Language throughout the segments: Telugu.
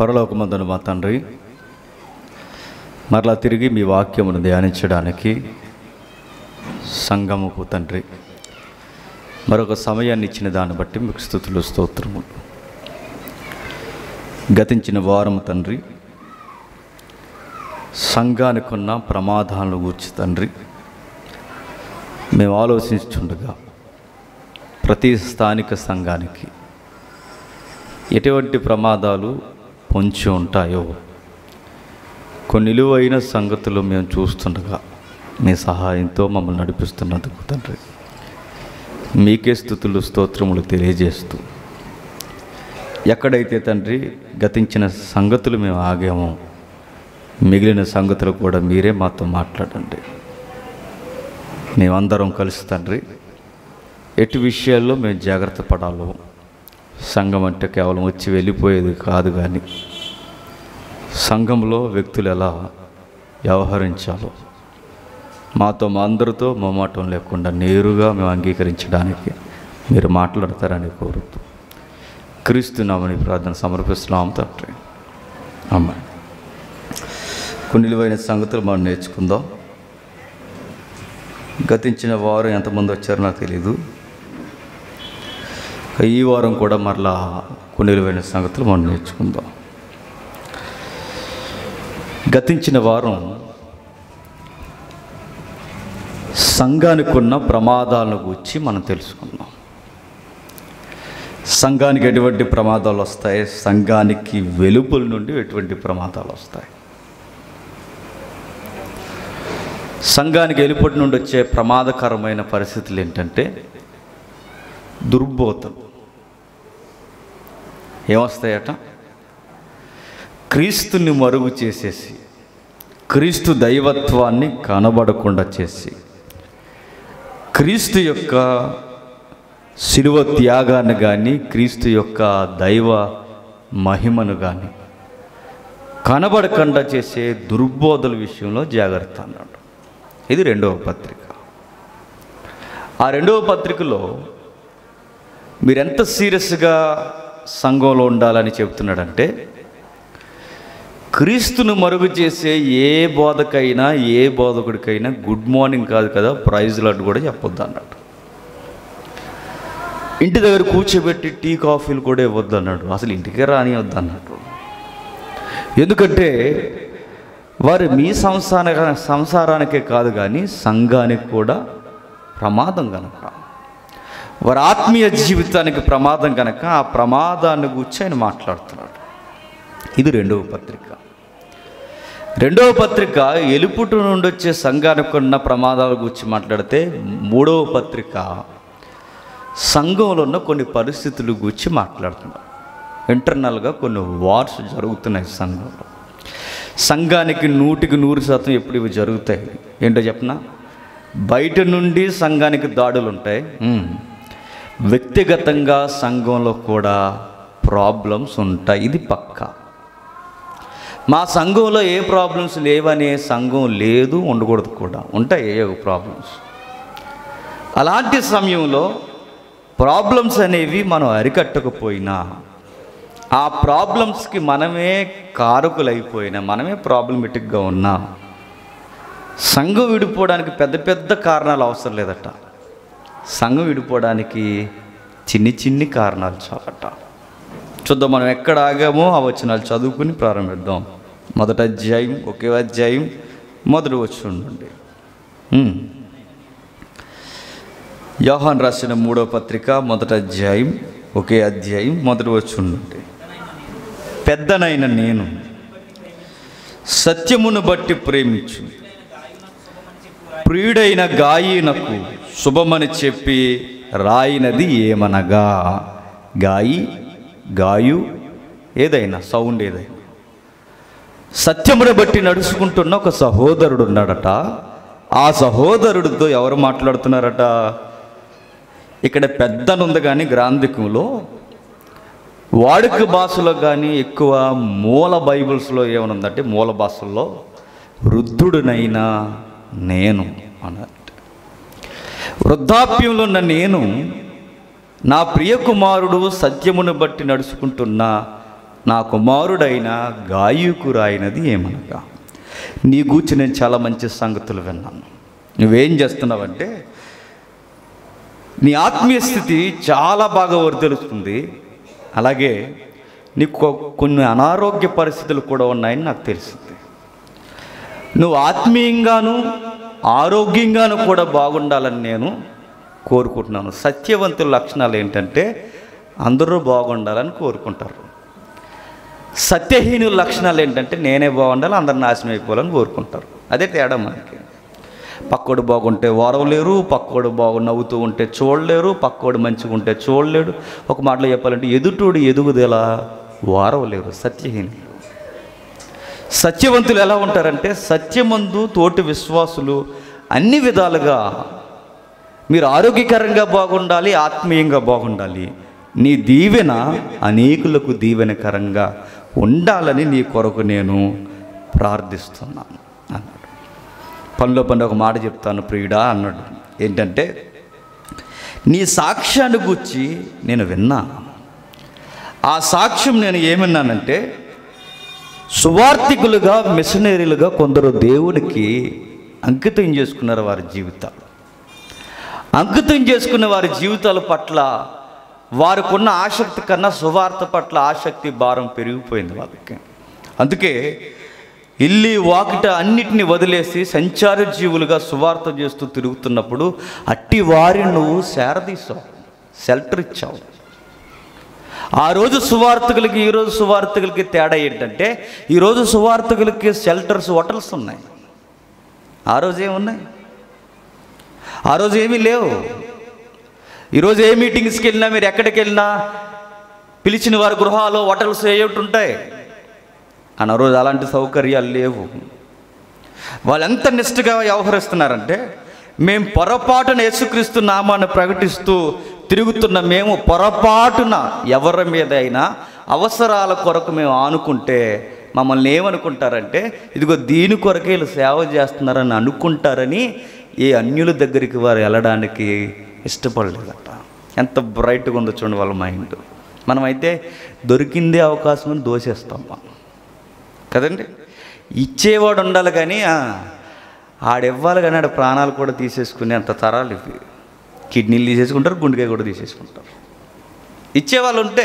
పరలోకమందున మా తండ్రి మరలా తిరిగి మీ వాక్యమును ధ్యానించడానికి సంగముకు తండ్రి మరొక సమయాన్ని ఇచ్చిన దాన్ని బట్టి మీకు స్థుతులు స్తోత్రములు గతించిన వారం తండ్రి సంఘానికి ఉన్న ప్రమాదాలను గూర్చి తండ్రి మేము ఆలోచించుండగా ప్రతి స్థానిక సంఘానికి ఎటువంటి ప్రమాదాలు పొంచి ఉంటాయో కొన్ని నిలువైన సంగతులు మేము చూస్తుండగా మీ సహాయంతో మమ్మల్ని నడిపిస్తున్నందుకు తండ్రి మీకే స్థుతులు స్తోత్రములు తెలియజేస్తూ ఎక్కడైతే తండ్రి గతించిన సంగతులు మేము ఆగామో మిగిలిన సంగతులు కూడా మీరే మాతో మాట్లాడండి మేమందరం కలిసి తండ్రి ఎటు విషయాల్లో మేము జాగ్రత్త పడాలో సంఘం అంటే కేవలం వచ్చి వెళ్ళిపోయేది కాదు కానీ సంఘంలో వ్యక్తులు ఎలా వ్యవహరించాలో మాతో మా అందరితో మొమాటం లేకుండా నేరుగా మేము అంగీకరించడానికి మీరు మాట్లాడతారని కోరుతూ క్రీస్తునామని ప్రార్థన సమర్పిస్తున్నాం తండ్రి అమ్మాయి కొన్ని విలువైన సంగతులు మనం నేర్చుకుందాం గతించిన వారు ఎంతమంది వచ్చారో నాకు తెలీదు ఈ వారం కూడా మరలా కొన్ని విలువైన సంగతులు మనం నేర్చుకుందాం గతించిన వారం సంఘానికి ఉన్న ప్రమాదాలను గురించి మనం తెలుసుకున్నాం సంఘానికి ఎటువంటి ప్రమాదాలు వస్తాయి సంఘానికి వెలుపుల నుండి ఎటువంటి ప్రమాదాలు వస్తాయి సంఘానికి వెలుపటి నుండి వచ్చే ప్రమాదకరమైన పరిస్థితులు ఏంటంటే దుర్బోధం ఏమొస్తాయట క్రీస్తుని మరుగు చేసేసి క్రీస్తు దైవత్వాన్ని కనబడకుండా చేసి క్రీస్తు యొక్క శిలువ త్యాగాన్ని కానీ క్రీస్తు యొక్క దైవ మహిమను కానీ కనబడకుండా చేసే దుర్బోధల విషయంలో జాగ్రత్త అన్నాడు ఇది రెండవ పత్రిక ఆ రెండవ పత్రికలో మీరు ఎంత సీరియస్గా సంఘంలో ఉండాలని చెప్తున్నాడంటే క్రీస్తును మరుగు చేసే ఏ బోధకైనా ఏ బోధకుడికైనా గుడ్ మార్నింగ్ కాదు కదా ప్రైజ్ లాట్ కూడా చెప్పొద్దు అన్నాడు ఇంటి దగ్గర కూర్చోబెట్టి టీ కాఫీలు కూడా ఇవ్వద్దు అన్నాడు అసలు ఇంటికే రానివద్దు అన్నాడు ఎందుకంటే వారు మీ సంసార సంసారానికే కాదు కానీ సంఘానికి కూడా ప్రమాదం కనుక వారి ఆత్మీయ జీవితానికి ప్రమాదం కనుక ఆ ప్రమాదాన్ని గురించి ఆయన మాట్లాడుతున్నాడు ఇది రెండవ పత్రిక రెండవ పత్రిక ఎలుపుటు నుండి వచ్చే సంఘానికి ఉన్న ప్రమాదాల గురించి మాట్లాడితే మూడవ పత్రిక సంఘంలో ఉన్న కొన్ని పరిస్థితుల గురించి మాట్లాడుతున్నాడు ఇంటర్నల్గా కొన్ని వార్స్ జరుగుతున్నాయి సంఘంలో సంఘానికి నూటికి నూరు శాతం ఎప్పుడు ఇవి జరుగుతాయి ఏంటో చెప్పనా బయట నుండి సంఘానికి దాడులు ఉంటాయి ఉమ్. వ్యక్తిగతంగా సంఘంలో కూడా ప్రాబ్లమ్స్ ఉంటాయి ఇది పక్కా మా సంఘంలో ఏ ప్రాబ్లమ్స్ లేవనే సంఘం లేదు ఉండకూడదు కూడా ఉంటాయి ఏ ప్రాబ్లమ్స్ అలాంటి సమయంలో ప్రాబ్లమ్స్ అనేవి మనం అరికట్టకపోయినా ఆ ప్రాబ్లమ్స్కి మనమే కారకులైపోయినా మనమే ప్రాబ్లమెటిక్గా ఉన్నా సంఘం విడిపోవడానికి పెద్ద పెద్ద కారణాలు అవసరం లేదట సంఘం విడిపోవడానికి చిన్ని చిన్ని కారణాలు చాలట చూద్దాం మనం ఎక్కడ ఆగామో ఆ వచనాలు చదువుకుని ప్రారంభిద్దాం మొదటి అధ్యాయం ఒకే అధ్యాయం మొదటి వచ్చి ఉండండి ఉమ్. యోహాన్ రాసిన మూడో పత్రిక మొదటి అధ్యాయం ఒకే అధ్యాయం మొదటి వచ్చి ఉండండి పెద్దనైన నేను సత్యమును బట్టి ప్రేమించు ప్రియుడైన గాయినకు శుభమని చెప్పి రాయినది ఏమనగా గాయి గాయు ఏదైనా సౌండ్ ఏదైనా సత్యమును బట్టి నడుచుకుంటున్న ఒక సహోదరుడు ఉన్నాడట ఆ సహోదరుడితో ఎవరు మాట్లాడుతున్నారట ఇక్కడ పెద్దనుంది కానీ గ్రాంధికంలో వాడుక భాషలో కానీ ఎక్కువ మూల బైబిల్స్లో ఏమనుందంటే మూల భాషల్లో వృద్ధుడినైనా నేను అన్నట్టు వృద్ధాప్యంలో ఉన్న నేను నా ప్రియ కుమారుడు సత్యమును బట్టి నడుచుకుంటున్న నా కుమారుడైన గాయకురాయినది ఏమనగా నీ గూర్చి నేను చాలా మంచి సంగతులు విన్నాను నువ్వేం చేస్తున్నావంటే నీ ఆత్మీయ స్థితి చాలా బాగా వర్దలుస్తుంది అలాగే నీకు కొ- కొన్ని అనారోగ్య పరిస్థితులు కూడా ఉన్నాయని నాకు తెలిసింది నువ్వు ఆత్మీయంగాను ఆరోగ్యంగాను కూడా బాగుండాలని నేను కోరుకుంటున్నాను సత్యవంతుల లక్షణాలు ఏంటంటే అందరూ బాగుండాలని కోరుకుంటారు సత్యహీనుల లక్షణాలు ఏంటంటే నేనే బాగుండాలి అందరు నాశనం అయిపోవాలని కోరుకుంటారు అదే తేడా మనకి పక్కోడు బాగుంటే వారవలేరు పక్కోడు బాగు నవ్వుతూ ఉంటే చూడలేరు పక్కోడు మంచిగా ఉంటే చూడలేడు ఒక మాటలో చెప్పాలంటే ఎదుటోడు ఎదుగుదల వారవలేరు సత్యహీనులు సత్యవంతులు ఎలా ఉంటారంటే సత్యమందు తోటి విశ్వాసులు అన్ని విధాలుగా మీరు ఆరోగ్యకరంగా బాగుండాలి ఆత్మీయంగా బాగుండాలి నీ దీవెన అనేకులకు దీవెనకరంగా ఉండాలని నీ కొరకు నేను ప్రార్థిస్తున్నాను అన్నాడు పనిలో పని ఒక మాట చెప్తాను ప్రియుడా అన్నాడు ఏంటంటే నీ సాక్ష్యాన్ని గురించి నేను విన్నా ఆ సాక్ష్యం నేను ఏమన్నానంటే సువార్థికులుగా మిషనరీలుగా కొందరు దేవునికి అంకితం చేసుకున్నారు వారి జీవితాలు అంకితం చేసుకున్న వారి జీవితాల పట్ల వారికున్న ఆసక్తి కన్నా సువార్త పట్ల ఆసక్తి భారం పెరిగిపోయింది వాళ్ళకి అందుకే ఇల్లి వాకిట అన్నిటిని వదిలేసి సంచార జీవులుగా సువార్త చేస్తూ తిరుగుతున్నప్పుడు అట్టి వారిని నువ్వు సేరదీసావు షెల్టర్ ఇచ్చావు ఆ రోజు సువార్తకులకి ఈరోజు సువార్తకులకి తేడా ఏంటంటే ఈరోజు సువార్తకులకి షెల్టర్స్ హోటల్స్ ఉన్నాయి ఆ రోజు ఏమున్నాయి ఆ రోజు ఏమీ లేవు ఈరోజు ఏ మీటింగ్స్కి వెళ్ళినా మీరు ఎక్కడికి వెళ్ళినా పిలిచిన వారి గృహాలు హోటల్స్ ఏమిటి ఉంటాయి అన్న రోజు అలాంటి సౌకర్యాలు లేవు వాళ్ళు ఎంత నిష్ఠగా వ్యవహరిస్తున్నారంటే మేము పొరపాటున యేసుక్రీస్తు నామాన్ని ప్రకటిస్తూ తిరుగుతున్న మేము పొరపాటున ఎవరి మీద అయినా అవసరాల కొరకు మేము ఆనుకుంటే మమ్మల్ని ఏమనుకుంటారంటే ఇదిగో దీని కొరకే వీళ్ళు సేవ చేస్తున్నారని అనుకుంటారని ఏ అన్యుల దగ్గరికి వారు వెళ్ళడానికి ఇష్టపడలేదట ఎంత బ్రైట్గా ఉందో చూడండి వాళ్ళ మైండ్ మనమైతే దొరికిందే అవకాశం అని దోసేస్తాం మనం కదండి ఇచ్చేవాడు ఉండాలి కానీ ఆ, ఆడివ్వాలి కానీ ఆడ ప్రాణాలు కూడా తీసేసుకునే అంత తరాలు ఇవి కిడ్నీలు తీసేసుకుంటారు గుండెకాయ కూడా తీసేసుకుంటారు ఇచ్చేవాళ్ళు ఉంటే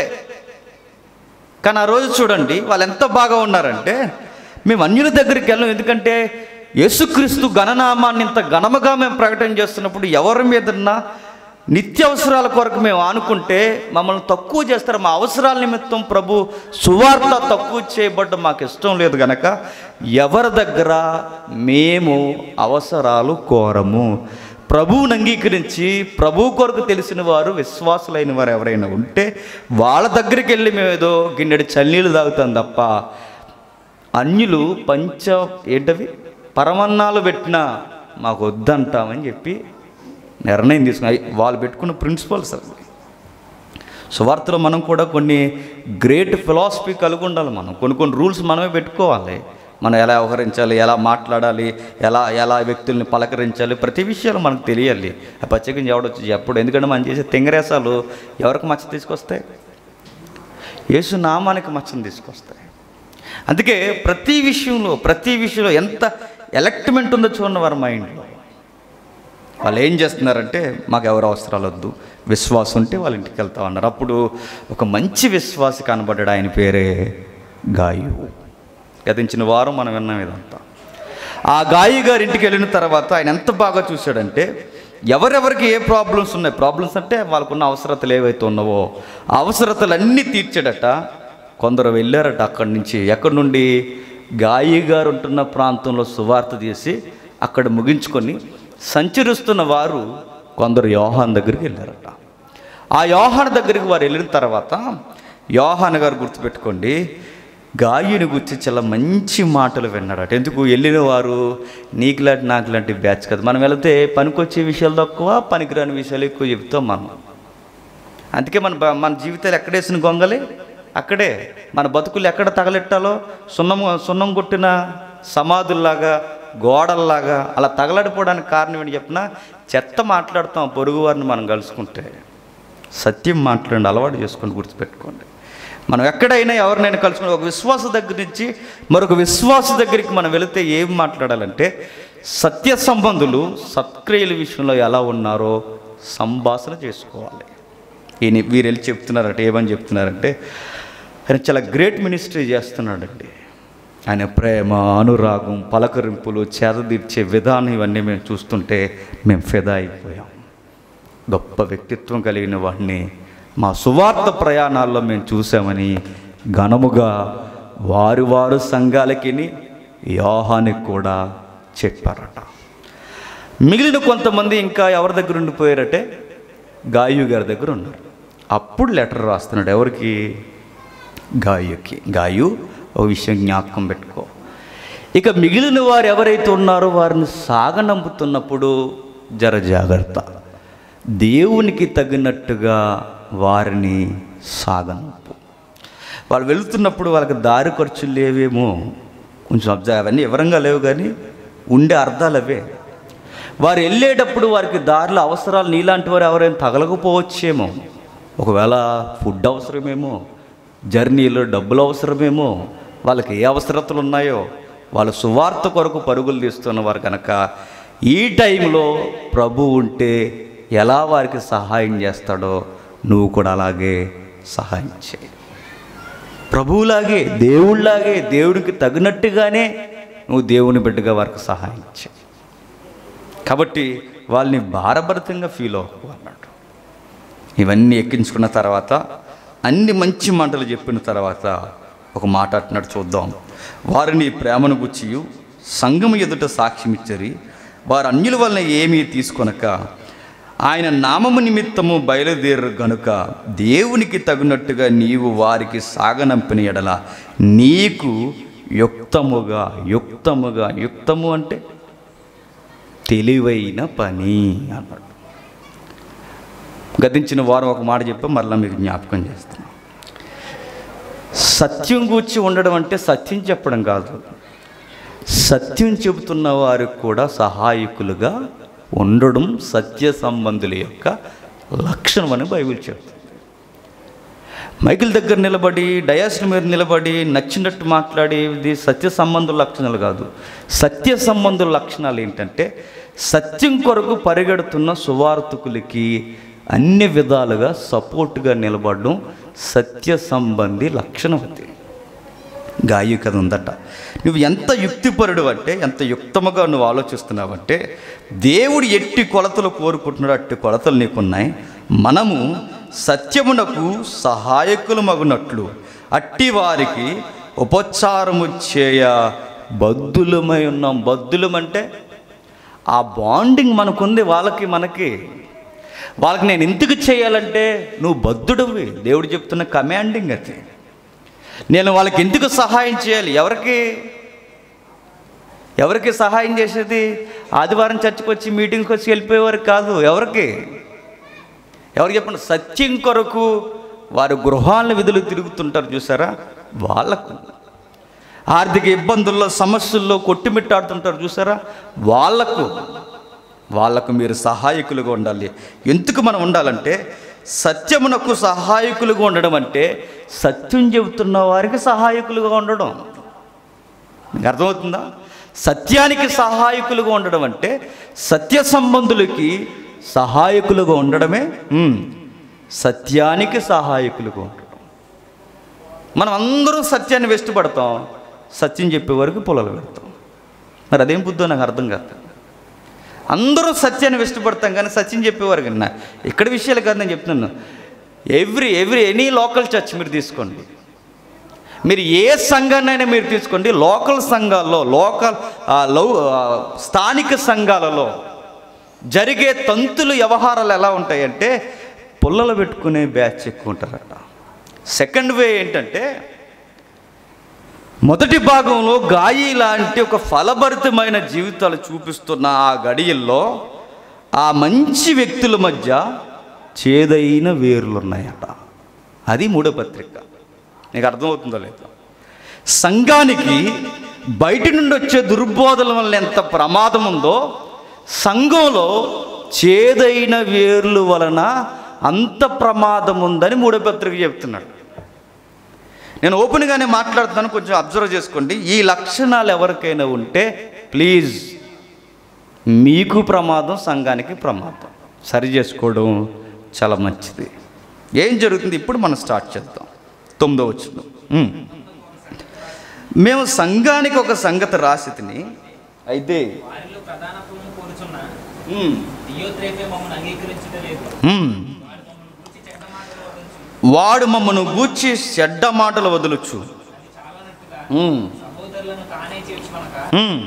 కానీ ఆ రోజు చూడండి వాళ్ళు ఎంత బాగా ఉన్నారంటే మేము అన్యుల దగ్గరికి వెళ్ళాం ఎందుకంటే యేసుక్రీస్తు గణనామాన్ని ఇంత ఘనముగా మేము ప్రకటన చేస్తున్నప్పుడు ఎవరి మీదన్నా నిత్యావసరాల కొరకు మేము ఆనుకుంటే మమ్మల్ని తక్కువ చేస్తారు మా అవసరాల నిమిత్తం ప్రభు సువార్త తక్కువ చేయబడ్డం మాకు ఇష్టం లేదు గనక ఎవరి దగ్గర మేము అవసరాలు కోరము ప్రభువుని అంగీకరించి ప్రభు కొరకు తెలిసిన వారు విశ్వాసులైన వారు ఎవరైనా ఉంటే వాళ్ళ దగ్గరికి వెళ్ళి మేము ఏదో గిన్నెడు చన్నీళ్ళు తాగుతాం తప్ప అన్యులు పంచ ఏంటవి పరమన్నాలు పెట్టినా మాకు వద్దంటామని చెప్పి నిర్ణయం తీసుకున్నాయి వాళ్ళు పెట్టుకున్న ప్రిన్సిపల్స్ అవి సువార్తలో మనం కూడా కొన్ని గ్రేట్ ఫిలాసఫీ కలిగి ఉండాలి మనం కొన్ని కొన్ని రూల్స్ మనమే పెట్టుకోవాలి మనం ఎలా వ్యవహరించాలి ఎలా మాట్లాడాలి ఎలా ఎలా వ్యక్తుల్ని పలకరించాలి ప్రతి విషయాలు మనకు తెలియాలి ఆ ప్రత్యేకించి ఎవడొచ్చి ఎప్పుడు ఎందుకంటే మనం చేసే తెంగరేసాలు ఎవరికి మచ్చ తీసుకొస్తాయి యేసు నామానికి మచ్చను తీసుకొస్తాయి అందుకే ప్రతి విషయంలో ప్రతి విషయంలో ఎంత ఎలక్ట్మెంట్ ఉందో చూడండి వారి మైండ్లో వాళ్ళు ఏం చేస్తున్నారంటే మాకు ఎవరు అవసరాలు వద్దు విశ్వాసం ఉంటే వాళ్ళ ఇంటికి వెళ్తా ఉన్నారు అప్పుడు ఒక మంచి విశ్వాసి కనబడ్డాడు ఆయన పేరే గాయు గతించిన వారం మనం విన్నాం ఇదంతా ఆ గాయి గారి ఇంటికి వెళ్ళిన తర్వాత ఆయన ఎంత బాగా చూశాడంటే ఎవరెవరికి ఏ ప్రాబ్లమ్స్ ఉన్నాయి ప్రాబ్లమ్స్ అంటే వాళ్ళకున్న అవసరతలు ఏవైతే ఉన్నావో ఆ అవసరతలన్నీ తీర్చాడట కొందరు వెళ్ళారట అక్కడి నుంచి ఎక్కడి నుండి గాయి గారు ఉంటున్న ప్రాంతంలో సువార్త చేసి అక్కడ ముగించుకొని సంచరిస్తున్న వారు కొందరు యోహాన్ దగ్గరికి వెళ్ళారట ఆ యోహాన్ దగ్గరికి వారు వెళ్ళిన తర్వాత యోహాన్ గారు గుర్తుపెట్టుకోండి గాయుని గురించి చాలా మంచి మాటలు విన్నాడట ఎందుకు వెళ్ళిన వారు నీకులాంటి నాకు లాంటి బ్యాచ్ కదా మనం వెళితే పనికొచ్చే విషయాలు తక్కువ పనికిరాని విషయాలు ఎక్కువ చెప్తాం మనం అందుకే మన బ- మన జీవితాలు ఎక్కడేసిన గొంగలి అక్కడే మన బతుకులు ఎక్కడ తగలెట్టాలో సున్నం సున్నం కొట్టిన సమాధుల్లాగా గోడల్లాగా అలా తగలడిపోవడానికి కారణం ఏంటి చెప్పినా చెత్త మాట్లాడుతాం పొరుగు వారిని మనం కలుసుకుంటే సత్యం మాట్లాడండి అలవాటు చేసుకొని గుర్తుపెట్టుకోండి మనం ఎక్కడైనా ఎవరినైనా కలుసుకుని ఒక విశ్వాస దగ్గర నుంచి మరొక విశ్వాస దగ్గరికి మనం వెళితే ఏం మాట్లాడాలంటే సత్య సంబంధులు సత్క్రియల విషయంలో ఎలా ఉన్నారో సంభాషణ చేసుకోవాలి ఈయన వీరు వెళ్ళి చెప్తున్నారంటే ఏమని చెప్తున్నారంటే ఆయన చాలా గ్రేట్ మినిస్ట్రీ చేస్తున్నాడండి ఆయన ప్రేమ అనురాగం పలకరింపులు చేదదీర్చే విధానం ఇవన్నీ మేము చూస్తుంటే మేము ఫిదా అయిపోయాం గొప్ప వ్యక్తిత్వం కలిగిన వాడిని మా సువార్త ప్రయాణాల్లో మేము చూసామని ఘనముగా వారు వారు సంఘాలకి యోహానికి కూడా చెప్పారట మిగిలిన కొంతమంది ఇంకా ఎవరి దగ్గర ఉండిపోయారంటే గాయు గారి దగ్గర ఉన్నారు అప్పుడు లెటర్ రాస్తున్నాడు ఎవరికి గాయుకి గాయు ఒక విషయం జ్ఞాపకం పెట్టుకో ఇక మిగిలిన వారు ఎవరైతే ఉన్నారో వారిని సాగనంపుతున్నప్పుడు జర జాగ్రత్త దేవునికి తగినట్టుగా వారిని సాగనంపు వాళ్ళు వెళుతున్నప్పుడు వాళ్ళకి దారి ఖర్చులు లేవేమో కొంచెం అబ్జర్వ్ అవన్నీ వివరంగా లేవు కానీ ఉండే అర్థాలు అవే వారు వెళ్ళేటప్పుడు వారికి దారిలో అవసరాలు నీలాంటి వారు ఎవరైనా తగలకపోవచ్చేమో ఒకవేళ ఫుడ్ అవసరమేమో జర్నీలో డబ్బులు అవసరమేమో వాళ్ళకి ఏ అవసరతలు ఉన్నాయో వాళ్ళ సువార్త కొరకు పరుగులు తీస్తున్నవారు కనుక ఈ టైంలో ప్రభు ఉంటే ఎలా వారికి సహాయం చేస్తాడో నువ్వు కూడా అలాగే సహాయం చేయి ప్రభువులాగే దేవుళ్ళలాగే దేవుడికి తగినట్టుగానే నువ్వు దేవుని బిడ్డగా వారికి సహాయం చేయి కాబట్టి వాళ్ళని భారభరితంగా ఫీల్ అవ్వకు అన్నాడు ఇవన్నీ ఎక్కించుకున్న తర్వాత అన్ని మంచి మాటలు చెప్పిన తర్వాత ఒక మాట అంటున్నాడు చూద్దాం వారిని ప్రేమను గుచ్చియు సంఘం ఎదుట సాక్ష్యం ఇచ్చరి వారు అన్యుల వలన ఏమీ తీసుకొనక ఆయన నామము నిమిత్తము బయలుదేరు గనుక దేవునికి తగినట్టుగా నీవు వారికి సాగనంపిన ఎడల నీకు యుక్తముగా యుక్తముగా యుక్తము అంటే తెలివైన పని అన్నాడు గతించిన వారం ఒక మాట చెప్పి మరలా మీకు జ్ఞాపకం చేస్తున్నాం సత్యం కూర్చి ఉండడం అంటే సత్యం చెప్పడం కాదు సత్యం చెబుతున్న వారికి కూడా సహాయకులుగా ఉండడం సత్య సంబంధుల యొక్క లక్షణం అని బైబిల్ చెప్తుంది మైకిల్ దగ్గర నిలబడి డయాస్ల మీద నిలబడి నచ్చినట్టు మాట్లాడి ఇది సత్య సంబంధుల లక్షణాలు కాదు సత్య సంబంధుల లక్షణాలు ఏంటంటే సత్యం కొరకు పరిగెడుతున్న సువార్తకులకి అన్ని విధాలుగా సపోర్ట్గా నిలబడడం సత్య సంబంధి లక్షణం అది గాయు కథ ఉందట నువ్వు ఎంత యుక్తిపరుడు అంటే ఎంత యుక్తముగా నువ్వు ఆలోచిస్తున్నావంటే దేవుడు ఎట్టి కొలతలు కోరుకుంటున్నాడు అట్టి కొలతలు నీకున్నాయి మనము సత్యమునకు సహాయకులు మగునట్లు అట్టి వారికి ఉపచారము చేయ బద్దులమై ఉన్నాం బద్దులమంటే ఆ బాండింగ్ మనకుంది వాళ్ళకి మనకి వాళ్ళకి నేను ఎందుకు చేయాలంటే నువ్వు బద్ధుడివి దేవుడు చెప్తున్న కమాండింగ్ అది నేను వాళ్ళకి ఎందుకు సహాయం చేయాలి ఎవరికి ఎవరికి సహాయం చేసేది ఆదివారం చర్చకు వచ్చి మీటింగ్కి వచ్చి వెళ్ళిపోయేవారు కాదు ఎవరికి ఎవరికి చెప్పండి సత్యం కొరకు వారు గృహాల విధులు తిరుగుతుంటారు చూసారా వాళ్ళకు ఆర్థిక ఇబ్బందుల్లో సమస్యల్లో కొట్టుమిట్టాడుతుంటారు చూసారా వాళ్ళకు వాళ్ళకు మీరు సహాయకులుగా ఉండాలి ఎందుకు మనం ఉండాలంటే సత్యమునకు సహాయకులుగా ఉండడం అంటే సత్యం చెబుతున్న వారికి సహాయకులుగా ఉండడం మీకు అర్థమవుతుందా సత్యానికి సహాయకులుగా ఉండడం అంటే సత్య సంబంధులకి సహాయకులుగా ఉండడమే ఉమ్, సత్యానికి సహాయకులుగా ఉండడం మనం అందరం సత్యాన్ని వెష్టపడతాం సత్యం చెప్పే వరకు పొలాలు పెడతాం మరి అదేం బుద్ధో నాకు అర్థం కాదు అందరూ సత్యాన్ని ఇష్టపడతాం కానీ సత్యం చెప్పేవారు కన్నా ఇక్కడ విషయాలు కాదు నేను చెప్తున్నాను every every any local church మీరు తీసుకోండి మీరు ఏ సంఘాన్నైనా మీరు తీసుకోండి లోకల్ సంఘాల్లో లోకల్ ఆ, లౌ ఆ, స్థానిక సంఘాలలో జరిగే తంతులు వ్యవహారాలు ఎలా ఉంటాయంటే పుల్లలు పెట్టుకునే బ్యాచ్ ఎక్కువ ఉంటారట సెకండ్ వే ఏంటంటే మొదటి భాగంలో గాయి లాంటి ఒక ఫలభరితమైన జీవితాలు చూపిస్తున్న ఆ గడియల్లో ఆ మంచి వ్యక్తుల మధ్య చేదైన వేర్లు ఉన్నాయట అది మూడో పత్రిక నీకు అర్థమవుతుందో లేదో సంఘానికి బయట నుండి వచ్చే దుర్బోధల వల్ల ఎంత ప్రమాదం ఉందో సంఘంలో చేదైన వేర్లు వలన అంత ప్రమాదం ఉందని మూడో పత్రిక చెప్తున్నాడు నేను ఓపెన్గానే మాట్లాడుతున్నాను కొంచెం అబ్జర్వ్ చేసుకోండి ఈ లక్షణాలు ఎవరికైనా ఉంటే ప్లీజ్ మీకు ప్రమాదం సంఘానికి ప్రమాదం సరి చేసుకోవడం చాలా మంచిది ఏం జరుగుతుంది ఇప్పుడు మనం స్టార్ట్ చేద్దాం తొమ్మిదో వచ్చిన మేము సంఘానికి ఒక సంగతి రాసి తిని అయితే వారిలో ప్రధానత్వము కోరుచున్న ఉమ్, దియోత్రేపే మమ్మల్ని అంగీకరించలేదు ఉమ్, వాడు మమ్మను గూర్చి చెడ్డ మాటలు వదులుచు ఉమ్, సహోదరులను తానే చేర్చుకొనక ఉమ్.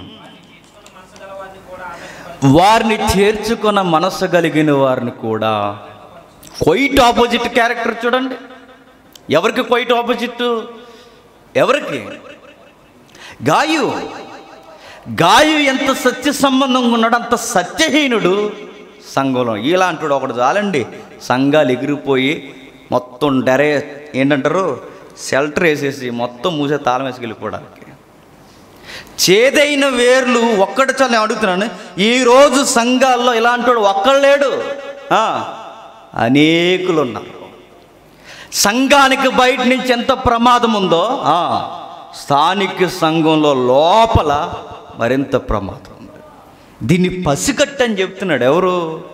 వారిని చేర్చుకున్న మనసు వారిని చేర్చుకున్న మనసు గలవారిని కూడా ఆటంకపరచు కలిగిన వారిని కూడా క్వైట్ ఆపోజిట్ క్యారెక్టర్ చూడండి ఎవరికి క్వైట్ ఆపోజిట్ ఎవరికి గాయు గాయు ఎంత సత్య సంబంధంగా ఉన్నాడు అంత సత్యహీనుడు సంఘంలో ఇలాంటి ఒకడు చాలండి సంఘాలు ఎగిరిపోయి మొత్తం డెరే ఏంటంటారు షెల్టర్ వేసేసి మొత్తం మూసే తాళం వేసి వెళ్ళిపోవడానికి చేదైన వేర్లు ఒక్కటి చాలా నేను అడుగుతున్నాను ఈరోజు సంఘాల్లో ఇలాంటి వాడు ఒక్కడు లేడు ఆ, అనేకులు ఉన్నారు సంఘానికి బయట నుంచి ఎంత ప్రమాదం ఉందో ఆ, స్థానిక సంఘంలో లోపల మరింత ప్రమాదం ఉంది దీన్ని పసిగట్టని చెప్తున్నాడు ఎవరు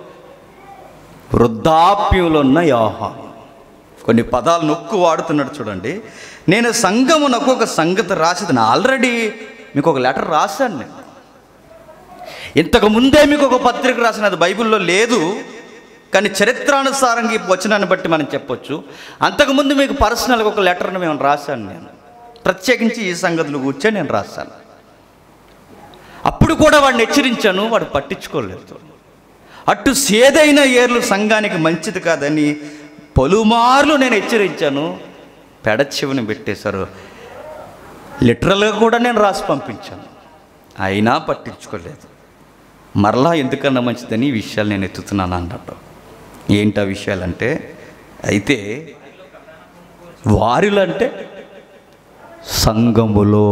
వృద్ధాప్యంలో ఉన్న యోహాను కొన్ని పదాలు నొక్కు వాడుతున్నాడు చూడండి నేను సంఘమునకు ఒక సంగతి రాసేది ఆల్రెడీ మీకు ఒక లెటర్ రాశాను నేను ఇంతకు ముందే మీకు ఒక పత్రిక రాసిన అది బైబిల్లో లేదు కానీ చరిత్రానుసారంగా ఈ వచనాన్ని బట్టి మనం చెప్పొచ్చు అంతకుముందు మీకు పర్సనల్గా ఒక లెటర్ని మేము రాశాను నేను ప్రత్యేకించి ఈ సంగతులు కూర్చొని నేను రాశాను అప్పుడు కూడా వాడిని హెచ్చరించాను వాడు పట్టించుకోలేదు అటు సేదైన ఏర్లు సంఘానికి మంచిది కాదని పలుమార్లు నేను హెచ్చరించాను పెడచెవిని పెట్టేశారు లిటరల్గా కూడా నేను రాసి పంపించాను అయినా పట్టించుకోలేదు మరలా ఎందుకన్నా మంచిదని ఈ విషయాలు నేను ఎత్తుతున్నాను అన్నట్టు ఏంటి ఆ విషయాలంటే అయితే వారిలో అంటే సంఘములో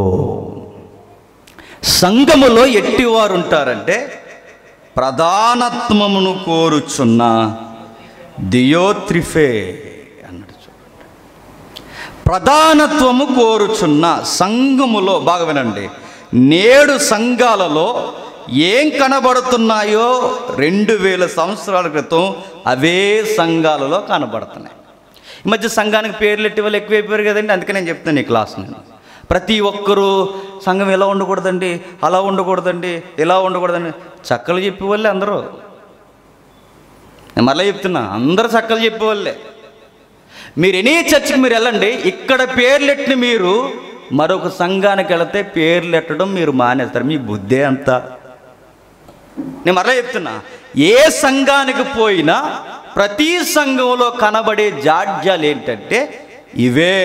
సంఘములో ఎట్టివారు ఉంటారంటే ప్రధానత్వమును కోరుచున్న దియోత్రిఫే అన్నాడు చూడండి ప్రధానత్వము కోరుచున్న సంఘములో బాగా వినండి నేడు సంఘాలలో ఏం కనబడుతున్నాయో రెండు వేల సంవత్సరాల క్రితం అవే సంఘాలలో కనబడుతున్నాయి ఈ మధ్య సంఘానికి పేర్లు ఎట్టి వాళ్ళు ఎక్కువైపోయారు కదండి అందుకే నేను చెప్తాను ఈ క్లాస్ నేను ప్రతి ఒక్కరూ సంఘం ఎలా ఉండకూడదండి అలా ఉండకూడదండి ఇలా ఉండకూడదండి చక్కలు చెప్పేవాళ్ళే అందరూ నేను మళ్ళీ చెప్తున్నా అందరూ చక్కలు చెప్పేవాళ్ళే మీరు ఎనీ చర్చికి మీరు వెళ్ళండి ఇక్కడ పేర్లెట్టిన మీరు మరొక సంఘానికి వెళితే పేర్లు ఎట్టడం మీరు మానేస్తారు మీ బుద్ధే అంతా నేను మరలా చెప్తున్నా ఏ సంఘానికి పోయినా ప్రతి సంఘంలో కనబడే జాడ్యాలు ఏంటంటే ఇవే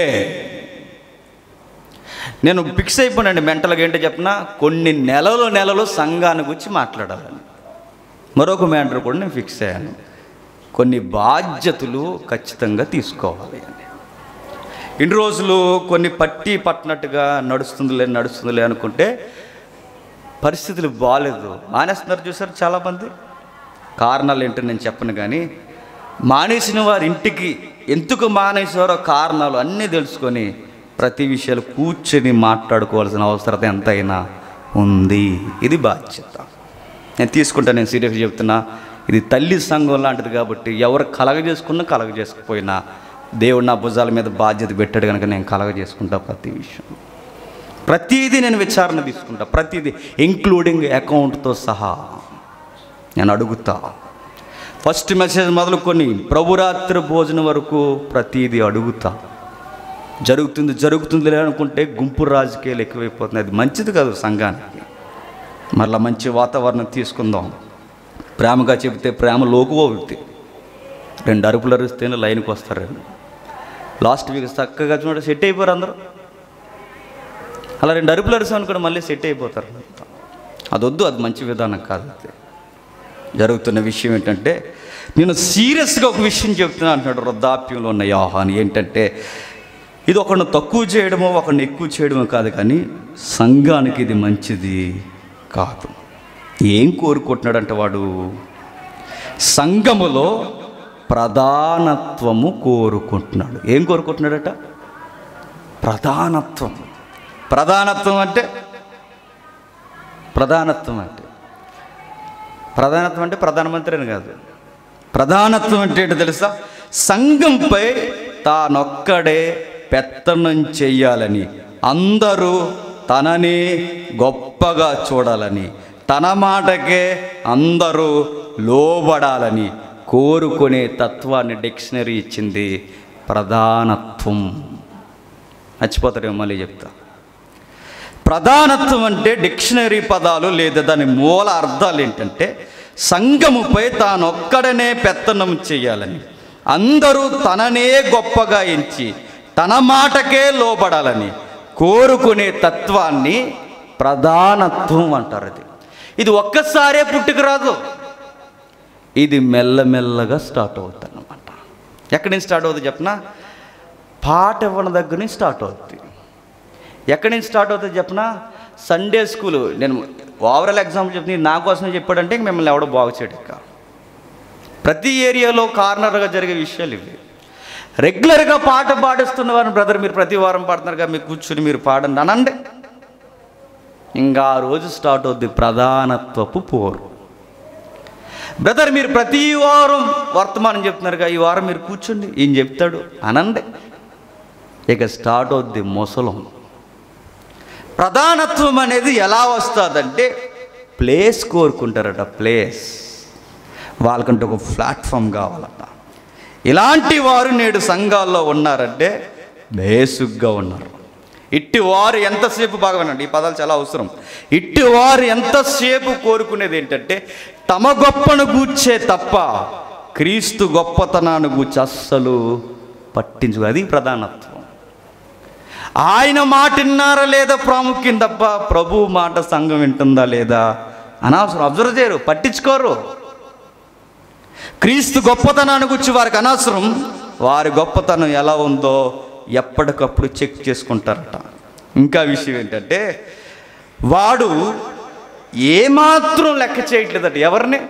నేను ఫిక్స్ అయిపోయానండి మెంటల్గా ఏంటో చెప్పిన కొన్ని నెలలు నెలలు సంఘాన్ని గురించి మాట్లాడాలని మరొక మ్యాటర్ కూడా నేను ఫిక్స్ అయ్యాను కొన్ని బాధ్యతలు ఖచ్చితంగా తీసుకోవాలి అని ఇన్ని రోజులు కొన్ని పట్టి పట్టినట్టుగా నడుస్తుందిలే నడుస్తుందిలే అనుకుంటే పరిస్థితులు బాగాలేదు మానేస్తున్నారు చూసారు చాలామంది కారణాలు ఏంటో నేను చెప్పను కానీ మానేసిన వారి ఇంటికి ఎందుకు మానేసారో కారణాలు అన్నీ తెలుసుకొని ప్రతి విషయాలు కూర్చొని మాట్లాడుకోవాల్సిన అవసరత ఎంతైనా ఉంది ఇది బాధ్యత నేను తీసుకుంటా నేను సీరియస్గా చెప్తున్నా ఇది తల్లి సంఘం లాంటిది కాబట్టి ఎవరు కలగ చేసుకున్నా కలగ చేసుకుపోయినా దేవుడు నా భుజాల మీద బాధ్యత పెట్టాడు కనుక నేను కలగ చేసుకుంటా ప్రతి విషయం ప్రతిదీ నేను విచారణ తీసుకుంటా ప్రతిదీ ఇంక్లూడింగ్ అకౌంట్తో సహా నేను అడుగుతా ఫస్ట్ మెసేజ్ మొదలుకొని ప్రభురాత్రి భోజనం వరకు ప్రతిదీ అడుగుతా జరుగుతుంది జరుగుతుంది అనుకుంటే గుంపు రాజకీయాలు ఎక్కువైపోతుంది అది మంచిది కాదు సంఘానికి మరలా మంచి వాతావరణం తీసుకుందాం ప్రేమగా చెబితే ప్రేమ లోకువవుద్ది రెండు అరుపులు అరిస్తేనే లైన్కి వస్తారు లాస్ట్ వీక్ చక్కగా చూడ సెట్ అయిపోయారు అందరూ అలా రెండు అరుపులు అరిసాం అనుకోండి మళ్ళీ సెట్ అయిపోతారు అది వద్దు అది మంచి విధానం కాదు అది జరుగుతున్న విషయం ఏంటంటే నేను సీరియస్గా ఒక విషయం చెప్తున్నా అంటున్నాడు వృద్ధాప్యంలో ఉన్న యోహాన్ ఏంటంటే ఇది ఒకరిని తక్కువ చేయడమో ఒకరిని ఎక్కువ చేయడమో కాదు కానీ సంఘానికి ఇది మంచిది కాదు ఏం కోరుకుంటున్నాడంటే వాడు సంఘములో ప్రధానత్వము కోరుకుంటున్నాడు ఏం కోరుకుంటున్నాడట ప్రధానత్వం ప్రధానత్వం అంటే ప్రధానత్వం అంటే ప్రధానత్వం అంటే ప్రధానమంత్రి అని కాదు ప్రధానత్వం అంటే ఏంటో తెలుసా సంఘంపై తానొక్కడే పెత్తనం చెయ్యాలని అందరూ తనని గొప్పగా చూడాలని తన మాటకే అందరూ లోబడాలని కోరుకునే తత్వాన్ని డిక్షనరీ ఇచ్చింది ప్రధానత్వం మర్చిపోతారేమో మళ్ళీ చెప్తా ప్రధానత్వం అంటే డిక్షనరీ పదాలు లేదా దాని మూల అర్థాలు ఏంటంటే సంఘముపై తానొక్కడనే పెత్తనం చేయాలని అందరూ తననే గొప్పగా ఎంచి తన మాటకే లోబడాలని కోరుకునే తత్వాన్ని ప్రధానత్వం అంటారు అది ఇది ఒక్కసారే పుట్టుకురాదు ఇది మెల్లమెల్లగా స్టార్ట్ అవుతుంది అనమాట ఎక్కడి నుంచి స్టార్ట్ అవుతుంది చెప్పనా పాట ఇవ్వడం దగ్గర నుంచి స్టార్ట్ అవుతుంది ఎక్కడి నుంచి స్టార్ట్ అవుతుంది చెప్పనా సండే స్కూల్ నేను ఓవరాల్ ఎగ్జాంపుల్ చెప్తుంది నా కోసమే చెప్పాడంటే ఇంక మిమ్మల్ని ఎవడో బాగు చేయడు ఇక ప్రతి ఏరియాలో కార్నర్గా జరిగే విషయాలు ఇవి రెగ్యులర్గా పాట పాడిస్తున్న వారిని బ్రదర్ మీరు ప్రతి వారం పాడుతున్నారుగా మీరు కూర్చుని మీరు పాడండి అనండి ఇంకా ఆ రోజు స్టార్ట్ అవుద్ది ప్రధానత్వపు పోరు బ్రదర్ మీరు ప్రతి వారం వర్తమానం చెప్తున్నారుగా ఈ వారం మీరు కూర్చోండి ఈయన చెప్తాడు అనండి ఇక స్టార్ట్ అవుద్ది ముసలం ప్రధానత్వం అనేది ఎలా వస్తుందంటే ప్లేస్ కోరుకుంటారట ప్లేస్ వాళ్ళకంటే ఒక ప్లాట్ఫామ్ కావాలట ఇలాంటి వారు నేడు సంఘాల్లో ఉన్నారంటే బేసుగ్గా ఉన్నారు ఇట్టి వారు ఎంతసేపు బాగా వినండి ఈ పదాలు చాలా అవసరం ఇట్టి వారు ఎంతసేపు కోరుకునేది ఏంటంటే తమ గొప్పను గూర్చే తప్ప క్రీస్తు గొప్పతనాన్ని గూర్చి అస్సలు పట్టించు అది ప్రధానత్వం ఆయన మాట విన్నారా లేదా ప్రాముఖ్యం తప్ప ప్రభు మాట సంఘం వింటుందా లేదా అనవసరం అబ్జర్వ్ చేయరు పట్టించుకోరు క్రీస్తు గొప్పతనాన్ని గురించి వారికి అనవసరం వారి గొప్పతనం ఎలా ఉందో ఎప్పటికప్పుడు చెక్ చేసుకుంటారట ఇంకా విషయం ఏంటంటే వాడు ఏమాత్రం లెక్క చేయట్లేదట ఎవరిని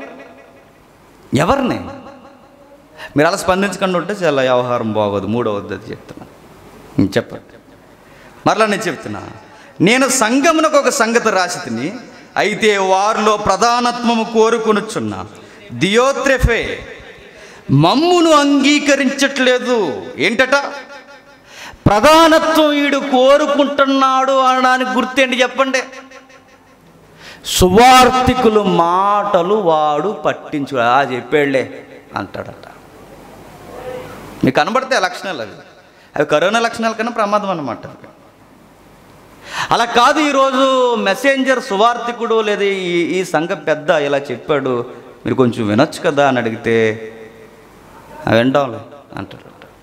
ఎవరిని మీరు అలా స్పందించకుండా ఉంటే చాలా వ్యవహారం బాగోదు మూడవది అది చెప్తున్నా ఇంక చెప్పండి మరలా నేను చెప్తున్నా నేను సంఘమునకు ఒక సంగతి రాసి తిని అయితే వారిలో ప్రధానత్వము కోరుకొనుచున్నా దియోత్రెఫే మమ్మును అంగీకరించట్లేదు ఏంటట ప్రధానత్వం వీడు కోరుకుంటున్నాడు అనడానికి గుర్తేంటి చెప్పండి సువార్థికులు మాటలు వాడు పట్టించు ఆ చెప్పాడులే అంటాడట మీకు కనబడితే ఆ లక్షణాలు అవి అవి కరోనా లక్షణాల కన్నా ప్రమాదం అన్నమాట అవి. అలా కాదు ఈరోజు మెసెంజర్ సువార్థికుడు లేదా ఈ ఈ సంఘ పెద్ద ఇలా చెప్పాడు మీరు కొంచెం వినొచ్చు కదా అని అడిగితే "ఆ, వింటాంలే అంటాడట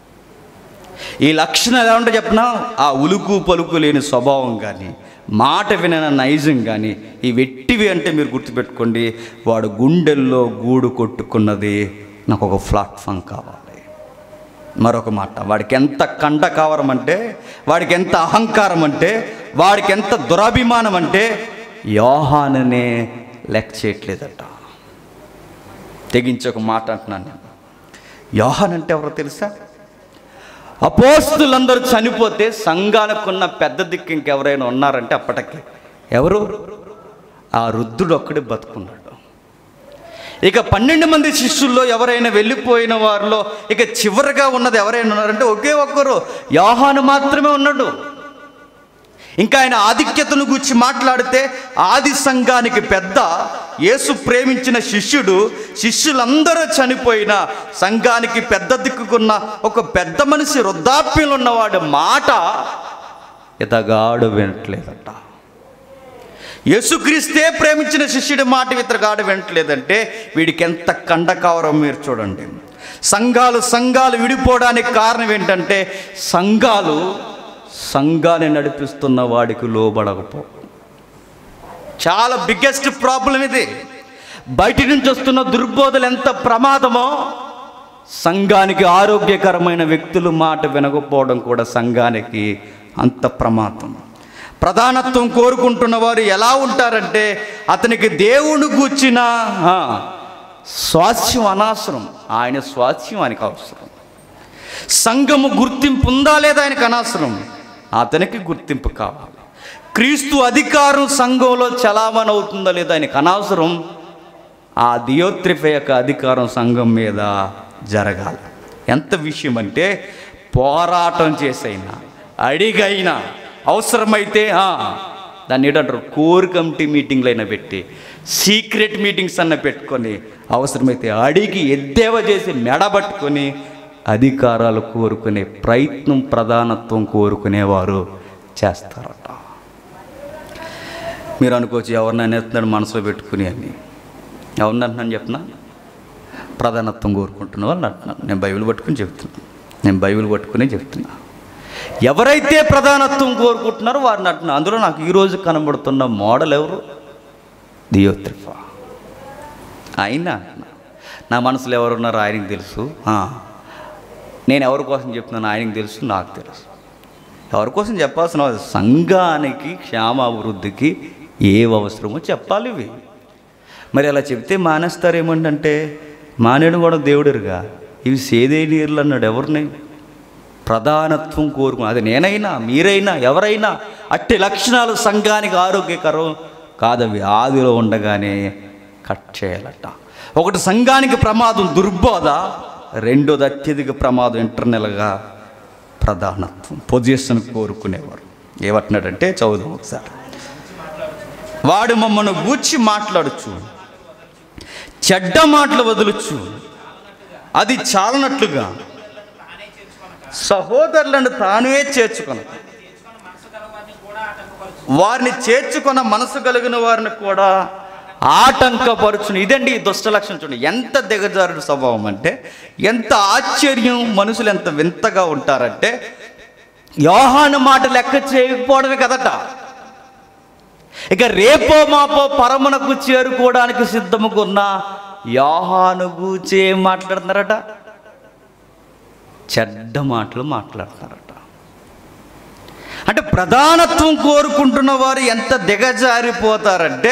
ఈ లక్షణాలు ఎలా ఉంటాయి చెప్పినా ఆ ఉలుకు పలుకు లేని స్వభావం కానీ మాట వినన నైజం కానీ ఈ వెట్టివి అంటే మీరు గుర్తుపెట్టుకోండి వాడు గుండెల్లో గూడు కొట్టుకున్నది నాకు ఒక ప్లాట్ఫామ్ కావాలి మరొక మాట వాడికి ఎంత కండకావరం అంటే వాడికి ఎంత అహంకారం అంటే వాడికి ఎంత దురాభిమానం అంటే యోహాననే లెక్క చేయట్లేదట తెగించి ఒక మాట అంటున్నాను నేను యోహాన్ అంటే ఎవరో తెలుసా అపోస్తులందరూ చనిపోతే సంఘానికున్న పెద్ద దిక్కు ఇంకెవరైనా ఉన్నారంటే అప్పటికి ఎవరు ఆ రుద్దుడు ఒక్కడే బతుకున్నాడు ఇక పన్నెండు మంది శిష్యుల్లో ఎవరైనా వెళ్ళిపోయిన వారిలో ఇక చివరిగా ఉన్నది ఎవరైనా ఉన్నారంటే ఒకే ఒక్కరు యోహాను మాత్రమే ఉన్నాడు ఇంకా ఆయన ఆధిక్యతను గురించి మాట్లాడితే ఆది సంఘానికి పెద్ద యేసు ప్రేమించిన శిష్యుడు శిష్యులందరూ చనిపోయిన సంఘానికి పెద్ద దిక్కుకున్న ఒక పెద్ద మనిషి వృద్ధాప్యంలో ఉన్నవాడి మాట ఇతగాడు వినట్లేదట యేసుక్రీస్తే ప్రేమించిన శిష్యుడి మాట ఇతగాడు వినట్లేదంటే వీడికి ఎంత కండకావరం మీరు చూడండి సంఘాలు సంఘాలు విడిపోవడానికి కారణం ఏంటంటే సంఘాలు సంఘాన్ని నడిపిస్తున్న వాడికి లోబడకపో చాలా బిగ్గెస్ట్ ప్రాబ్లం ఇది బయటి నుంచి వస్తున్న దుర్బోధలు ఎంత ప్రమాదమో సంఘానికి ఆరోగ్యకరమైన వ్యక్తులు మాట వినకపోవడం కూడా సంఘానికి అంత ప్రమాదం ప్రధానత్వం కోరుకుంటున్న వారు ఎలా ఉంటారంటే అతనికి దేవుని గూర్చిన ఆ, స్వాస్థ్యం అనవసరం ఆయన స్వాస్థ్యం ఆయనకు అవసరం సంఘము గుర్తింపు ఉందా లేదా ఆయనకు అనవసరం అతనికి గుర్తింపు కావాలి క్రీస్తు అధికారం సంఘంలో చలామణి అవుతుందో లేదో ఆయనకు అనవసరం ఆ దియోత్రిఫ యొక్క అధికారం సంఘం మీద జరగాలి ఎంత విషయం అంటే పోరాటం చేసైనా అడిగైనా అవసరమైతే ఆ, దాన్ని ఏంటంటారు కోర్ కమిటీ మీటింగ్లు అయినా పెట్టి సీక్రెట్ మీటింగ్స్ అన్న పెట్టుకొని అవసరమైతే అడిగి ఎద్దేవా చేసి మెడబట్టుకొని అధికారాలు కోరుకునే ప్రయత్నం ప్రధానత్వం కోరుకునేవారు చేస్తారట మీరు అనుకోవచ్చు ఎవరిని అనేస్తున్నాడు మనసులో పెట్టుకుని అని ఎవరిని అంటున్నాను చెప్పనా ప్రధానత్వం కోరుకుంటున్న వాళ్ళు అంటున్నాను నేను బైబిల్ పట్టుకుని చెప్తున్నాను నేను బైబిల్ పట్టుకుని చెప్తున్నా ఎవరైతే ప్రధానత్వం కోరుకుంటున్నారో వారిని అంటున్నా అందులో నాకు ఈరోజు కనబడుతున్న మోడల్ ఎవరు దియోత్రిఫా అయినా అంటున్నా నా మనసులో ఎవరున్నారో ఆయనకి తెలుసు ఆ, నేను ఎవరి కోసం చెప్తున్నాను ఆయనకి తెలుసు నాకు తెలుసు ఎవరి కోసం చెప్పాల్సిన అవసరం- సంఘానికి క్షేమాభివృద్ధికి ఏ అవసరమో చెప్పాలి ఇవి మరి అలా చెప్తే మానేస్తారేమంటే మానేయడం కూడా దేవుడిరుగా ఇవి సేదే నీళ్ళు అన్నాడు ఎవరిని ప్రధానత్వం కోరుకు అది నేనైనా మీరైనా ఎవరైనా అట్టి లక్షణాలు సంఘానికి ఆరోగ్యకరం కాదవి ఆదిలో ఉండగానే కట్ చేయాలట ఒకటి సంఘానికి ప్రమాదం దుర్బోధ రెండోది అత్యధిక ప్రమాదం ఇంటర్నల్గా ప్రధానత్వం పొజిషన్ కోరుకునేవారు ఏమంటున్నాడంటే చదువుదాం ఒకసారి వాడు మమ్మల్ని గూర్చి మాట్లాడచ్చు చెడ్డ మాటలు వదులుచు అది చాలనట్లుగా సహోదరులను తానే చేర్చుకొన వారిని చేర్చుకున్న మనసు కలిగిన వారిని కూడా ఆటంకపరుచును ఇదండి ఈ దుష్ట లక్షణం చూడండి ఎంత దిగజారుడు స్వభావం అంటే ఎంత ఆశ్చర్యం మనుషులు ఎంత వింతగా ఉంటారంటే యోహాను మాట లెక్క చేయకపోవడమే కదట ఇక రేపో మాపో పరమునకు చేరుకోవడానికి సిద్ధముకున్న యోహాను గూచే ఏం మాట్లాడుతున్నారట చెడ్డ మాటలు మాట్లాడుతున్నారట అంటే ప్రధానత్వం కోరుకుంటున్న వారు ఎంత దిగజారిపోతారంటే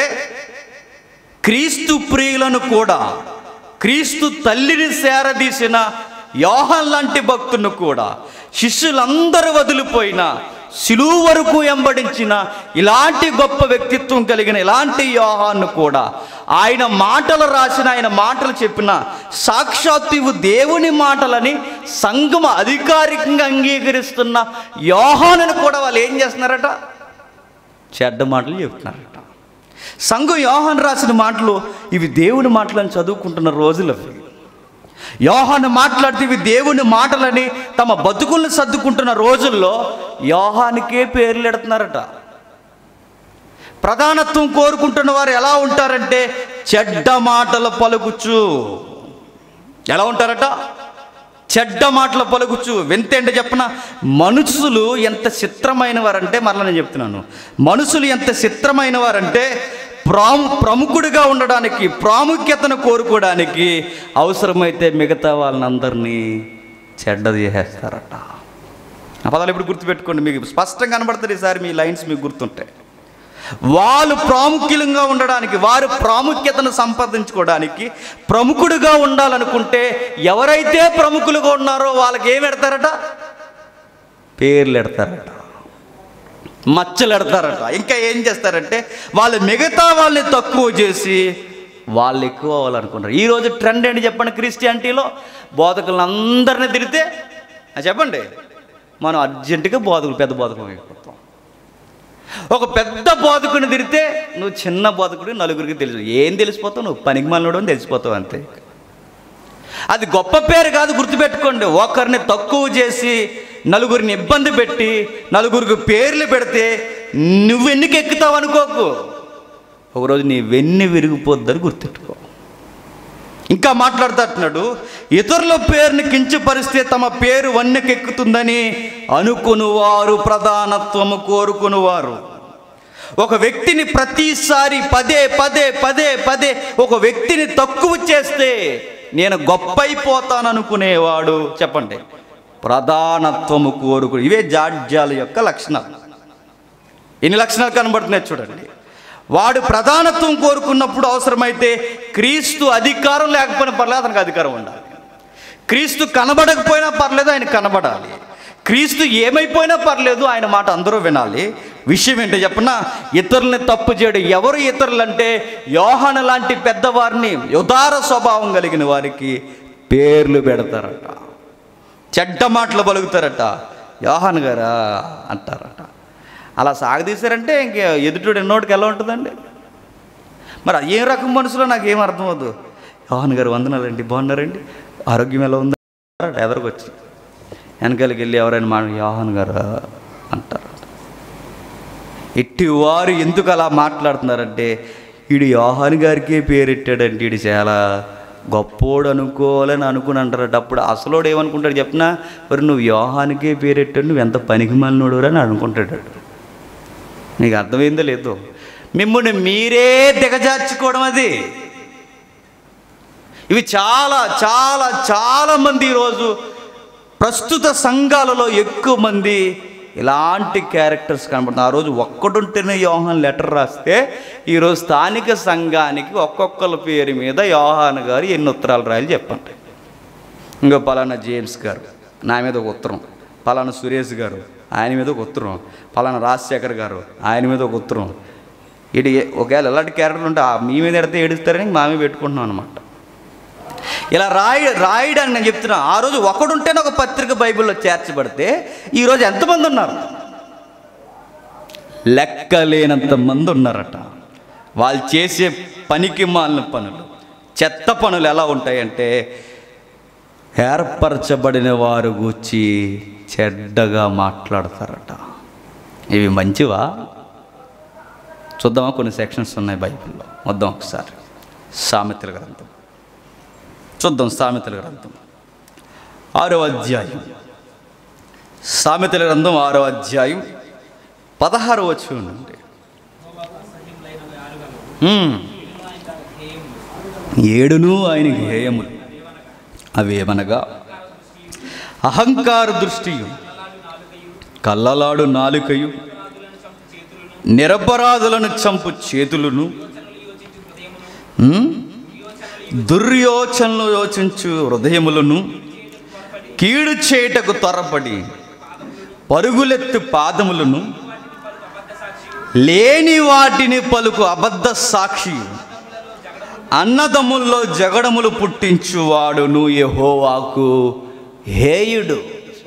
క్రీస్తు ప్రియులను కూడా క్రీస్తు తల్లిని సేరదీసిన యోహన్ లాంటి భక్తులను కూడా శిష్యులందరూ వదిలిపోయిన సిలువు వరకు ఎంబడించిన ఇలాంటి గొప్ప వ్యక్తిత్వం కలిగిన ఇలాంటి యోహాన్ని కూడా ఆయన మాటలు రాసిన ఆయన మాటలు చెప్పిన సాక్షాత్తు ఇవి దేవుని మాటలని సంఘం అధికారికంగా అంగీకరిస్తున్న యోహానుని కూడా వాళ్ళు ఏం చేస్తున్నారట చెడ్డ మాటలు చెప్తున్నారట సంఘం యోహాన్ రాసిన మాటలు ఇవి దేవుని మాటలని చదువుకుంటున్న రోజులు అవి యోహాను మాట్లాడితే ఇవి దేవుని మాటలని తమ బతుకుల్ని సర్దుకుంటున్న రోజుల్లో యోహానికే పేర్లు ఎడుతున్నారట ప్రధానత్వం కోరుకుంటున్న వారు ఎలా ఉంటారంటే చెడ్డ మాటలు పలుకుచు ఎలా ఉంటారట చెడ్డ మాటలు పలుకుచు వింతేంటి చెప్పన మనుషులు ఎంత చిత్రమైన వారంటే మరలా నేను చెప్తున్నాను మనుషులు ఎంత చిత్రమైన వారంటే ప్రాము ప్రముఖుడిగా ఉండడానికి ప్రాముఖ్యతను కోరుకోవడానికి అవసరమైతే మిగతా వాళ్ళందరినీ చెడ్డది చేసేస్తారట ఆ పదాలు ఇప్పుడు గుర్తుపెట్టుకోండి మీకు స్పష్టంగా కనబడుతుంది ఈసారి మీ లైన్స్ మీకు గుర్తుంటాయి వాళ్ళు ప్రాముఖ్యంగా ఉండడానికి వారు ప్రాముఖ్యతను సంపాదించుకోవడానికి ప్రముఖుడుగా ఉండాలనుకుంటే ఎవరైతే ప్రముఖులుగా ఉన్నారో వాళ్ళకి ఏం పెడతారట పేర్లు ఎడతారట మచ్చలు ఎడతారట ఇంకా ఏం చేస్తారంటే వాళ్ళు మిగతా వాళ్ళని తక్కువ చేసి వాళ్ళు ఎక్కువ అవ్వాలనుకుంటారు ఈరోజు ట్రెండ్ ఏంటి చెప్పండి క్రిస్టియానిటీలో బోధకులను అందరినీ తిరిగితే ఆ చెప్పండి మనం అర్జెంటుగా బోధకులు పెద్ద బోధకులు అయిపోతాం ఒక పెద్ద బోధకుని తిరిగితే నువ్వు చిన్న బోధకుడు నలుగురికి తెలుసు ఏం తెలిసిపోతావు నువ్వు పనికి మనోడు అని తెలిసిపోతావు అంతే అది గొప్ప పేరు కాదు గుర్తుపెట్టుకోండి ఒకరిని తక్కువ చేసి నలుగురిని ఇబ్బంది పెట్టి నలుగురికి పేర్లు పెడితే నువ్వు ఎన్నికి ఎక్కుతావు అనుకోకు ఒకరోజు నీ వెన్ను విరిగిపోద్దని గుర్తెట్టుకో ఇంకా మాట్లాడుతున్నాడు ఇతరుల పేరుని కించపరిస్తే తమ పేరు వన్నెకెక్కుతుందని అనుకునివారు ప్రధానత్వము కోరుకునివారు ఒక వ్యక్తిని ప్రతిసారి పదే పదే పదే పదే ఒక వ్యక్తిని తక్కువ చేస్తే నేను గొప్ప అయిపోతాననుకునేవాడు చెప్పండి ప్రధానత్వము కోరుకు ఇవే జాడ్యాల యొక్క లక్షణాలు ఎన్ని లక్షణాలు కనబడుతున్నాయి చూడండి వాడు ప్రధానత్వం కోరుకున్నప్పుడు అవసరమైతే క్రీస్తు అధికారం లేకపోయినా పర్లేదు అతనికి అధికారం ఉండాలి క్రీస్తు కనబడకపోయినా పర్లేదు ఆయన కనబడాలి క్రీస్తు ఏమైపోయినా పర్లేదు ఆయన మాట అందరూ వినాలి విషయం ఏంటో చెప్పనా ఇతరుల్ని తప్పు చేయడం ఎవరు ఇతరులు అంటే యోహాను లాంటి పెద్దవారిని ఉదార స్వభావం కలిగిన వారికి పేర్లు పెడతారట చెడ్డ మాటలు పలుకుతారట యోహాన్ గారా అంటారట అలా సాగదీశారంటే ఇంక ఎదుటి ఎన్నోటికి ఎలా ఉంటుందండి మరి ఏ రకం మనుషులో నాకు ఏం అర్థం అవ్వదు యోహాన్ గారు వందనాలండి బాగున్నారండి ఆరోగ్యం ఎలా ఉందా ఎదరికి వెనకాలకి వెళ్ళి ఎవరైనా మా యోహాన్ గారు అంటారు ఇట్టి వారు ఎందుకు అలా మాట్లాడుతున్నారంటే వీడు యోహాన్ గారికే పేరెట్టాడంటే వీడు చాలా గొప్పోడు అనుకోవాలని అనుకుని అంటారట అప్పుడు అసలోడు ఏమనుకుంటాడు చెప్పినా మరి నువ్వు యోహానికే పేరెట్టాడు నువ్వు ఎంత పనికి మాలినోడు అని అనుకుంటాడు నీకు అర్థమైందో లేదో మిమ్మల్ని మీరే దిగజార్చుకోవడం అది ఇవి చాలా చాలా చాలా మంది ఈరోజు ప్రస్తుత సంఘాలలో ఎక్కువ మంది ఇలాంటి క్యారెక్టర్స్ కనబడుతుంది ఆ రోజు ఒక్కడుంటేనే యోహాన్ లెటర్ రాస్తే ఈరోజు స్థానిక సంఘానికి ఒక్కొక్కరి పేరు మీద యోహాన్ గారు ఎన్ని ఉత్తరాలు రాయాలి చెప్పండి ఇంకో పలానా జేమ్స్ గారు నా మీద ఒక ఉత్తరం పలానా సురేష్ గారు ఆయన మీద ఒక ఉత్తరం పలానా రాజశేఖర్ గారు ఆయన మీద ఒక ఉత్తరం ఇటు ఏ- ఒకవేళ ఎలాంటి క్యారెక్టర్లు ఉంటే ఆ మీ మీద ఎడితే ఏడుస్తారని మా మీద పెట్టుకుంటున్నాం అనమాట ఇలా రాయ రాయడానికి నేను చెప్తున్నా ఆ రోజు ఒకడుంటేనే ఒక పత్రిక బైబిల్లో చేర్చబడితే ఈరోజు ఎంతమంది ఉన్నారు లెక్కలేనంత మంది ఉన్నారట వాళ్ళు చేసే పనికి మాలిన పనులు చెత్త పనులు ఎలా ఉంటాయంటే ఏర్పరచబడిన వారు గూర్చి చెడ్డగా మాట్లాడతారట ఇవి మంచివా చూద్దామా కొన్ని సెక్షన్స్ ఉన్నాయి బైబిల్లో వద్దాం ఒకసారి సామెతల గ్రంథం చూద్దాం సామెతల గ్రంథం ఆరో అధ్యాయం సామెతల గ్రంథం ఆరో అధ్యాయం పదహారు వచ్చి నుండి హ్మ్. ఏడును ఆయన గేయములు అవేమనగా అహంకార దృష్టియు కల్లలాడు నాలుకయు నిరపరాధులను చంపు చేతులను హ్మ్? దుర్యోచనలు యోచించు హృదయములను కీడు చేటకు త్వరపడి పరుగులెత్తు పాదములను లేని వాటిని పలుకు అబద్ధ సాక్షి అన్నదమ్ముల్లో జగడములు పుట్టించువాడును యెహోవాకు హేయుడు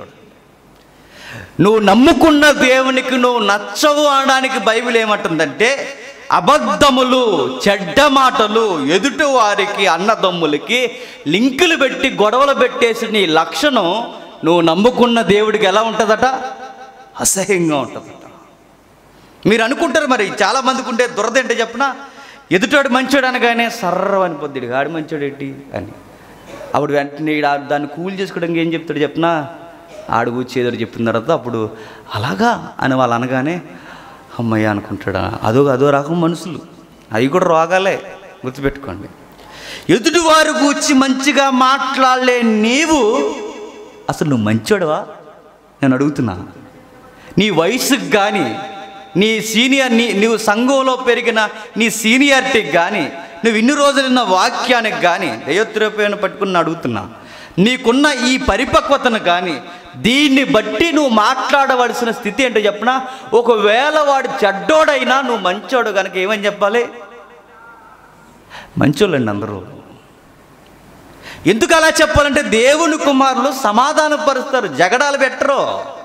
నువ్వు నమ్ముకున్న దేవునికి నువ్వు నచ్చవు అనడానికి బైబిల్ ఏమంటుందంటే అబద్ధములు చెడ్డ మాటలు ఎదుటి వారికి అన్నదమ్ములకి లింకులు పెట్టి గొడవలు పెట్టేసి నీ లక్షణం నువ్వు నమ్ముకున్న దేవుడికి ఎలా ఉంటుందట అసహ్యంగా ఉంటుందట మీరు అనుకుంటారు మరి చాలా మందికి ఉండే దురద ఏంటో చెప్పిన ఎదుటోడు మంచోడు అనగానే సర్ర అనిపోద్ది గాడి మంచోడు ఏంటి అని అప్పుడు వెంటనే ఈడ దాన్ని కూల్ చేసుకోవడానికి ఏం చెప్తాడు చెప్పినా ఆడు కూర్చేదో చెప్పిన తర్వాత అప్పుడు అలాగా అని వాళ్ళు అనగానే అమ్మయ్య అనుకుంటాడా అదో అదో రకం మనుషులు అవి కూడా రోగాలే గుర్తుపెట్టుకోండి ఎదుటి వారు కూర్చి మంచిగా మాట్లాడలే నీవు అసలు నువ్వు మంచోడవా నేను అడుగుతున్నా నీ వయసుకు కానీ నీ సీనియర్ నీ నువ్వు సంఘంలో పెరిగిన నీ సీనియారిటీకి కానీ నువ్వు ఇన్ని రోజులున్న వాక్యానికి కానీ దయోత్రపేను పట్టుకుని అడుగుతున్నా నీకున్న ఈ పరిపక్వతను కానీ దీన్ని బట్టి నువ్వు మాట్లాడవలసిన స్థితి ఏంటో చెప్పినా ఒకవేళ వాడు చెడ్డోడైనా నువ్వు మంచోడు కనుక ఏమని చెప్పాలి మంచోళ్ళండి అందరూ ఎందుకు అలా చెప్పాలంటే దేవుని కుమారులు సమాధానపరుస్తారు జగడాలు పెట్టరు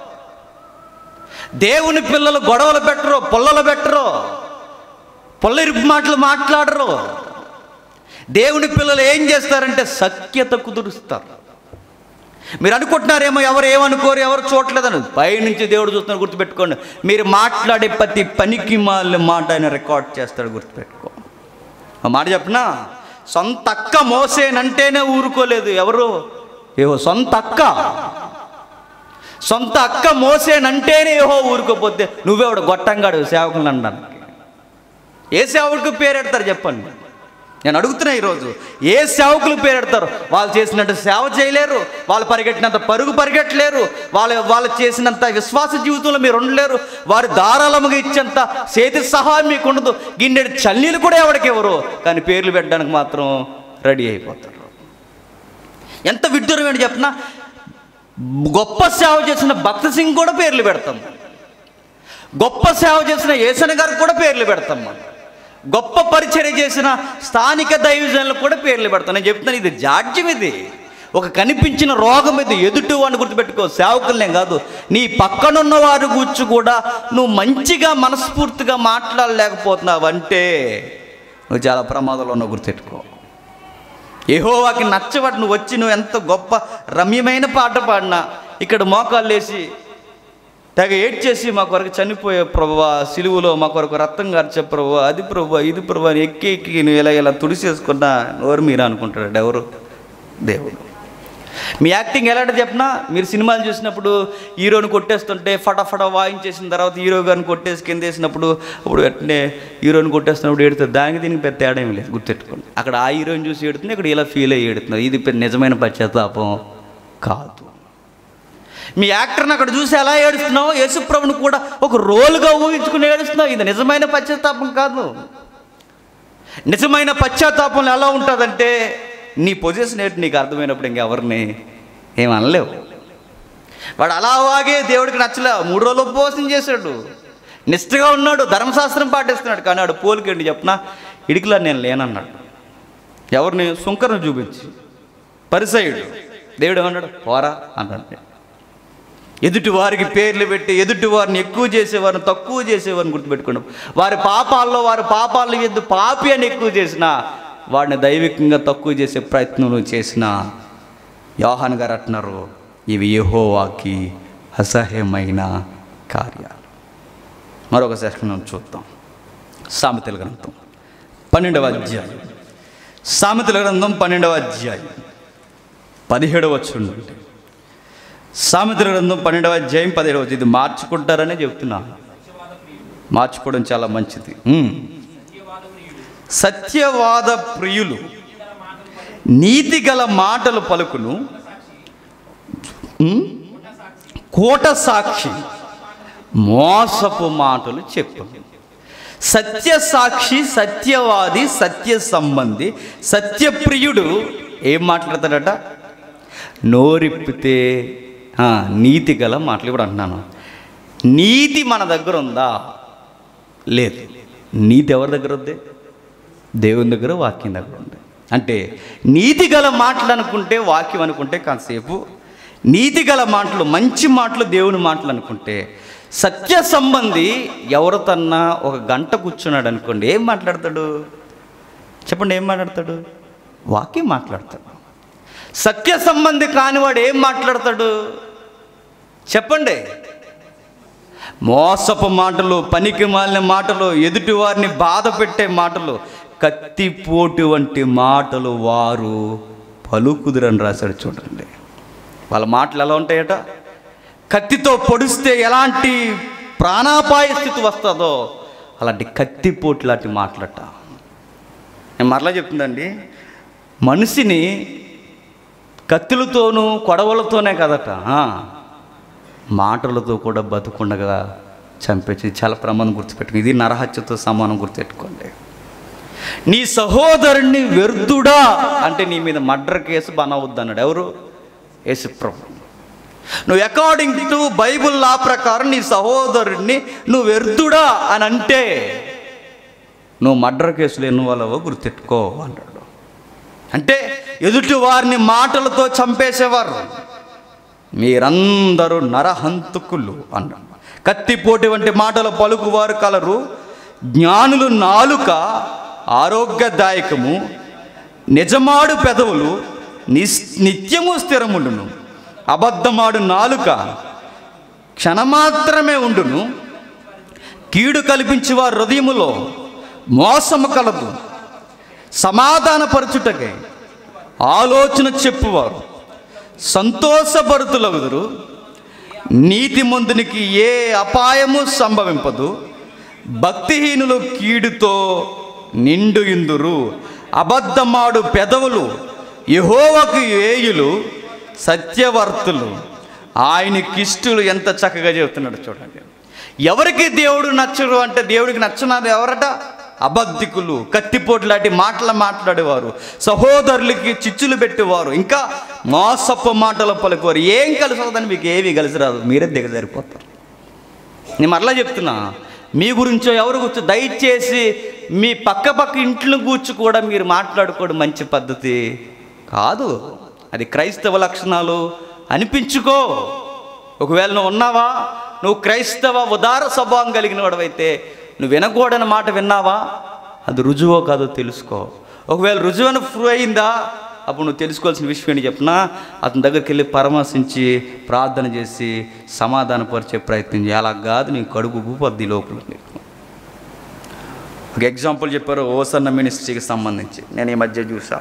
దేవుని పిల్లలు గొడవలు పెట్టరు పొల్లలు పెట్టరు పొల్లరిపు మాటలు మాట్లాడరు దేవుని పిల్లలు ఏం చేస్తారంటే సఖ్యత కుదురుస్తారు మీరు అనుకుంటున్నారేమో ఎవరు ఏమనుకోరు ఎవరు చూడలేదని పైనుంచి దేవుడు చూస్తున్నారు గుర్తుపెట్టుకోండి మీరు మాట్లాడే ప్రతి పనికి మాలిన మాట ఆయన రికార్డ్ చేస్తాడు గుర్తుపెట్టుకో ఆ మాట చెప్పనా సొంత అక్క మోసేనంటేనే ఊరుకోలేదు ఎవరు ఏవో సొంత అక్క సొంత అక్క మోసేనంటేనే ఏహో ఊరుకోపోతే నువ్వెవడు గొట్టంగాడు సేవకులు అనడానికి ఏ సేవకుడికి పేరెడతారు చెప్పండి నేను అడుగుతున్నా ఈరోజు ఏ సేవకులు పేరెడతారు వాళ్ళు చేసినట్టు సేవ చేయలేరు వాళ్ళు పరిగెట్టినంత పరుగు పరిగెట్టలేరు వాళ్ళు వాళ్ళు చేసినంత విశ్వాస జీవితంలో మీరు ఉండలేరు వారు ధారాళముగా ఇచ్చేంత చేతి సహాయం మీకు ఉండదు గిన్నెడు చల్లీలు కూడా ఎవరికి ఎవరు కానీ పేర్లు పెట్టడానికి మాత్రం రెడీ అయిపోతారు ఎంత విడ్డూరం ఏంటి చెప్పిన గొప్ప సేవ చేసిన భక్త సింగ్ కూడా పేర్లు పెడతాం గొప్ప సేవ చేసిన ఏసన గారికి కూడా పేర్లు పెడతాం మనం గొప్ప పరిచర్య చేసిన స్థానిక దైవజనులకు కూడా పేర్లు పెడతాం నేను చెప్తున్నాను ఇది జాడ్యం ఇది ఒక కనిపించిన రోగం ఇది ఎదుటి వాడిని గుర్తుపెట్టుకో సేవకులనే కాదు నీ పక్కనున్న వారి గురించి కూడా నువ్వు మంచిగా మనస్ఫూర్తిగా మాట్లాడలేకపోతున్నావు అంటే నువ్వు చాలా ప్రమాదంలో ఉన్నావు గుర్తెట్టుకో యెహోవాకి నచ్చబడి నువ్వు వచ్చి నువ్వు ఎంత గొప్ప రమ్యమైన పాట పాడినా ఇక్కడ మోకాళ్ళు వేసి తెగ ఏడ్చేసి మా కొరకు చనిపోయే ప్రభువా సిలువులో మా కొరకు రక్తం గార్చే ప్రభు అది ప్రభు ఇది ప్రభు అని ఎక్కి ఎక్కి నువ్వు ఇలా ఇలా తుడిసేసుకున్నా ఎవరు మీరు అనుకుంటాడు ఎవరు దేవుడు మీ యాక్టింగ్ ఎలాంటి చెప్పినా మీరు సినిమాలు చూసినప్పుడు హీరోని కొట్టేస్తుంటే ఫటాఫట వాయించేసిన తర్వాత హీరో గారిని కొట్టేసి కింద వేసినప్పుడు అప్పుడు వెంటనే హీరోని కొట్టేస్తున్నప్పుడు ఏడుతుంది దానికి దీనికి పెద్ద తేడా ఏమి లేదు గుర్తెట్టుకోండి అక్కడ ఆ హీరోని చూసి ఏడుతుంది ఇక్కడ ఇలా ఫీల్ అయ్యి ఏడుతున్నారు ఇది పెద్ద నిజమైన పశ్చాత్తాపం కాదు మీ యాక్టర్ని అక్కడ చూసి ఎలా ఏడుస్తున్నావు యేసుప్రభుని కూడా ఒక రోల్గా ఊహించుకుని ఏడుస్తున్నావు ఇది నిజమైన పశ్చాత్తాపం కాదు నిజమైన పశ్చాత్తాపం ఎలా ఉంటుందంటే నీ పొజిషన్ ఏంటి నీకు అర్థమైనప్పుడు ఇంకెవరిని ఏమనలేవు వాడు అలా వాగే దేవుడికి నచ్చలే మూడు రోజులు ఉపవాసం చేశాడు నిష్ఠగా ఉన్నాడు ధర్మశాస్త్రం పాటిస్తున్నాడు కానీ ఆడు పోలికండి చెప్పిన ఇడికిలా నేను లేనన్నాడు ఎవరిని సుంకరను చూపించి పరిసయుడు దేవుడు ఏమన్నాడు పోరా అన్నాడు ఎదుటి వారికి పేర్లు పెట్టి ఎదుటి వారిని ఎక్కువ చేసేవారిని తక్కువ చేసేవారిని గుర్తుపెట్టుకోండి వారి పాపాల్లో వారి పాపాల ఎద్దు పాపి అని ఎక్కువ చేసిన వాడిని దైవికంగా తక్కువ చేసే ప్రయత్నం నువ్వు చేసిన యోహాన్ గారు అంటున్నారు ఇవి యెహోవాకి అసహ్యమైన కార్యాలు మరొక సెషన్ చూద్దాం సామెతల గ్రంథం పన్నెండవ అధ్యాయం సామెతల గ్రంథం పన్నెండవ అధ్యాయం పదిహేడవ వచ్చుండండి సామెతల గ్రంథం పన్నెండవ అధ్యాయం పదిహేడవ వచ్చి ఇది మార్చుకుంటారనే చెప్తున్నా మార్చుకోవడం చాలా మంచిది ఉమ్. సత్యవాద ప్రియులు నీతి గల మాటలు పలుకును ఉమ్, కోట సాక్షి మోసపు మాటలు చెప్పు సత్య సాక్షి సత్యవాది సత్య సంబంధి సత్యప్రియుడు ఏం మాట్లాడతాడట నోరిప్పితే ఆ, నీతి గల మాటలు ఇప్పుడు అంటున్నాను నీతి మన దగ్గర ఉందా లేదు నీతి ఎవరి దగ్గర ఉంది దేవుని దగ్గర వాక్యం దగ్గర ఉంది అంటే నీతి గల మాటలు అనుకుంటే వాక్యం అనుకుంటే కాసేపు నీతి గల మాటలు మంచి మాటలు దేవుని మాటలు అనుకుంటే సత్య సంబంధి ఎవరితన్నా ఒక గంట కూర్చున్నాడు అనుకోండి ఏం మాట్లాడతాడు చెప్పండి ఏం మాట్లాడతాడు వాక్యం మాట్లాడతాడు సత్య సంబంధి కానివాడు ఏం మాట్లాడతాడు చెప్పండి మోసపు మాటలు పనికి మాలిన మాటలు ఎదుటి వారిని బాధ పెట్టే మాటలు కత్తిపోటు వంటి మాటలు వారు పలుకుదురని రాశాడు చూడండి వాళ్ళ మాటలు ఎలా ఉంటాయట కత్తితో పొడిస్తే ఎలాంటి ప్రాణాపాయ స్థితి వస్తుందో అలాంటి కత్తిపోటు లాంటి మాటలట నేను మరలా చెప్తుందండి మనిషిని కత్తులతోనూ కొడవలతోనే కదట ఆ, మాటలతో కూడా బతుకుండగా చంపేసి చాలా ప్రమాదం గుర్తుపెట్టుకో ఇది నరహత్యతో సమానం గుర్తుపెట్టుకోండి నీ సహోదరుణ్ణి వ్యర్థుడా అంటే నీ మీద మర్డర్ కేసు బనవద్దు అన్నాడు ఎవరు యేసుప్రభు నువ్వు అకార్డింగ్ టు బైబుల్ లా ప్రకారం నీ సహోదరుణ్ణి నువ్వు వ్యర్థుడా అని అంటే నువ్వు మర్డర్ కేసులు ఎన్ని వాళ్ళవో గుర్తెట్టుకో అన్నాడు అంటే ఎదుటి వారిని మాటలతో చంపేసేవారు మీరందరూ నరహంతకులు అన్నాడు కత్తిపోటి వంటి మాటలు పలుకువారు కలరు జ్ఞానులు నాలుక ఆరోగ్యదాయకము నిజమాడు పెదవులు నిస్ నిత్యము స్థిరముండును అబద్ధమాడు నాలుక క్షణమాత్రమే ఉండును కీడు కల్పించి వారి హృదయములో మోసము కలదు సమాధానపరచుటకై ఆలోచన చెప్పువారు సంతోషభరితులగుదురు నీతిమంతునికి ఏ అపాయము సంభవింపదు భక్తిహీనులు కీడుతో నిండు ఇందురు అబద్ధమాడు పెదవులు యహోవకు ఏయులు సత్యవర్తులు ఆయనకిష్టులు ఎంత చక్కగా చెబుతున్నాడు చూడండి ఎవరికి దేవుడు నచ్చరు అంటే దేవుడికి నచ్చనది ఎవరట అబద్ధికులు కత్తిపోటు లాంటి మాటలు మాట్లాడేవారు సహోదరులకి చిచ్చులు పెట్టేవారు ఇంకా మోసపు మాటలు పలుకువారు ఏం కలిసి రాదని మీకు ఏమీ కలిసి రాదు మీరే దిగజారిపోతారు నేను మరలా చెప్తున్నా మీ గురించో ఎవరి గురించో దయచేసి మీ పక్క పక్క ఇంట్లో కూర్చు కూడా మీరు మాట్లాడుకోవడం మంచి పద్ధతి కాదు అది క్రైస్తవ లక్షణాలు అనిపించుకో ఒకవేళ నువ్వు ఉన్నావా నువ్వు క్రైస్తవ ఉదార స్వభావం కలిగిన వాడవైతే నువ్వు వినకూడని మాట విన్నావా అది రుజువో కాదో తెలుసుకో ఒకవేళ రుజువని ప్రూవ్ అయిందా అప్పుడు నువ్వు తెలుసుకోవాల్సిన విషయం ఏంటి చెప్పినా అతని దగ్గరికి వెళ్ళి పరామర్శించి ప్రార్థన చేసి సమాధానపరిచే ప్రయత్నం చేయాలి అలా కాదు నీ కడుపు ఉబ్బుపద్ది లోపల నీకు. ఒక ఎగ్జాంపుల్ చెప్పారు ఓసన్న మినిస్ట్రీకి సంబంధించి నేను ఈ మధ్య చూసా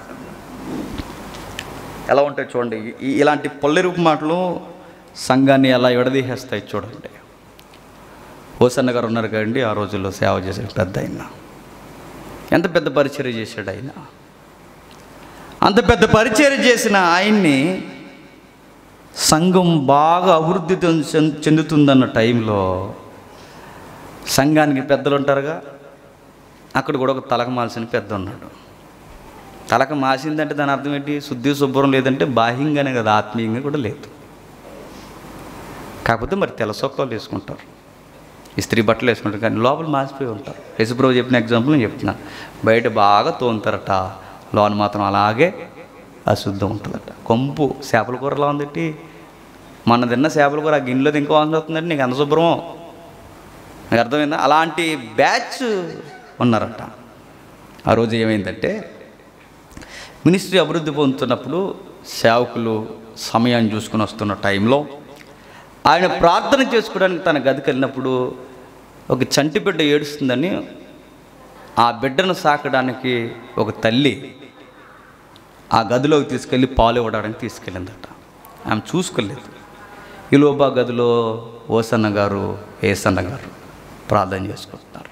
ఎలా ఉంటాయి చూడండి ఈ- ఇలాంటి పొల్లెరుపు మాటలు సంఘాన్ని ఎలా విడదీసేస్తాయి చూడండి ఓసన్న గారు ఉన్నారు కదండి ఆ రోజుల్లో సేవ చేసే పెద్ద ఆయన ఎంత పెద్ద పరిచర్య చేశాడు ఆయన అంత పెద్ద పరిచర్య చేసిన ఆయన్ని సంఘం బాగా అభివృద్ధి చెంద- చెందుతుందన్న టైంలో సంఘానికి పెద్దలు ఉంటారుగా అక్కడ కూడా ఒక తలక మాల్సిన పెద్ద ఉన్నాడు తలక మాసిందంటే దాని అర్థం ఏంటి శుద్ధి శుభ్రం లేదంటే బాహ్యంగానే కదా ఆత్మీయంగా కూడా లేదు కాకపోతే మరి తెల్ల సొక్కలు వేసుకుంటారు ఇస్త్రీ బట్టలు వేసుకుంటారు కానీ లోపల మాసిపోయి ఉంటారు యశుప్రభు చెప్పిన ఎగ్జాంపుల్ నేను చెప్తున్నా బయట బాగా తోముతారట లోన్ మాత్రం అలాగే అశుద్ధం ఉంటుందట కొంపు చేపల కూరలా ఉందటి మొన్న తిన్న చేపల కూర ఆ గిన్నెలో ఇంకో వాసన వస్తుందంటే నీకు ఎంత శుభ్రమో నాకు అర్థమైందా అలాంటి బ్యాచ్ ఉన్నారట ఆ రోజు ఏమైందంటే మినిస్ట్రీ అభివృద్ధి పొందుతున్నప్పుడు సేవకులు సమయాన్ని చూసుకుని వస్తున్న టైంలో ఆయన ప్రార్థన చేసుకోవడానికి తన గదికి వెళ్ళినప్పుడు ఒక చంటి బిడ్డ ఏడుస్తుందని ఆ బిడ్డను సాకడానికి ఒక తల్లి ఆ గదిలోకి తీసుకెళ్ళి పాలు ఇవ్వడానికి తీసుకెళ్ళిందట ఆమె చూసుకోలేదు ఈ లోపా గదిలో ఓసన్న గారు ఏసన్న గారు ప్రార్థన చేసుకుంటున్నారు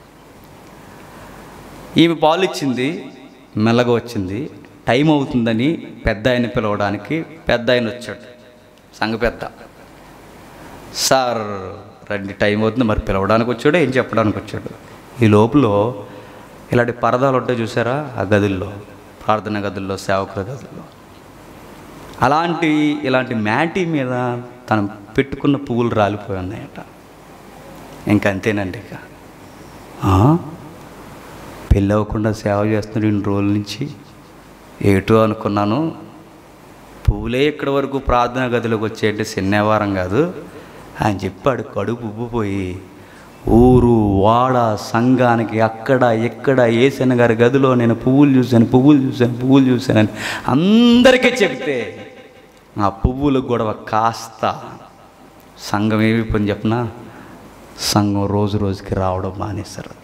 ఈమె పాలు ఇచ్చింది మెల్లగా వచ్చింది టైం అవుతుందని పెద్ద ఆయన పిలవడానికి పెద్ద ఆయన వచ్చాడు సంఘ పెద్ద సార్ రండి టైం అవుతుంది మరి పిలవడానికి వచ్చాడు ఏం చెప్పడానికి వచ్చాడు ఈ లోపల ఇలాంటి పరదాలు ఉంటాయి చూసారా ఆ గదుల్లో ప్రార్థన గదుల్లో సేవకుల గదుల్లో అలాంటి ఇలాంటి మ్యాటి మీద తను పెట్టుకున్న పువ్వులు రాలిపోయి ఉన్నాయట ఇంక అంతేనండి ఇక ఆ? పెళ్ళి అవ్వకుండా సేవ చేస్తున్నాడు ఇన్ని రోజుల నుంచి ఏటో అనుకున్నాను పువ్వులే ఇక్కడి వరకు ప్రార్థన గదిలోకి వచ్చేయంటే శనివారం కాదు ఆయన చెప్పాడు కడుపు ఉబ్బిపోయి ఊరు వాడ సంఘానికి అక్కడ ఎక్కడ ఏసన్న గారి గదిలో నేను పువ్వులు చూశాను పువ్వులు చూశాను పువ్వులు చూశానని అందరికీ చెప్తే ఆ పువ్వుల గొడవ కాస్త సంఘం ఏమి పని చెప్పనా సంఘం రోజు రోజుకి రావడం మానేశారట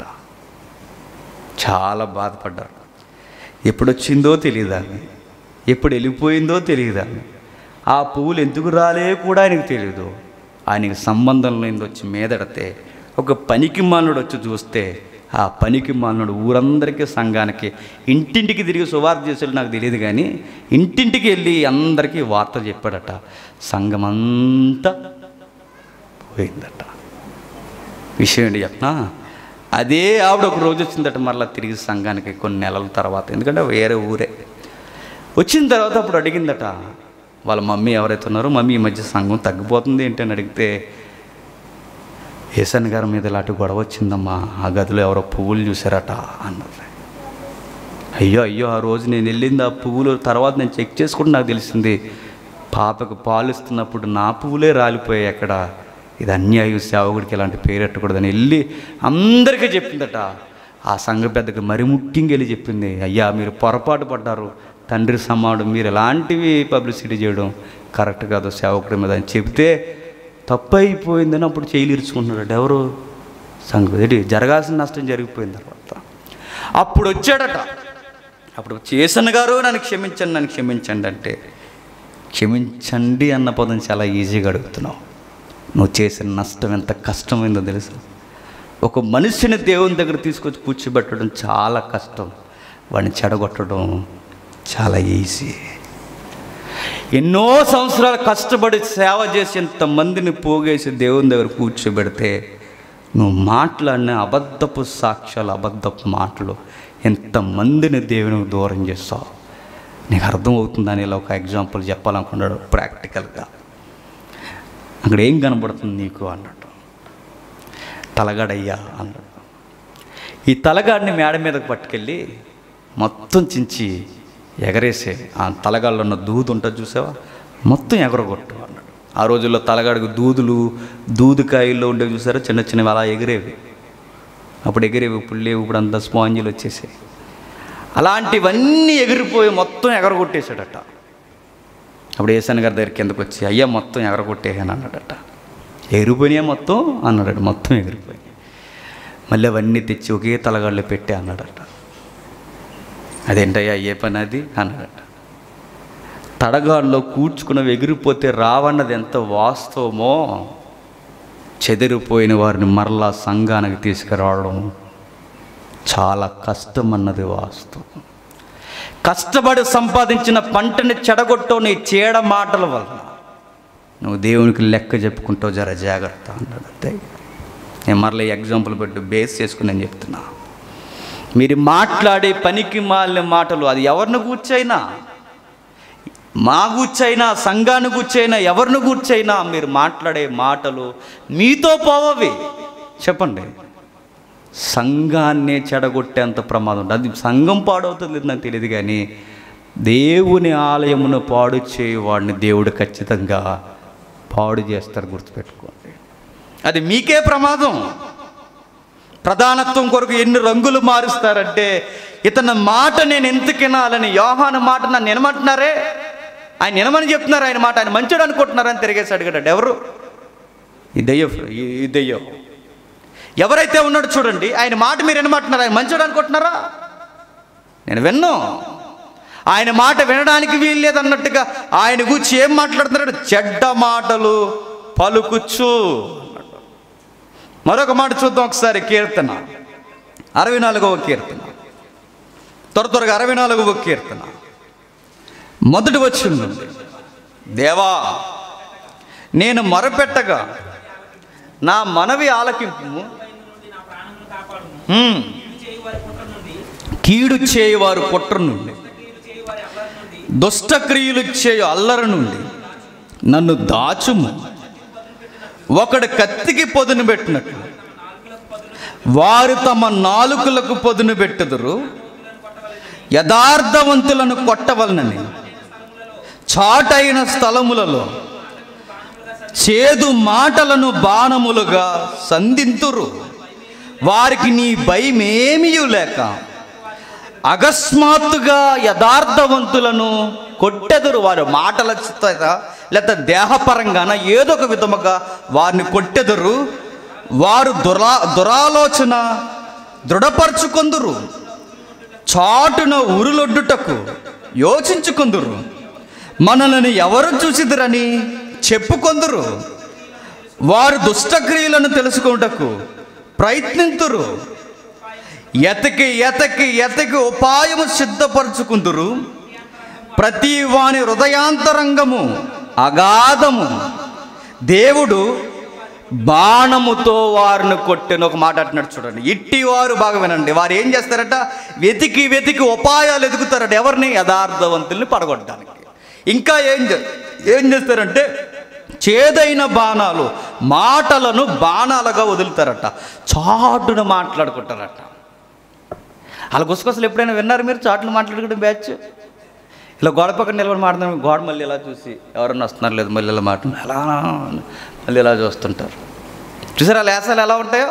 చాలా బాధపడ్డారు ఎప్పుడు వచ్చిందో తెలియదాన్ని ఎప్పుడు వెళ్ళిపోయిందో తెలియదాన్ని ఆ పువ్వులు ఎందుకు రాలే కూడా ఆయనకు తెలియదు ఆయనకి సంబంధం లేనిది వచ్చి మీదడితే ఒక పనికి మానుడు వచ్చి చూస్తే ఆ పనికి మానుడు ఊరందరికీ సంఘానికి ఇంటింటికి తిరిగి సువార్త చేసాడు నాకు తెలియదు కానీ ఇంటింటికి వెళ్ళి అందరికీ వార్త చెప్పాడట సంఘం అంతా పోయిందట విషయం ఏంటి చెప్పనా అదే ఆవిడ ఒక రోజు వచ్చిందట మరలా తిరిగి సంఘానికి కొన్ని నెలల తర్వాత ఎందుకంటే వేరే ఊరే వచ్చిన తర్వాత అప్పుడు అడిగిందట వాళ్ళ మమ్మీ ఎవరైతే ఉన్నారో మమ్మీ ఈ మధ్య సంఘం తగ్గిపోతుంది ఏంటి అని అడిగితే ఏసన్ గారి మీద ఇలాంటి గొడవ వచ్చిందమ్మా ఆ గదిలో ఎవరో పువ్వులు చూసారట అన్నది అయ్యో అయ్యో ఆ రోజు నేను వెళ్ళింది ఆ పువ్వులు తర్వాత నేను చెక్ చేసుకుంటే నాకు తెలిసింది పాపకు పాలు ఇస్తున్నప్పుడు నా పువ్వులే రాలిపోయాయి అక్కడ ఇది అన్యాయం సేవకుడికి ఇలాంటి పేరు పెట్టకూడదని వెళ్ళి అందరికీ చెప్పిందట ఆ సంఘ పెద్దకి మరి ముఖ్యంగా వెళ్ళి చెప్పింది అయ్యా మీరు పొరపాటు పడ్డారు తండ్రి సమాడు మీరు ఎలాంటివి పబ్లిసిటీ చేయడం కరెక్ట్ కాదు సేవకుడి మీద అని చెప్తే తప్పు అయిపోయిందని అప్పుడు చేయలు ఇరుచుకుంటున్నాడు ఎవరు సంఘం ఏంటి జరగాల్సిన నష్టం జరిగిపోయిన తర్వాత అప్పుడు వచ్చాడట అప్పుడు చేసన్న గారు నన్ను క్షమించండి నన్ను క్షమించండి అంటే క్షమించండి అన్న పదం చాలా ఈజీగా అడుగుతున్నావు నువ్వు చేసిన నష్టం ఎంత కష్టమైందో తెలుసు ఒక మనిషిని దేవుని దగ్గర తీసుకొచ్చి కూర్చోబెట్టడం చాలా కష్టం వాడిని చెడగొట్టడం చాలా ఈజీ ఎన్నో సంవత్సరాలు కష్టపడి సేవ చేసి ఎంతమందిని పోగేసి దేవుని దగ్గర కూర్చోబెడితే నువ్వు మాట్లాడిన అబద్ధపు సాక్ష్యాలు అబద్ధపు మాటలు ఎంతమందిని దేవునికి దూరం చేస్తావు నీకు అర్థమవుతుందని ఇలా ఒక ఎగ్జాంపుల్ చెప్పాలనుకున్నాడు ప్రాక్టికల్గా అక్కడ ఏం కనబడుతుంది నీకు అన్నట్టు తలగాడయ్యా అన్నాడు ఈ తలగాడిని మేడ మీదకి పట్టుకెళ్ళి మొత్తం చించి ఎగరేసే ఆ తలగాళ్ళు ఉన్న దూదు ఉంటుంది చూసావా మొత్తం ఎగరగొట్టు అన్నాడు ఆ రోజుల్లో తలగాడికి దూదులు దూదుకాయల్లో ఉండేవి చూసారా చిన్న చిన్నవి అలా ఎగిరేవి అప్పుడు ఎగిరేవి ఇప్పుడు లేవు ఇప్పుడు అంతా స్పాంజీలు వచ్చేసాయి అలాంటివన్నీ ఎగిరిపోయి మొత్తం ఎగరగొట్టేశాడట అప్పుడు ఏసన్ గారి దగ్గర కిందకు వచ్చి అయ్యా మొత్తం ఎగరగొట్టేసాను అన్నాడట ఎగిరిపోయినాయా మొత్తం అన్నాడట మొత్తం ఎగిరిపోయి మళ్ళీ అవన్నీ తెచ్చి ఒకే తలగాళ్ళు పెట్టి అన్నాడట అదేంటయ్యా ఏ పని అది అన్నాడట తడగాల్లో కూర్చుకున్నవి ఎగిరిపోతే రావన్నది ఎంత వాస్తవమో చెదిరిపోయిన వారిని మరలా సంఘానికి తీసుకురావడం చాలా కష్టం అన్నది వాస్తవం కష్టపడి సంపాదించిన పంటని చెడగొట్టవు నీ చీడ మాటల వలన నువ్వు దేవునికి లెక్క చెప్పుకుంటావు జర జాగ్రత్త అన్నాడు అంతే నేను మరలా ఈ ఎగ్జాంపుల్ పెట్టి బేస్ చేసుకుని నేను చెప్తున్నా మీరు మాట్లాడే పనికి మాలిన మాటలు అది ఎవరిని కూర్చైనా మా గూర్చైనా సంఘాన్ని గూర్చైనా ఎవరిని గూర్చైనా మీరు మాట్లాడే మాటలు మీతో పోవవి చెప్పండి సంఘాన్నే చెడగొట్టేంత ప్రమాదం ఉంటుంది అది సంఘం పాడవుతుంది లేదు నాకు తెలియదు కానీ దేవుని ఆలయమును పాడు చేయవాడిని దేవుడు ఖచ్చితంగా పాడు చేస్తారు గుర్తుపెట్టుకోండి అది మీకే ప్రమాదం ప్రధానత్వం కొరకు ఎన్ని రంగులు మారుస్తారంటే ఇతని మాట నేను ఎందుకు వినాలని యోహాను మాట నన్ను వినమంటున్నారే ఆయన వినమని చెప్తున్నారు ఆయన మాట ఆయన మంచోడు అనుకుంటున్నారని తిరిగేసి అడిగాడు ఎవరు ఈ దెయ్యం ఈ- ఈ దెయ్యం ఎవరైతే ఉన్నాడో చూడండి ఆయన మాట మీరు వినమంటున్నారు ఆయన మంచోడు అనుకుంటున్నారా నేను విన్ను ఆయన మాట వినడానికి వీలు లేదన్నట్టుగా ఆయన గురించి ఏం మాట్లాడుతున్నాడు చెడ్డ మాటలు పలుకుచ్చు అన్నాడు. మరొక మాట చూద్దాం ఒకసారి కీర్తన అరవై నాలుగవ కీర్తన త్వర త్వరగా అరవై నాలుగవ కీర్తన మొదటి వచ్చింది దేవా నేను మొరపెట్టగా నా మనవి ఆలకింపు నుండి నా ప్రాణమును కాపాడుము హ్మ్. కీడు చేయి వారి కుట్ర నుండి కీడు చేయవారు కుట్ర నుండి కీడు చేయి వారి అల్లరి నుండి దుష్టక్రియలు చేయు అల్లరి నుండి నన్ను దాచుము ఒకడు కత్తికి పొదును పెట్టినట్లు వారు తమ నాలుకలకు పొదును పెట్టుదురు యథార్థవంతులను కొట్టవలనని చాటైన స్థలములలో చేదు మాటలను బాణములుగా సంధింతురు వారికి నీ భయమేమీ లేక అకస్మాత్తుగా యథార్థవంతులను కొట్టెదురు వారి మాటల చేత లేక దేహపరంగాన ఏదో ఒక విధముగా వారిని కొట్టెదురు వారు దురా దురాలోచన దృఢపరచుకొందురు చాటున ఉరులొడ్డుటకు యోచించుకొందురు మనల్ని ఎవరు చూసిదురని చెప్పుకొందురు వారు దుష్టక్రియలను తెలుసుకొనుటకు ప్రయత్నింతురు ఎతకి ఎతకి ఎతకి ఉపాయము సిద్ధపరచుకుందురు ప్రతి వాని హృదయాంతరంగము అగాధము దేవుడు బాణముతో వారిని కొట్టిన ఒక మాట అంటున్నాడు చూడండి ఇట్టి వారు బాగా వినండి వారు ఏం చేస్తారట వెతికి వెతికి ఉపాయాలు ఎదుగుతారట ఎవరిని యథార్థవంతుల్ని పడగొట్టడానికి ఇంకా ఏం చే- ఏం చేస్తారంటే చేదైన బాణాలు మాటలను బాణాలుగా వదులుతారట చాటున మాట్లాడుకుంటారట అలా గుసగుసలు ఎప్పుడైనా విన్నారు మీరు చాట్లు మాట్లాడుకుంటే బ్యాచ్ ఇలా గోడ పక్కన నిలబడి మాట్లాడుతున్నారు గోడ మళ్ళీ ఇలా చూసి ఎవరన్నా వస్తున్నారు లేదు మళ్ళీ ఇలా మాట ఎలా మళ్ళీ ఇలా చూస్తుంటారు చూసారా లేసాలు ఎలా ఉంటాయో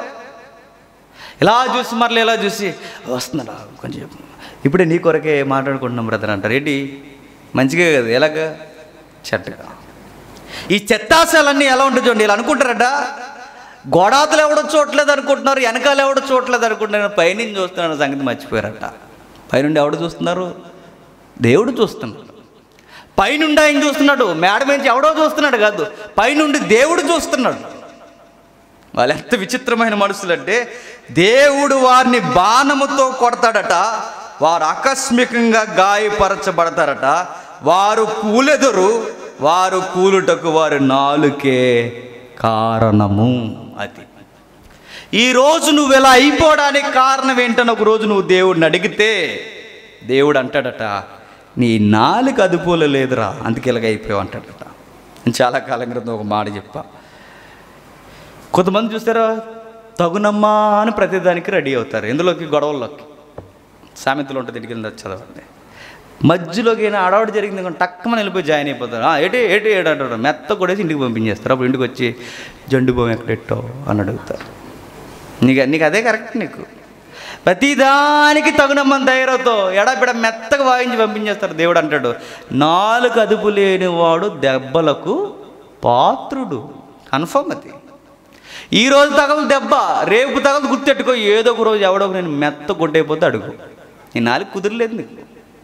ఇలా చూసి మళ్ళీ ఇలా చూసి వస్తున్నాడా కొంచెం చెప్పు. ఇప్పుడే నీ కొరకే మాట్లాడుకుంటున్నాం బ్రదర్ అంటారు ఏంటి మంచిగా కదా ఎలాగా చెట్టగా ఈ చెత్తాశాలన్నీ ఎలా ఉంటుంది చూడండి ఇలా అనుకుంటారట గోడాతులు ఎవడో చూడలేదు అనుకుంటున్నారు వెనకాల ఎవడో చూడలేదు అనుకుంటున్నారు పైనుంచి చూస్తున్నాడు సంగతి మర్చిపోయారట పైనుండి ఎవడు చూస్తున్నారు దేవుడు చూస్తున్నాడు పైనుండి ఆయన చూస్తున్నాడు మేడ నుంచి ఎవడో చూస్తున్నాడు కాదు పైనుండి దేవుడు చూస్తున్నాడు వాళ్ళు ఎంత విచిత్రమైన మనుషులంటే దేవుడు వారిని బాణముతో కొడతాడట వారు ఆకస్మికంగా గాయపరచబడతారట వారు కూలెదురు వారు కూలుటకు వారి నాలుకే కారణము అది ఈరోజు నువ్వు ఇలా అయిపోవడానికి కారణం ఏంటని ఒక రోజు నువ్వు దేవుడిని అడిగితే దేవుడు అంటాడట నీ నాలుగు అదుపులో లేదురా అందుకే ఇలాగ అయిపోయావు అంటాడట నేను చాలా కాలం క్రితం ఒక మాట చెప్పా కొంతమంది చూస్తారా తగునమ్మా అని ప్రతిదానికి రెడీ అవుతారు ఎందులోకి గొడవల్లోకి సామెతలు ఉంటుంది ఇంటికి వెళ్ళి చదవండి మధ్యలోకి అయినా అడవాడు జరిగింది అనుకో టక్కమని వెళ్ళిపోయి జాయిన్ అయిపోతారు "ఆ, ఏటి ఏటి ఏడు అంటాడు మెత్త కొడేసి ఇంటికి పంపించేస్తారు అప్పుడు ఇంటికి వచ్చి జండు బొమ్మ ఎక్కడెట్టావు అని అడుగుతారు నీకు నీకు అదే కరెక్ట్ నీకు ప్రతిదానికి తగునమ్మని తయారవుతావు ఎడబిడ మెత్తగా వాయించి పంపించేస్తారు దేవుడు అంటాడు నాలుగు అదుపు లేనివాడు దెబ్బలకు పాత్రుడు కన్ఫర్మ్ అది ఈ రోజు తగలు దెబ్బ రేపు తగలు గుర్తెట్టుకో ఏదో ఒక రోజు ఎవడో ఒక నేను మెత్త కొట్టయిపోతే అడుగు నీ నాలుగు కుదరలేదు నీకు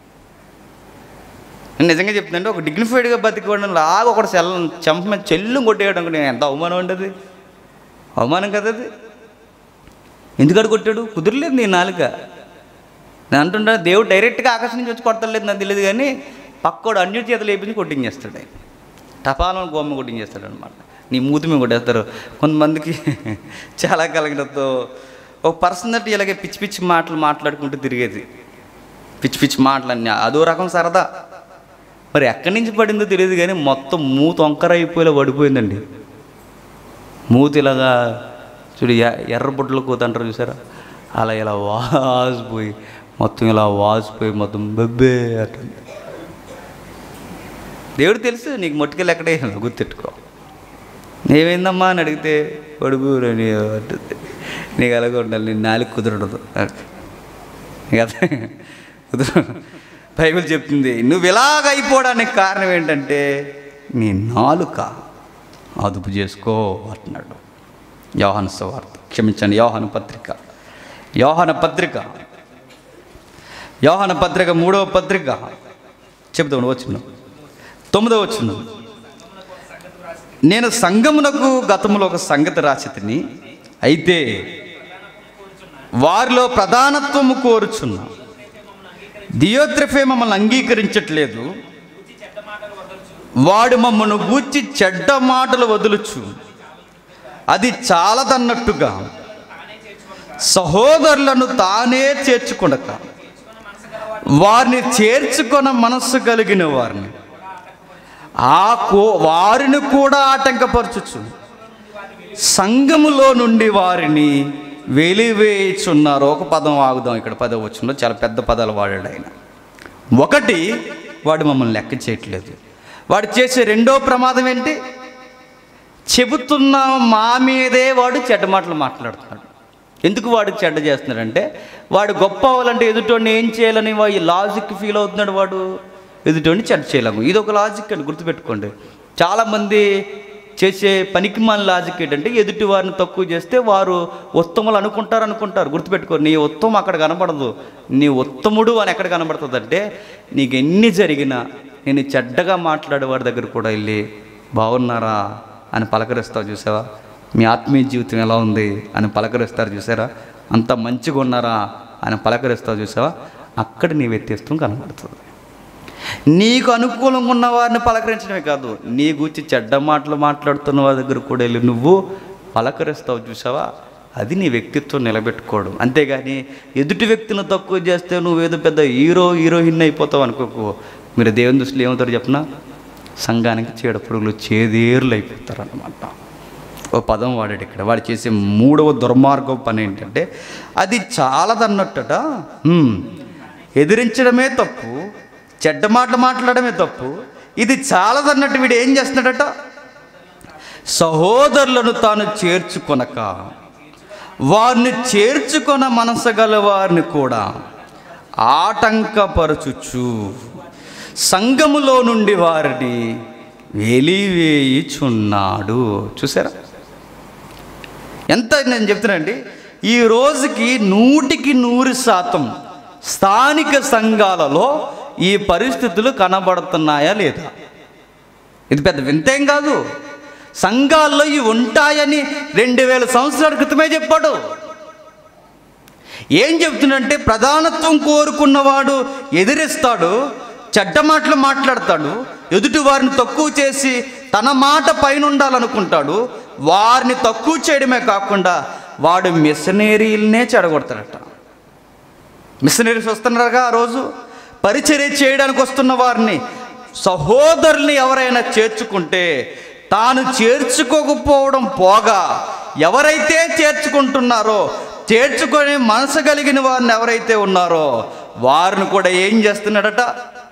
నేను నిజంగా చెప్తుందంటే ఒక డిగ్నిఫైడ్గా బతికోవడం లాగా ఒకటి సెల్ చెంప మీద చెల్లు కొట్టేయడం నేను ఎంత అవమానం ఉండదు అవమానం కదా అది ఎందుకడు కొట్టాడు కుదరలేదు నీ నాలుక నేను అంటుంటా దేవుడు డైరెక్ట్గా ఆకాశం నుంచి వచ్చి కొడతలేదు నాకు తెలియదు కానీ పక్కోడు అన్యుడి చేతులు వేపించి కొట్టించేస్తాడు ఆయన టపాలను గోమ్మ కొట్టించేస్తాడు అనమాట నీ మూతి మీద కొట్టేస్తారు కొంతమందికి చాలా కలగడంతో ఒక పర్సనాలిటీ ఇలాగే పిచ్చి పిచ్చి మాటలు మాట్లాడుకుంటూ తిరిగేది పిచ్చి పిచ్చి మాటలన్నీ అదో రకం సరదా మరి ఎక్కడి నుంచి పడిందో తెలియదు కానీ మొత్తం మూత వంకర అయిపోయేలా పడిపోయిందండి మూతి ఇలాగా చూడు ఎ- ఎర్ర బుట్టలు కూత అంటారు చూసారా అలా ఇలా వాసిపోయి మొత్తం ఇలా వాసిపోయి మొత్తం బెబ్బే అంటుంది దేవుడు తెలుసు నీకు మొట్టుకెళ్ళి ఎక్కడే గుర్తెట్టుకో ఏమైందమ్మా అని అడిగితే పడుపు అని అంటుంది నీకు అలాగే ఉండాలి నీ నాలుగు కుదరదు నీకు అర్థం కుదరదు బైబిల్ చెప్తుంది నువ్వు ఇలాగ అయిపోవడానికి కారణం ఏంటంటే నీ నాలుక అదుపు చేసుకో అంటున్నాడు యోహాను సువార్త క్షమించండి యోహాను పత్రిక యోహాన పత్రిక యోహాన పత్రిక మూడవ పత్రిక చెబుతాను వచ్చిన తొమ్మిదవ వచ్చిన నేను సంగమునకు గతములో ఒక సంగతి రాసితిని అయితే వారిలో ప్రధానత్వము కోరుచున్నా దియోత్రఫే మమ్మల్ని అంగీకరించట్లేదు వాడు మమ్మల్ని గూర్చి చెడ్డ మాటలు వదులుచు అది చాలదన్నట్టుగా సహోదరులను తానే చేర్చుకొనక వారిని చేర్చుకొన మనస్సు కలిగిన వారిని ఆ కో వారిని కూడా ఆటంకపరచుచు సంఘములో నుండి వారిని వెలివేయుచున్నారు ఒక పదం ఆగుదాం ఇక్కడ పదం వచ్చిందో చాలా పెద్ద పదాలు వాడాడు ఆయన ఒకటి వాడు మమ్మల్ని లెక్క చేయట్లేదు వాడు చేసే రెండో ప్రమాదం ఏంటి చెబుతున్న మా మీదే వాడు చెడ్డ మాటలు మాట్లాడుతున్నాడు ఎందుకు వాడు చెడ్డ చేస్తున్నాడంటే వాడు గొప్ప అవ్వాలంటే ఎదుటోడిని ఏం చేయాలని వా- ఈ లాజిక్ ఫీల్ అవుతున్నాడు వాడు ఎదుటోడిని చెడ్డ చేయలేము ఇది ఒక లాజిక్ అని గుర్తుపెట్టుకోండి చాలామంది చేసే పనికి మన లాజిక్ ఏంటంటే ఎదుటి వారిని తక్కువ చేస్తే వారు ఉత్తములు అనుకుంటారు అనుకుంటారు గుర్తుపెట్టుకో నీ ఉత్తమం అక్కడ కనబడదు నీ ఉత్తముడు అని ఎక్కడ కనబడుతుంది అంటే నీకు ఎన్ని జరిగినా నేను చెడ్డగా మాట్లాడే వాడి దగ్గర కూడా వెళ్ళి బాగున్నారా అని పలకరిస్తావు చూసావా మీ ఆత్మీయ జీవితం ఎలా ఉంది అని పలకరిస్తారు చూసారా అంత మంచిగా ఉన్నారా అని పలకరిస్తావు చూసావా అక్కడ నీ వ్యత్యాసం కనబడుతుంది నీకు అనుకూలంగా ఉన్న వారిని పలకరించడమే కాదు నీ గురించి చెడ్డ మాటలు మాట్లాడుతున్న వారి దగ్గర కూడా వెళ్ళి నువ్వు పలకరిస్తావు చూసావా అది నీ వ్యక్తిత్వం నిలబెట్టుకోవడం అంతేగాని ఎదుటి వ్యక్తిని తక్కువ చేస్తే నువ్వేదో పెద్ద హీరో హీరోయిన్ అయిపోతావు అనుకోకు మీరు దేవుని దృష్టిలో ఏమవుతారు చెప్పనా సంఘానికి చీడపురుగులు చేదేరులు అయిపోతారు అన్నమాట ఓ పదం వాడాడు ఇక్కడ వాడు చేసే మూడవ దుర్మార్గం పని ఏంటంటే అది చాలదన్నట్టుట హ్మ్, ఎదిరించడమే తప్పు చెడ్డ మాటలు మాట్లాడమే తప్పు ఇది చాలదన్నట్టు వీడు ఏం చేస్తున్నాడట సహోదరులను తాను చేర్చుకొనక వారిని చేర్చుకొన మనసు గల వారిని కూడా ఆటంకపరచుచు సంఘములో నుండి వారిని వెలివేయుచున్నాడు చూసారా ఎంత నేను చెప్తున్నానండి ఈ రోజుకి నూటికి నూరు శాతం స్థానిక సంఘాలలో ఈ పరిస్థితులు కనబడుతున్నాయా లేదా ఇది పెద్ద వింతేం కాదు సంఘాల్లో ఇవి ఉంటాయని రెండు వేల సంవత్సరాల క్రితమే చెప్పాడు ఏం చెప్తున్నంటే ప్రధానత్వం కోరుకున్నవాడు ఎదిరిస్తాడు చెడ్డ మాటలు మాట్లాడతాడు ఎదుటి వారిని తక్కువ చేసి తన మాట పైన ఉండాలనుకుంటాడు వారిని తక్కువ చేయడమే కాకుండా వాడు మిషనరీలనే చెడగొడతాడట మిషనరీస్ వస్తున్నారుగా ఆ రోజు పరిచర్య చేయడానికి వస్తున్న వారిని సహోదరుల్ని ఎవరైనా చేర్చుకుంటే తాను చేర్చుకోకపోవడం పోగా ఎవరైతే చేర్చుకుంటున్నారో చేర్చుకొని మనసు కలిగిన వారిని ఎవరైతే ఉన్నారో వారిని కూడా ఏం చేస్తున్నాడట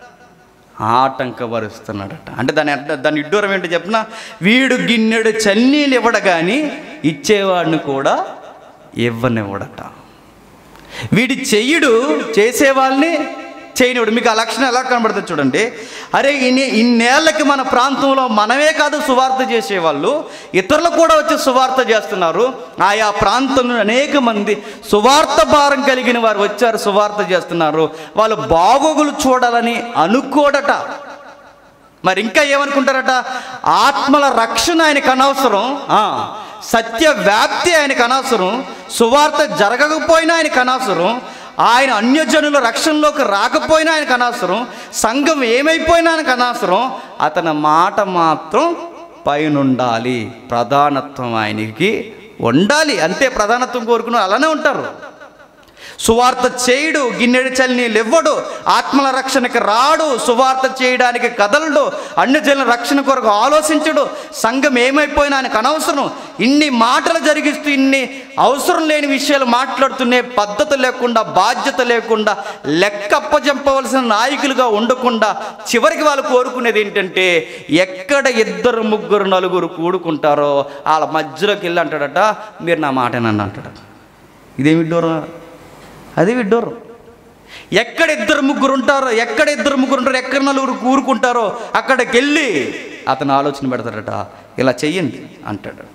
ఆటంకపరుస్తున్నాడట అంటే దాని అర్థం దాని ఇడ్డూరం ఏంటో చెప్పిన వీడు గిన్నెడు చన్నీళ్ళు ఇవ్వడ కానీ ఇచ్చేవాడిని కూడా ఇవ్వనివ్వడట వీడి చెయ్యుడు చేసేవాళ్ళని చేయనివాడు మీకు ఆ లక్షణం ఎలా కనబడుతుంది చూడండి అరే ఇన్ని ఇన్నేళ్ళకి మన ప్రాంతంలో మనమే కాదు సువార్త చేసేవాళ్ళు ఇతరులు కూడా వచ్చి సువార్త చేస్తున్నారు ఆయా ప్రాంతంలో అనేక మంది సువార్త భారం కలిగిన వారు వచ్చారు సువార్త చేస్తున్నారు వాళ్ళు బాగోగులు చూడాలని అనుకోడట మరి ఇంకా ఏమనుకుంటారట ఆత్మల రక్షణ ఆయనకు అనవసరం ఆ, సత్య వ్యాప్తి ఆయనకు అనవసరం సువార్త జరగకపోయినా ఆయనకు అనవసరం ఆయన అన్యజనుల రక్షణలోకి రాకపోయినా ఆయనకు అనవసరం సంఘం ఏమైపోయినా ఆయనకు అనవసరం అతని మాట మాత్రం పైనుండాలి ప్రధానత్వం ఆయనకి ఉండాలి అంతే ప్రధానత్వం కోరుకుని అలానే ఉంటారు సువార్త చేయడు గిన్నెడు చల్నీళ్ళు ఇవ్వడు ఆత్మల రక్షణకి రాడు సువార్త చేయడానికి కదలడు అన్ని జనుల రక్షణ కొరకు ఆలోచించడు సంఘం ఏమైపోయినా ఆయనకు అనవసరం ఇన్ని మాటలు జరిగిస్తూ ఇన్ని అవసరం లేని విషయాలు మాట్లాడుతూనే పద్ధతి లేకుండా బాధ్యత లేకుండా లెక్క అప్పజంపవలసిన నాయకులుగా ఉండకుండా చివరికి వాళ్ళు కోరుకునేది ఏంటంటే ఎక్కడ ఇద్దరు ముగ్గురు నలుగురు కూడుకుంటారో వాళ్ళ మధ్యలోకి వెళ్ళి అంటాడట మీరు నా మాటేనని అంటాడట ఇదేమి దూరం అది విడ్డూరం ఎక్కడ ఇద్దరు ముగ్గురు ఉంటారో ఎక్కడ ఇద్దరు ముగ్గురు ఉంటారో ఎక్కడ నలుగురు కూరుకుంటారో అక్కడికి వెళ్ళి అతను ఆలోచన పెడతాడట ఇలా చెయ్యండి అంటాడట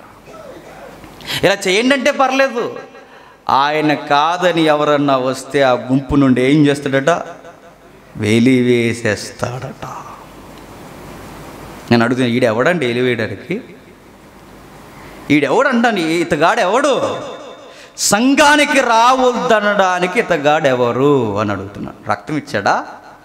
ఇలా చేయండి అంటే పర్లేదు ఆయన కాదని ఎవరన్నా వస్తే ఆ గుంపు నుండి ఏం చేస్తాడట వెలివేసేస్తాడట నేను అడుగుతున్నా ఈడెవడండి వెలివేయడానికి ఈడెవడంటాను ఇతగాడు ఎవడు సంఘానికి రావద్దనడానికి ఇతగాడెవరు అని అడుగుతున్నాడు రక్తం ఇచ్చాడా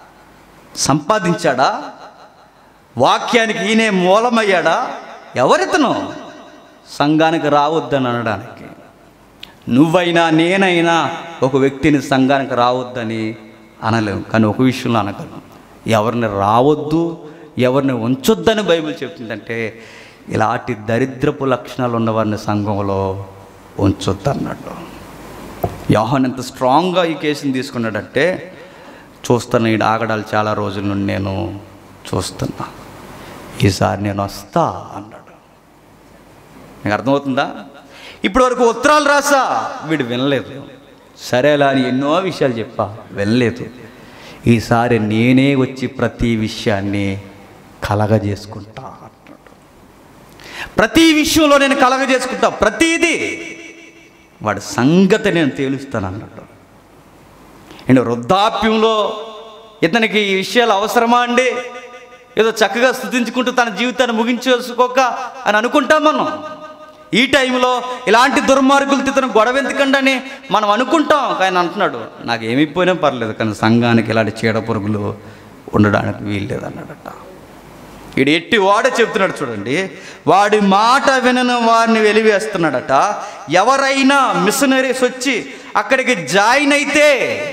సంపాదించాడా వాక్యానికి ఈయనే మూలమయ్యాడా ఎవరితను సంఘానికి రావద్దని అనడానికి నువ్వైనా నేనైనా ఒక వ్యక్తిని సంఘానికి రావద్దని అనలేము కానీ ఒక విషయంలో అనగలం ఎవరిని రావద్దు ఎవరిని ఉంచొద్దని బైబిల్ చెప్తుందంటే ఇలాంటి దరిద్రపు లక్షణాలు ఉన్నవారిని సంఘంలో ఉంచొద్దు అన్నాడు యోహన్ ఎంత స్ట్రాంగ్గా ఈ కేసుని తీసుకున్నాడంటే చూస్తున్న ఈ ఆగడాలు చాలా రోజుల నుండి నేను చూస్తున్నా ఈసారి నేను వస్తా అన్నాడు నీకు అర్థమవుతుందా ఇప్పటి వరకు ఉత్తరాలు రాసా వీడు వినలేదు సరేలా అని ఎన్నో విషయాలు చెప్పా వినలేదు ఈసారి నేనే వచ్చి ప్రతి విషయాన్ని కలగజేసుకుంటా అంటున్నాడు ప్రతి విషయంలో నేను కలగజేసుకుంటా ప్రతిదీ వాడి సంగతి నేను తేలుస్తాను అన్నాడు అండ్ వృద్ధాప్యంలో ఇతనికి ఈ విషయాలు అవసరమా అండి ఏదో చక్కగా స్థుతించుకుంటూ తన జీవితాన్ని ముగించేసుకోక అని అనుకుంటాం మనం ఈ టైంలో ఇలాంటి దుర్మార్గులతో ఇతను గొడవ ఎందుకండి అని మనం అనుకుంటాం కానీ అంటున్నాడు నాకు ఏమైపోయినా పర్లేదు కానీ సంఘానికి ఇలాంటి చీడ పురుగులు ఉండడానికి వీల్లేదు అన్నాడట వీడు ఎట్టి వాడే చెప్తున్నాడు చూడండి వాడి మాట వినని వారిని వెలివేస్తున్నాడట ఎవరైనా మిషనరీస్ వచ్చి అక్కడికి జాయిన్ అయితే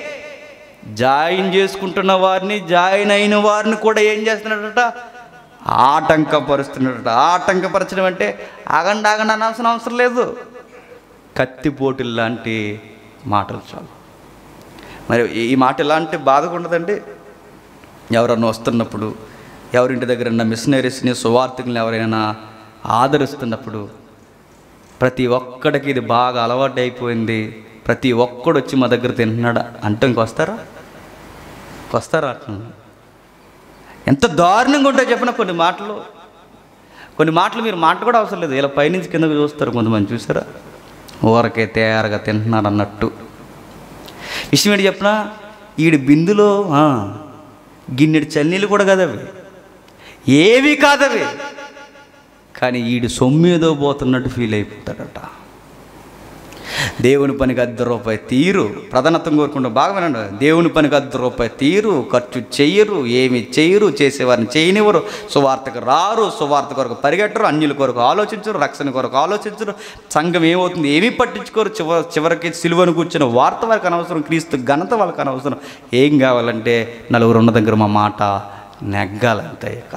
జాయిన్ చేసుకుంటున్న వారిని జాయిన్ అయిన వారిని కూడా ఏం చేస్తున్నాడట ఆటంకపరుస్తున్నాడట ఆటంకపరచడం అంటే ఆగండి ఆగండి అనాల్సిన అవసరం లేదు కత్తిపోటులు లాంటి మాటలు చాలు మరి ఈ- ఈ మాట ఎలాంటి బాధగా ఉండదండి ఎవరన్నా వస్తున్నప్పుడు ఎవరింటి దగ్గర ఉన్న మిషనరీస్ని సువార్థకుల్ని ఎవరైనా ఆదరిస్తున్నప్పుడు ప్రతి ఒక్కడికి ఇది బాగా అలవాటు అయిపోయింది ప్రతి ఒక్కడు వచ్చి మా దగ్గర తింటున్నాడా అంటే ఇంకొస్తారా వస్తారా అంటున్నాను ఎంత దారుణంగా ఉంటాయో చెప్పిన కొన్ని మాటలు కొన్ని మాటలు మీరు మాట కూడా అవసరం లేదు ఇలా పైనుంచి కిందకు చూస్తారు కొంతమంది చూసారా ఊరకే తయారుగా తింటున్నారు అన్నట్టు విషయం ఏంటి చెప్పిన ఈడి బిందులో ఆ, గిన్నెడు చన్నీళ్ళు కూడా కదవి ఏవి కాదవి కానీ ఈడు సొమ్మేదో పోతున్నట్టు ఫీల్ అయిపోతాడట దేవుని పనికి అర్ధ రూపాయి తీరు ప్రధానత్వం కోరుకుంటూ బాగా వినండి దేవుని పనికి అర్ధ రూపాయి తీరు ఖర్చు చెయ్యరు ఏమి చెయ్యరు చేసేవారిని చేయనివ్వరు సువార్తకు రారు సువార్త కొరకు పరిగెట్టరు అన్యుల కొరకు ఆలోచించరు రక్షణ కొరకు ఆలోచించరు సంఘం ఏమవుతుంది ఏమీ పట్టించుకోరు చివ చివరికి సిలువను కూర్చున్న వార్త వాళ్ళకి అనవసరం క్రీస్తు ఘనత వాళ్ళకి అనవసరం ఏం కావాలంటే నలుగురు ఉన్న దగ్గర మా మాట నెగ్గాలంతే ఇక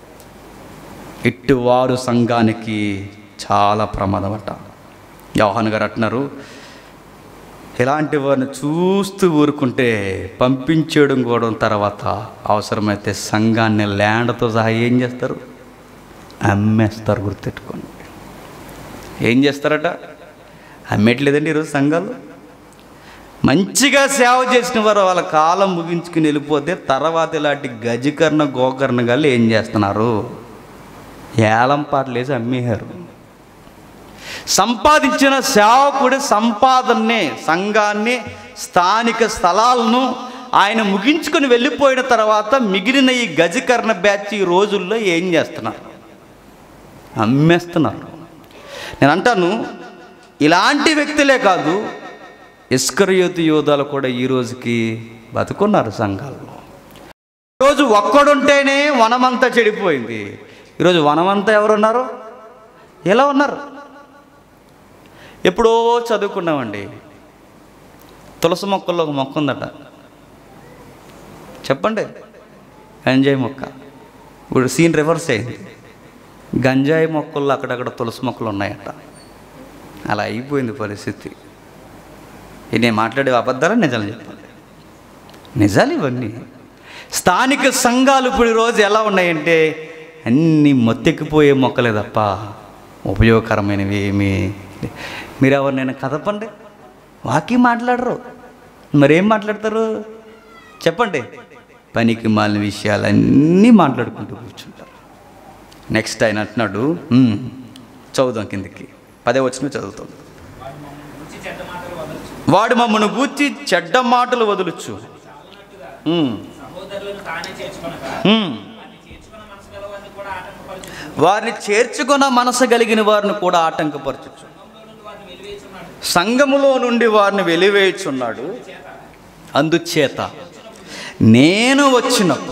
ఇట్టువారు సంఘానికి చాలా ప్రమాదం అట యోహాన్ గారు అంటున్నారు ఇలాంటి వారిని చూస్తూ ఊరుకుంటే పంపించేయడం కూడా తర్వాత అవసరమైతే సంఘాన్ని ల్యాండ్తో సహా ఏం చేస్తారు అమ్మేస్తారు గుర్తెట్టుకోండి ఏం చేస్తారట అమ్మేయట్లేదండి ఈరోజు సంఘాలు మంచిగా సేవ చేసిన వారు వాళ్ళ కాలం ముగించుకుని వెళ్ళిపోతే తర్వాత ఇలాంటి గజకర్ణ గోకర్ణ గాళ్ళు ఏం చేస్తున్నారు ఏలం పాటలు వేసి అమ్మేశారు సంపాదించిన సేవకుడి సంపాదనని సంఘాన్ని స్థానిక స్థలాలను ఆయన ముగించుకొని వెళ్ళిపోయిన తర్వాత మిగిలిన ఈ గజకర్ణ బ్యాచ్ ఈ రోజుల్లో ఏం చేస్తున్నారు అమ్మేస్తున్నారు నేను అంటాను ఇలాంటి వ్యక్తులే కాదు ఇస్కరయోతి యోధాలు కూడా ఈ రోజుకి బతుకున్నారు సంఘాల్లో రోజు ఒక్కడుంటేనే వనమంతా చెడిపోయింది ఈరోజు వనమంతా ఎవరున్నారు ఎలా ఉన్నారు ఎప్పుడో చదువుకున్నామండి తులసి మొక్కల్లో ఒక మొక్క ఉందట చెప్పండి గంజాయి మొక్క ఇప్పుడు సీన్ రివర్స్ అయింది గంజాయి మొక్కల్లో అక్కడక్కడ తులసి మొక్కలు ఉన్నాయట అలా అయిపోయింది పరిస్థితి ఇది నేను మాట్లాడే అబద్ధాలు నిజాలు చెప్పండి నిజాలు ఇవన్నీ స్థానిక సంఘాలు ఇప్పుడు ఈరోజు ఎలా ఉన్నాయంటే అన్నీ మొత్తెక్కిపోయే మొక్కలే తప్ప ఉపయోగకరమైనవి ఏమీ లే- మీరు ఎవరినైనా కదపండి వాకి మాట్లాడరు మరేం మాట్లాడతారు చెప్పండి పనికి మాలిన విషయాలన్నీ మాట్లాడుకుంటూ కూర్చుంటారు నెక్స్ట్ ఆయన అంటున్నాడు "ఉమ్, చదువుదాం కిందికి పదే వచ్చిన చదువుతాం గురించి చెడ్డ మాటలు వదలచ్చు వాడు మమ్మను గూర్చి చెడ్డ మాటలు వదులుచు ఉమ్, సహోదరులను తానే చేర్చుకొనగా ఉమ్. వారిని చేర్చుకున్న మనసు గల వారిని కూడా ఆటంకపరచు వారిని చేర్చుకున్న మనసు కలిగిన వారిని కూడా ఆటంకపరచచ్చు వారిని వెలివేచున్నాడు సంఘములో నుండి వారిని వెలివేయుచున్నాడు అందుచేత నేను వచ్చినప్పుడు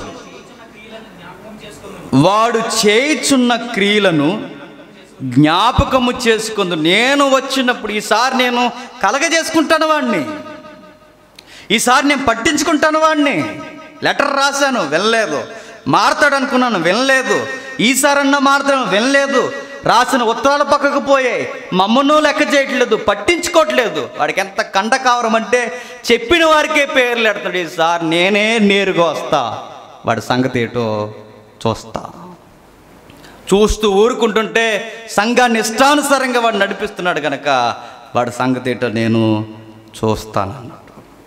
వాడు చేయుచున్న క్రియలను జ్ఞాపకము చేసుకుందు నేను వచ్చినప్పుడు ఈసారి నేను కలగజేసుకుంటాను వాడిని ఈసారి నేను పట్టించుకుంటాను వాడిని లెటర్ రాశాను వినలేదు మారతాడు అనుకున్నాను వినలేదు ఈసారన్నా మారతాను వినలేదు రాసిన ఉత్తరాల పక్కకు పోయాయి మమ్మను లెక్క చేయట్లేదు పట్టించుకోవట్లేదు వాడికి ఎంత కండకావరం అంటే చెప్పిన వారికే పేర్లు ఎడతాడు ఈసారి నేనే నేరుగా వస్తా వాడి సంగతి ఏంటో చూస్తా చూస్తూ ఊరుకుంటుంటే సంఘాన్ని ఇష్టానుసారంగా వాడు నడిపిస్తున్నాడు కనుక వాడి సంగతి ఏంటో నేను చూస్తానన్నాడు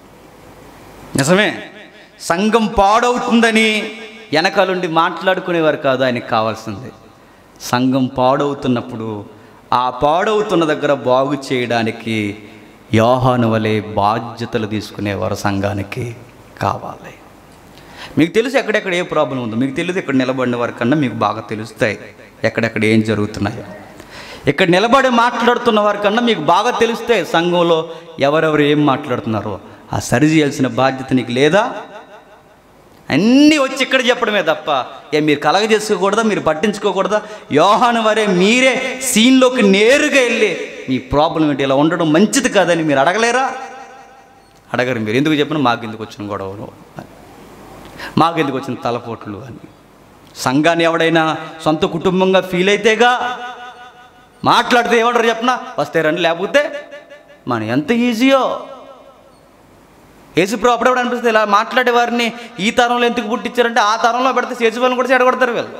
నిజమే సంఘం పాడవుతుందని వెనకాలండి మాట్లాడుకునేవారు కాదు ఆయనకి కావాల్సింది సంఘం పాడవుతున్నప్పుడు ఆ పాడవుతున్న దగ్గర బాగు చేయడానికి యోహాను వలె బాధ్యతలు తీసుకునేవారు సంఘానికి కావాలి మీకు తెలుసు ఎక్కడెక్కడ ఏ ప్రాబ్లం ఉందో మీకు తెలియదు ఇక్కడ నిలబడిన వారి కన్నా మీకు బాగా తెలుస్తాయి ఎక్కడెక్కడ ఏం జరుగుతున్నాయో ఇక్కడ నిలబడి మాట్లాడుతున్న వారి కన్నా మీకు బాగా తెలుస్తాయి సంఘంలో ఎవరెవరు ఏం మాట్లాడుతున్నారో ఆ సరి చేయాల్సిన బాధ్యత నీకు లేదా అన్నీ వచ్చి ఇక్కడ చెప్పడమే తప్ప ఏ మీరు కలగ చేసుకోకూడదా మీరు పట్టించుకోకూడదా యోహాను వరే మీరే సీన్లోకి నేరుగా వెళ్ళి మీ ప్రాబ్లం ఏంటి ఇలా ఉండడం మంచిది కాదని మీరు అడగలేరా అడగరు మీరు ఎందుకు చెప్పిన మాకు ఎందుకు వచ్చిన గొడవలు అని మాకు ఎందుకు వచ్చిన తలపోట్లు అని సంఘాన్ని ఎవడైనా సొంత కుటుంబంగా ఫీల్ అయితేగా మాట్లాడితే ఏమంటారు చెప్పనా వస్తే రండి లేకపోతే మన ఎంత ఈజీయో యేసుప్రభు అప్పుడప్పుడు అనిపిస్తుంది ఇలా మాట్లాడే వారిని ఈ తరంలో ఎందుకు పుట్టించారంటే ఆ తరంలో పెడితే యేసుప్రభుని కూడా చెడగొడతారు వీళ్ళు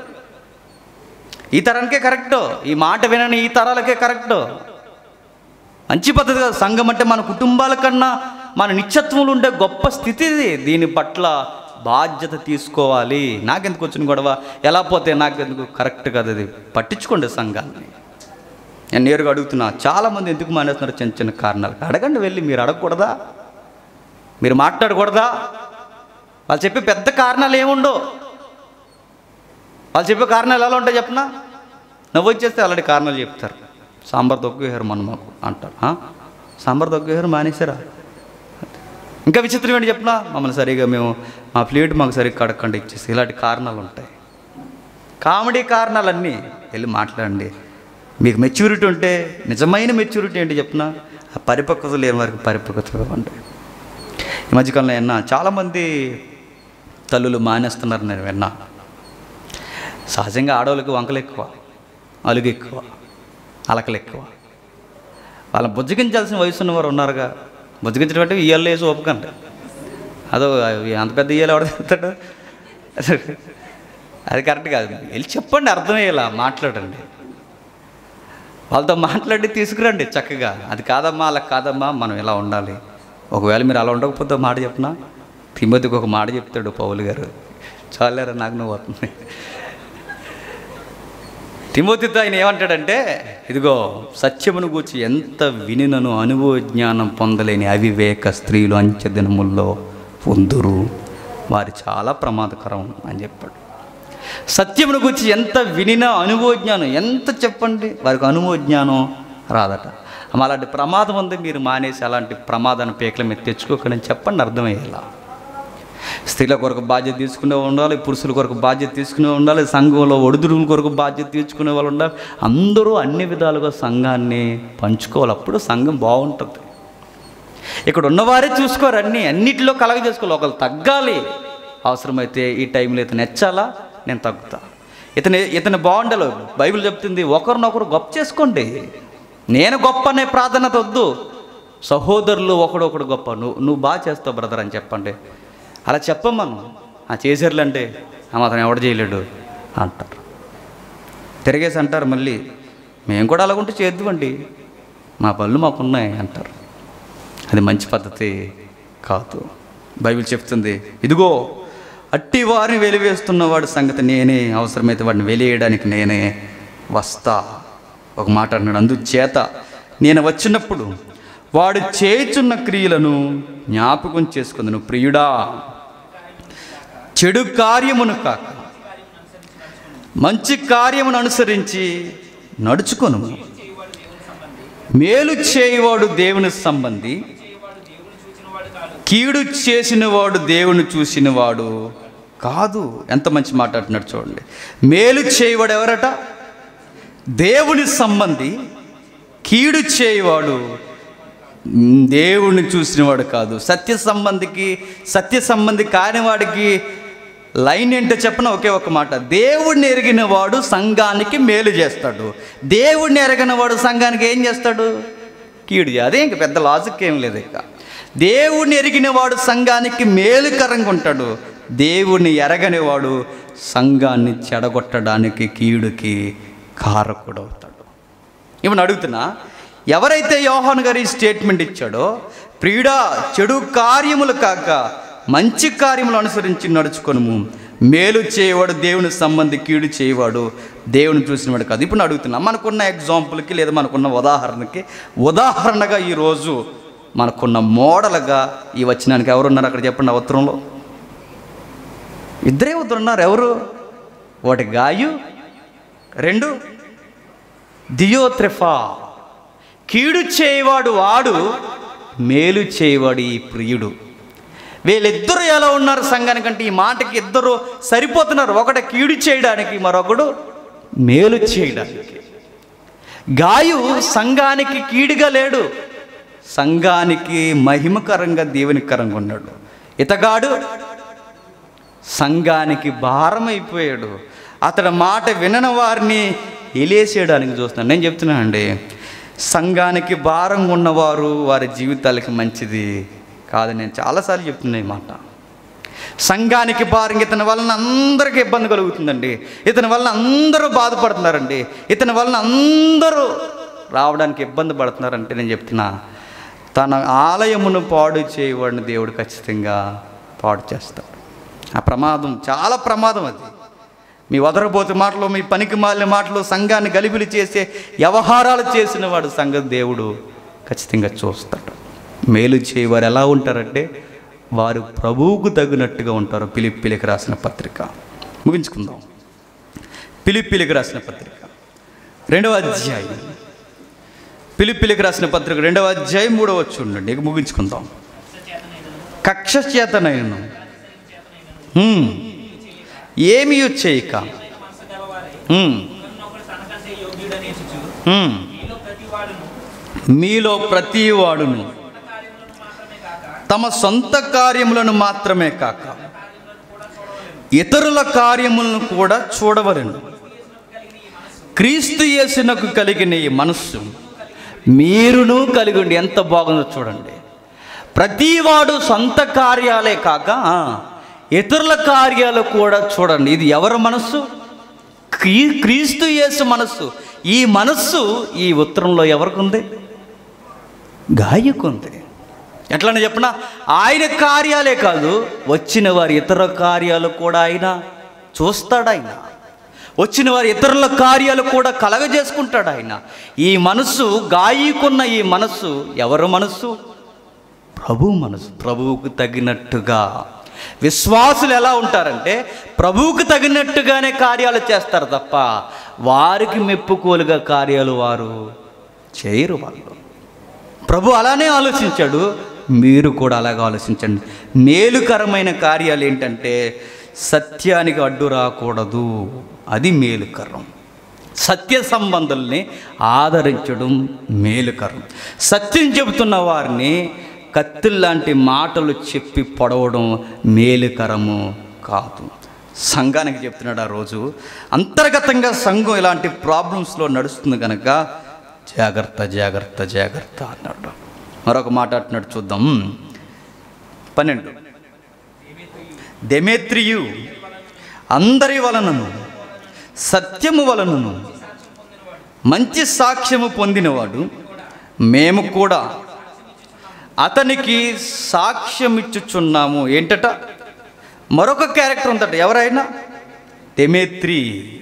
ఈ తరానికే కరెక్ట్ ఈ మాట వినని ఈ తరాలకే కరెక్ట్ మంచి పద్ధతి కాదు సంఘం అంటే మన కుటుంబాల కన్నా మన నిత్యత్వంలో ఉండే గొప్ప స్థితి ఇది దీని పట్ల బాధ్యత తీసుకోవాలి నాకెందుకు వచ్చిన గొడవ ఎలా పోతే నాకెందుకు కరెక్ట్ కాదు అది పట్టించుకోండి సంఘాన్ని నేను నేరుగా అడుగుతున్నా చాలామంది ఎందుకు మానేస్తున్నారు చిన్న చిన్న కారణాలు అడగండి వెళ్ళి మీరు అడగకూడదా మీరు మాట్లాడకూడదా వాళ్ళు చెప్పే పెద్ద కారణాలు ఏముండో వాళ్ళు చెప్పే కారణాలు ఎలా ఉంటాయి చెప్పనా నవ్వు వచ్చేస్తే అలాంటి కారణాలు చెప్తారు సాంబార్ తొక్కు హెర్ మన మాకు అంటారు ఆ? సాంబార్ తగ్గేసారు మానేశారా ఇంకా విచిత్రం ఏంటి చెప్పినా మమ్మల్ని సరిగా మేము మా ప్లేట్ మాకు సరిగ్గా కడగకుండా ఇచ్చేసి ఇలాంటి కారణాలు ఉంటాయి కామెడీ కారణాలన్నీ వెళ్ళి మాట్లాడండి మీకు మెచ్యూరిటీ ఉంటే నిజమైన మెచ్యూరిటీ ఏంటి చెప్పిన ఆ పరిపక్వత లేని వారికి పరిపక్వత ఇవ్వండి ఈ మధ్యకాలంలో విన్నా చాలామంది తల్లులు మానేస్తున్నారు నేను విన్నా సహజంగా ఆడవాళ్ళకి వంకలు ఎక్కువ అలుగు ఎక్కువ అలకలు ఎక్కువ వాళ్ళ బుజ్జగించాల్సిన వయసు ఉన్నవారు ఉన్నారుగా బుజ్జగించడం అంటే ఇయ్యాలు వేసి ఒప్పుకండి అదో అవి అంత పెద్ద ఇయ్యాలు ఎవడ తింటాడు అది కరెక్ట్ కాదు వెళ్ళి చెప్పండి అర్థమయ్యేలా మాట్లాడండి వాళ్ళతో మాట్లాడి తీసుకురండి చక్కగా అది కాదమ్మా అలా కాదమ్మా మనం ఇలా ఉండాలి ఒకవేళ మీరు అలా ఉండకపోతే ఒక మాట చెప్పనా తిమ్మతికి ఒక మాట చెప్తాడు పౌలు గారు చాలేరా నాకు నువ్వు వస్తుంది తిమోతితో ఆయన ఏమంటాడంటే ఇదిగో సత్యమును గూర్చి ఎంత వినినను అనుభవ జ్ఞానం పొందలేని అవివేక స్త్రీలు అంచె దినముల్లో పొందురు వారి చాలా ప్రమాదకరం అని చెప్పాడు సత్యమును గురించి ఎంత వినినా అనుభవ జ్ఞానం ఎంత చెప్పండి వారికి అనుభవ జ్ఞానం రాదట అమ్మ అలాంటి ప్రమాదం ఉంది మీరు మానేసి అలాంటి ప్రమాదాన్ని పీకల మీద తెచ్చుకోకని చెప్పండి అర్థమయ్యేలా స్త్రీల కొరకు బాధ్యత తీసుకునే ఉండాలి పురుషుల కొరకు బాధ్యత తీసుకునే ఉండాలి సంఘంలో ఒడిదుడుల కొరకు బాధ్యత తీసుకునే వాళ్ళు ఉండాలి అందరూ అన్ని విధాలుగా సంఘాన్ని పంచుకోవాలి అప్పుడు సంఘం బాగుంటుంది ఇక్కడ ఉన్నవారే చూసుకోరు అన్నీ అన్నిటిలో కలగ చేసుకోవాలి ఒకళ్ళు తగ్గాలి అవసరమైతే ఈ టైంలో ఇతను నెచ్చాలా నేను తగ్గుతా ఇతని ఇతని బాగుండాలి బైబిల్ చెప్తుంది ఒకరినొకరు గొప్ప చేసుకోండి నేను గొప్ప అనే ప్రాధాన్యత వద్దు సహోదరులు ఒకడొకడు గొప్ప నువ్వు నువ్వు బాగా చేస్తావు బ్రదర్ అని చెప్పండి అలా చెప్పం మనం ఆ చేసేర్లు అంటే "ఆ, అతను ఎవడు చేయలేడు అంటారు తిరిగేసి అంటారు మళ్ళీ మేము కూడా అలాగుంటే చేద్దామండి మా పనులు మాకున్నాయి అంటారు అది మంచి పద్ధతి కాదు బైబిల్ చెప్తుంది ఇదిగో అట్టి వారిని వెలివేస్తున్నవాడు సంగతి నేనే అవసరమైతే వాడిని వెలివేయడానికి నేనే వస్తా ఒక మాట అన్నాడు అందుచేత నేను వచ్చినప్పుడు వాడు చేయుచున్న క్రియలను జ్ఞాపకం చేసుకుందును ప్రియుడా చెడు కార్యమును కాక మంచి కార్యమును అనుసరించి నడుచుకొను మేలు చేయవాడు దేవుని సంబంధి కీడు చేసినవాడు దేవుని చూసినవాడు కాదు ఎంత మంచి మాట అంటున్నాడు చూడండి మేలు చేయవాడు ఎవరట దేవుని సంబంధి కీడు చేయవాడు మ్, దేవుణ్ణి చూసినవాడు కాదు సత్య సంబంధికి సత్య సంబంధి కాని వాడికి లైన్ ఏంటో చెప్పిన ఒకే ఒక మాట దేవుడిని ఎరిగిన వాడు సంఘానికి మేలు చేస్తాడు దేవుడిని ఎరగిన వాడు సంఘానికి ఏం చేస్తాడు కీడు చే- అదే ఇంక పెద్ద లాజిక్ ఏం లేదు ఇక దేవుడిని ఎరిగిన వాడు సంఘానికి మేలుకరంగా ఉంటాడు దేవుణ్ణి ఎరగని వాడు సంఘాన్ని చెడగొట్టడానికి కీడుకి కారకుడవుతాడు ఇప్పుడు అడుగుతున్నా ఎవరైతే యోహాన్ గారి స్టేట్మెంట్ ఇచ్చాడో ప్రియుడా చెడు కార్యములు కాక మంచి కార్యములు అనుసరించి నడుచుకొనుము మేలు చేయవాడు దేవుని సంబంధి కీడు చేయవాడు దేవుని చూసినవాడు కాదు ఇప్పుడు నేను అడుగుతున్నా మనకున్న ఎగ్జాంపుల్కి లేదా మనకున్న ఉదాహరణకి ఉదాహరణగా ఈరోజు మనకున్న మోడల్గా ఈ వచ్చినానికి ఎవరున్నారు అక్కడ చెప్పండి ఆ ఉత్తరంలో ఇద్దరే ఉన్నారు ఎవరు ఒకటి గాయు రెండు దియోత్రెఫా కీడు చేయవాడు వాడు మేలు చేయవాడు ఈ ప్రియుడు వీళ్ళిద్దరూ ఎలా ఉన్నారు సంఘానికంటే ఈ మాటకి ఇద్దరు సరిపోతున్నారు ఒకటి కీడు చేయడానికి మరొకడు మేలు చేయడానికి గాయు సంఘానికి కీడుగా లేడు సంఘానికి మహిమకరంగా దేవునికరంగా ఉన్నాడు ఇతగాడు సంఘానికి భారమైపోయాడు అతడి మాట వినని వారిని ఎలేసేయడానికి చూస్తున్నాను నేను చెప్తున్నానండి సంఘానికి భారంగా ఉన్నవారు వారి జీవితాలకి మంచిది కాదు నేను చాలాసార్లు చెప్తున్నా ఈ మాట సంఘానికి భారంగా ఇతని వలన అందరికీ ఇబ్బంది కలుగుతుందండి ఇతని వలన అందరూ బాధపడుతున్నారండి ఇతని వలన అందరూ రావడానికి ఇబ్బంది పడుతున్నారంటే నేను చెప్తున్నా తన ఆలయమును పాడు చేయవాడిని దేవుడు ఖచ్చితంగా పాడు చేస్తాడు ఆ ప్రమాదం చాలా ప్రమాదం అది మీ వదరబోతు మాటలు మీ పనికి మాలిన మాటలు సంఘాన్ని గలిబిలి చేసే వ్యవహారాలు చేసిన వాడు సంఘ దేవుడు ఖచ్చితంగా చూస్తాడు మేలు చేయవారు ఎలా ఉంటారంటే వారు ప్రభువుకు తగినట్టుగా ఉంటారు పిలిపిలికి రాసిన పత్రిక ముగించుకుందాం పిలిపిలికి రాసిన పత్రిక రెండవ అధ్యాయం పిలిపిలికి రాసిన పత్రిక రెండవ అధ్యాయం మూడవ చూడండి ఇక ముగించుకుందాం కక్ష చేతనైన ఏమి చేయక మనసు గలవారై ఉమ్, ఒకడు తనకంటే యోగ్యుడనే చూచు ఉమ్. మీలో ప్రతి వాడును మీలో ప్రతి వాడును కార్యములను మాత్రమే కాక తమ సొంత కార్యములను మాత్రమే కాక ఇతరుల కార్యములను కూడా చూడవలెను క్రీస్తు యేసునకు కలిగిన ఈ మనస్సు మీరును కలిగి ఉండి ఎంత బాగుందో చూడండి ప్రతివాడు సొంత కార్యాలే కాక ఆ, ఇతరుల కార్యాలు కూడా చూడండి ఇది ఎవరి మనస్సు క్రీ క్రీస్తు యేసు మనస్సు ఈ మనస్సు ఈ ఉత్తరంలో ఎవరికి ఉంది గాయకుంది ఎట్లని చెప్పిన ఆయన కార్యాలే కాదు వచ్చిన వారి ఇతర కార్యాలు కూడా ఆయన చూస్తాడు ఆయన వచ్చిన వారి ఇతరుల కార్యాలు కూడా కలగజేసుకుంటాడు ఆయన ఈ మనస్సు గాయకున్న ఈ మనస్సు ఎవరి మనస్సు ప్రభు మనసు ప్రభువుకు తగినట్టుగా విశ్వాసులు ఎలా ఉంటారంటే ప్రభువుకు తగినట్టుగానే కార్యాలు చేస్తారు తప్ప వారికి మెప్పుకోలుగా కార్యాలు వారు చేయరు వాళ్ళు ప్రభు అలానే ఆలోచించాడు మీరు కూడా అలాగే ఆలోచించండి మేలుకరమైన కార్యాలు ఏంటంటే సత్యానికి అడ్డు రాకూడదు అది మేలుకరం సత్య సంబంధుల్ని ఆదరించడం మేలుకరం సత్యం చెబుతున్న వారిని కత్తిల్లాంటి మాటలు చెప్పి పొడవడం మేలుకరము కాదు సంఘానికి చెప్తున్నాడు ఆ రోజు అంతర్గతంగా సంఘం ఇలాంటి ప్రాబ్లమ్స్లో నడుస్తుంది కనుక జాగ్రత్త జాగ్రత్త జాగ్రత్త అన్నాడు మరొక మాట అంటున్నాడు చూద్దాం పన్నెండు దెమేత్రియు అందరి వలనను సత్యము వలనను మంచి సాక్ష్యము పొందినవాడు మేము కూడా అతనికి సాక్ష్యం ఇచ్చుచున్నాము ఏంటట మరొక క్యారెక్టర్ ఉందట ఎవరైనా దెమేత్రి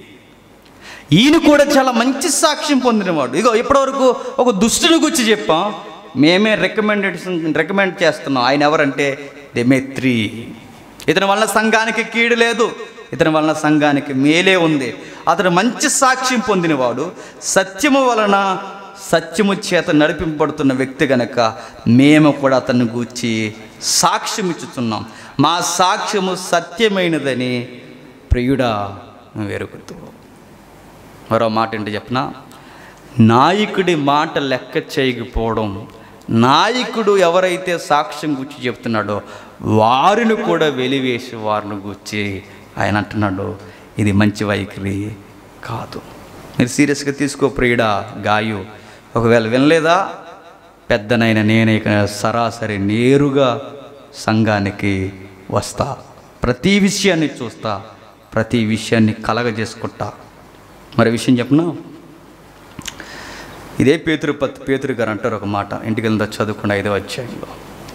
ఈయన కూడా చాలా మంచి సాక్ష్యం పొందినవాడు ఇగో ఇప్పటివరకు ఒక దుష్టుని గురించి చెప్పాం మేమే రికమెండేషన్ రికమెండ్ చేస్తున్నాం ఆయన ఎవరంటే దెమేత్రి ఇతని వలన సంఘానికి కీడు లేదు ఇతని వలన సంఘానికి మేలే ఉంది అతను మంచి సాక్ష్యం పొందినవాడు సత్యము వలన సత్యము చేత నడిపింపబడుతున్న వ్యక్తి గనక మేము కూడా అతన్ని గూర్చి సాక్ష్యం ఇచ్చుతున్నాం మా సాక్ష్యము సత్యమైనదని ప్రియుడా వెరుగుతూ మరో మాట ఏంటి చెప్పనా నాయకుడి మాట లెక్క చేయకపోవడం నాయకుడు ఎవరైతే సాక్ష్యం గురించి చెప్తున్నాడో వారిని కూడా వెలివేసి వారిని గుర్చి ఆయన అంటున్నాడు ఇది మంచి వైఖరి కాదు మీరు సీరియస్గా తీసుకో ప్రియుడా గాయు ఒకవేళ వినలేదా పెద్దనైన నేను ఇక సరాసరి నేరుగా సంఘానికి వస్తా ప్రతి విషయాన్ని చూస్తా ప్రతి విషయాన్ని కలగజేసుకుంటా మరి విషయం చెప్పనా ఇదే పేతురు పత్ పేతురు గారు అంటారు ఒక మాట ఇంటికి వెళ్ళిన చదువుకున్న ఐదవ అధ్యాయంలో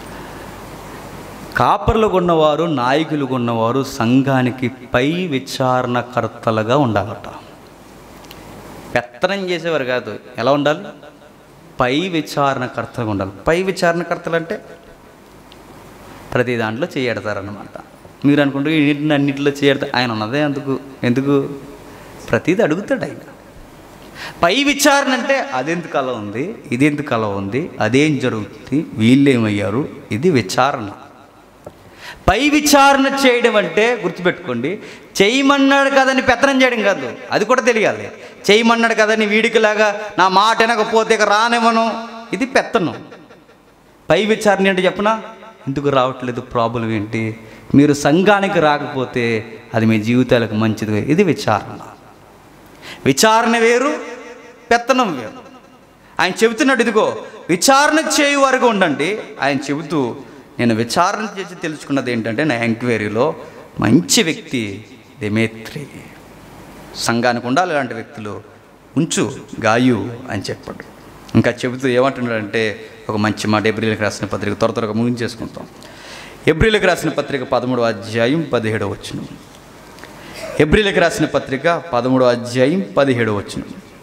కాపర్లు ఉన్నవారు నాయకులు ఉన్నవారు సంఘానికి పై విచారణకర్తలుగా ఉండాలట పెత్తనం చేసేవారు కాదు ఎలా ఉండాలి పై విచారణకర్తలుగా ఉండాలి పై విచారణకర్తలు అంటే ప్రతి దాంట్లో చేయడతారనమాట మీరు అనుకుంటే వీటిని అన్నింటిలో చేయడతా ఆయన ఉన్నదే ఎందుకు ఎందుకు ప్రతిది అడుగుతాడు ఆయన పై విచారణ అంటే అదెందుకు అలా ఉంది ఇది ఎందుకు అలా ఉంది అదేం జరుగుతుంది వీళ్ళేమయ్యారు ఇది విచారణ పై విచారణ చేయడం అంటే గుర్తుపెట్టుకోండి చేయమన్నాడు కదని పెత్తనం చేయడం కాదు అది కూడా తెలియాలి చేయమన్నాడు కదని వీడికిలాగా నా మాట వినకపోతే ఇక రానివ్వను ఇది పెత్తనం పై విచారణ ఏంటి చెప్పనా ఎందుకు రావట్లేదు ప్రాబ్లం ఏంటి మీరు సంఘానికి రాకపోతే అది మీ జీవితాలకు మంచిది ఇది విచారణ విచారణ వేరు పెత్తనం వేరు ఆయన చెబుతున్నాడు ఇదిగో విచారణ చేయు వరకు ఉండండి ఆయన చెబుతూ నేను విచారణ చేసి తెలుసుకున్నది ఏంటంటే నా ఎంక్వైరీలో మంచి వ్యక్తి దిమేత్రి సంఘానికి ఉండాలి ఇలాంటి వ్యక్తులు ఉంచు గాయు అని చెప్పాడు ఇంకా చెబుతూ ఏమంటున్నాడంటే ఒక మంచి మాట ఏప్రిల్కి రాసిన పత్రిక త్వర త్వరగా ముగించేసుకుంటాం ఏప్రిల్కి రాసిన పత్రిక పదమూడవ అధ్యాయం పదిహేడవ వచ్చిన ఏప్రిల్కి రాసిన పత్రిక పదమూడవ అధ్యాయం పదిహేడవ వచ్చిన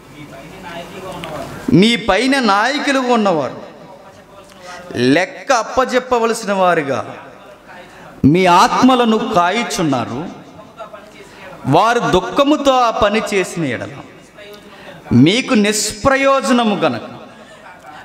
మీ పైన నాయకులుగా ఉన్నవారు లెక్క అప్పజెప్పవలసిన వారుగా మీ ఆత్మలను కాయిచున్నారు వారు దుఃఖముతో ఆ పని చేసిన ఎడల మీకు నిష్ప్రయోజనము గనక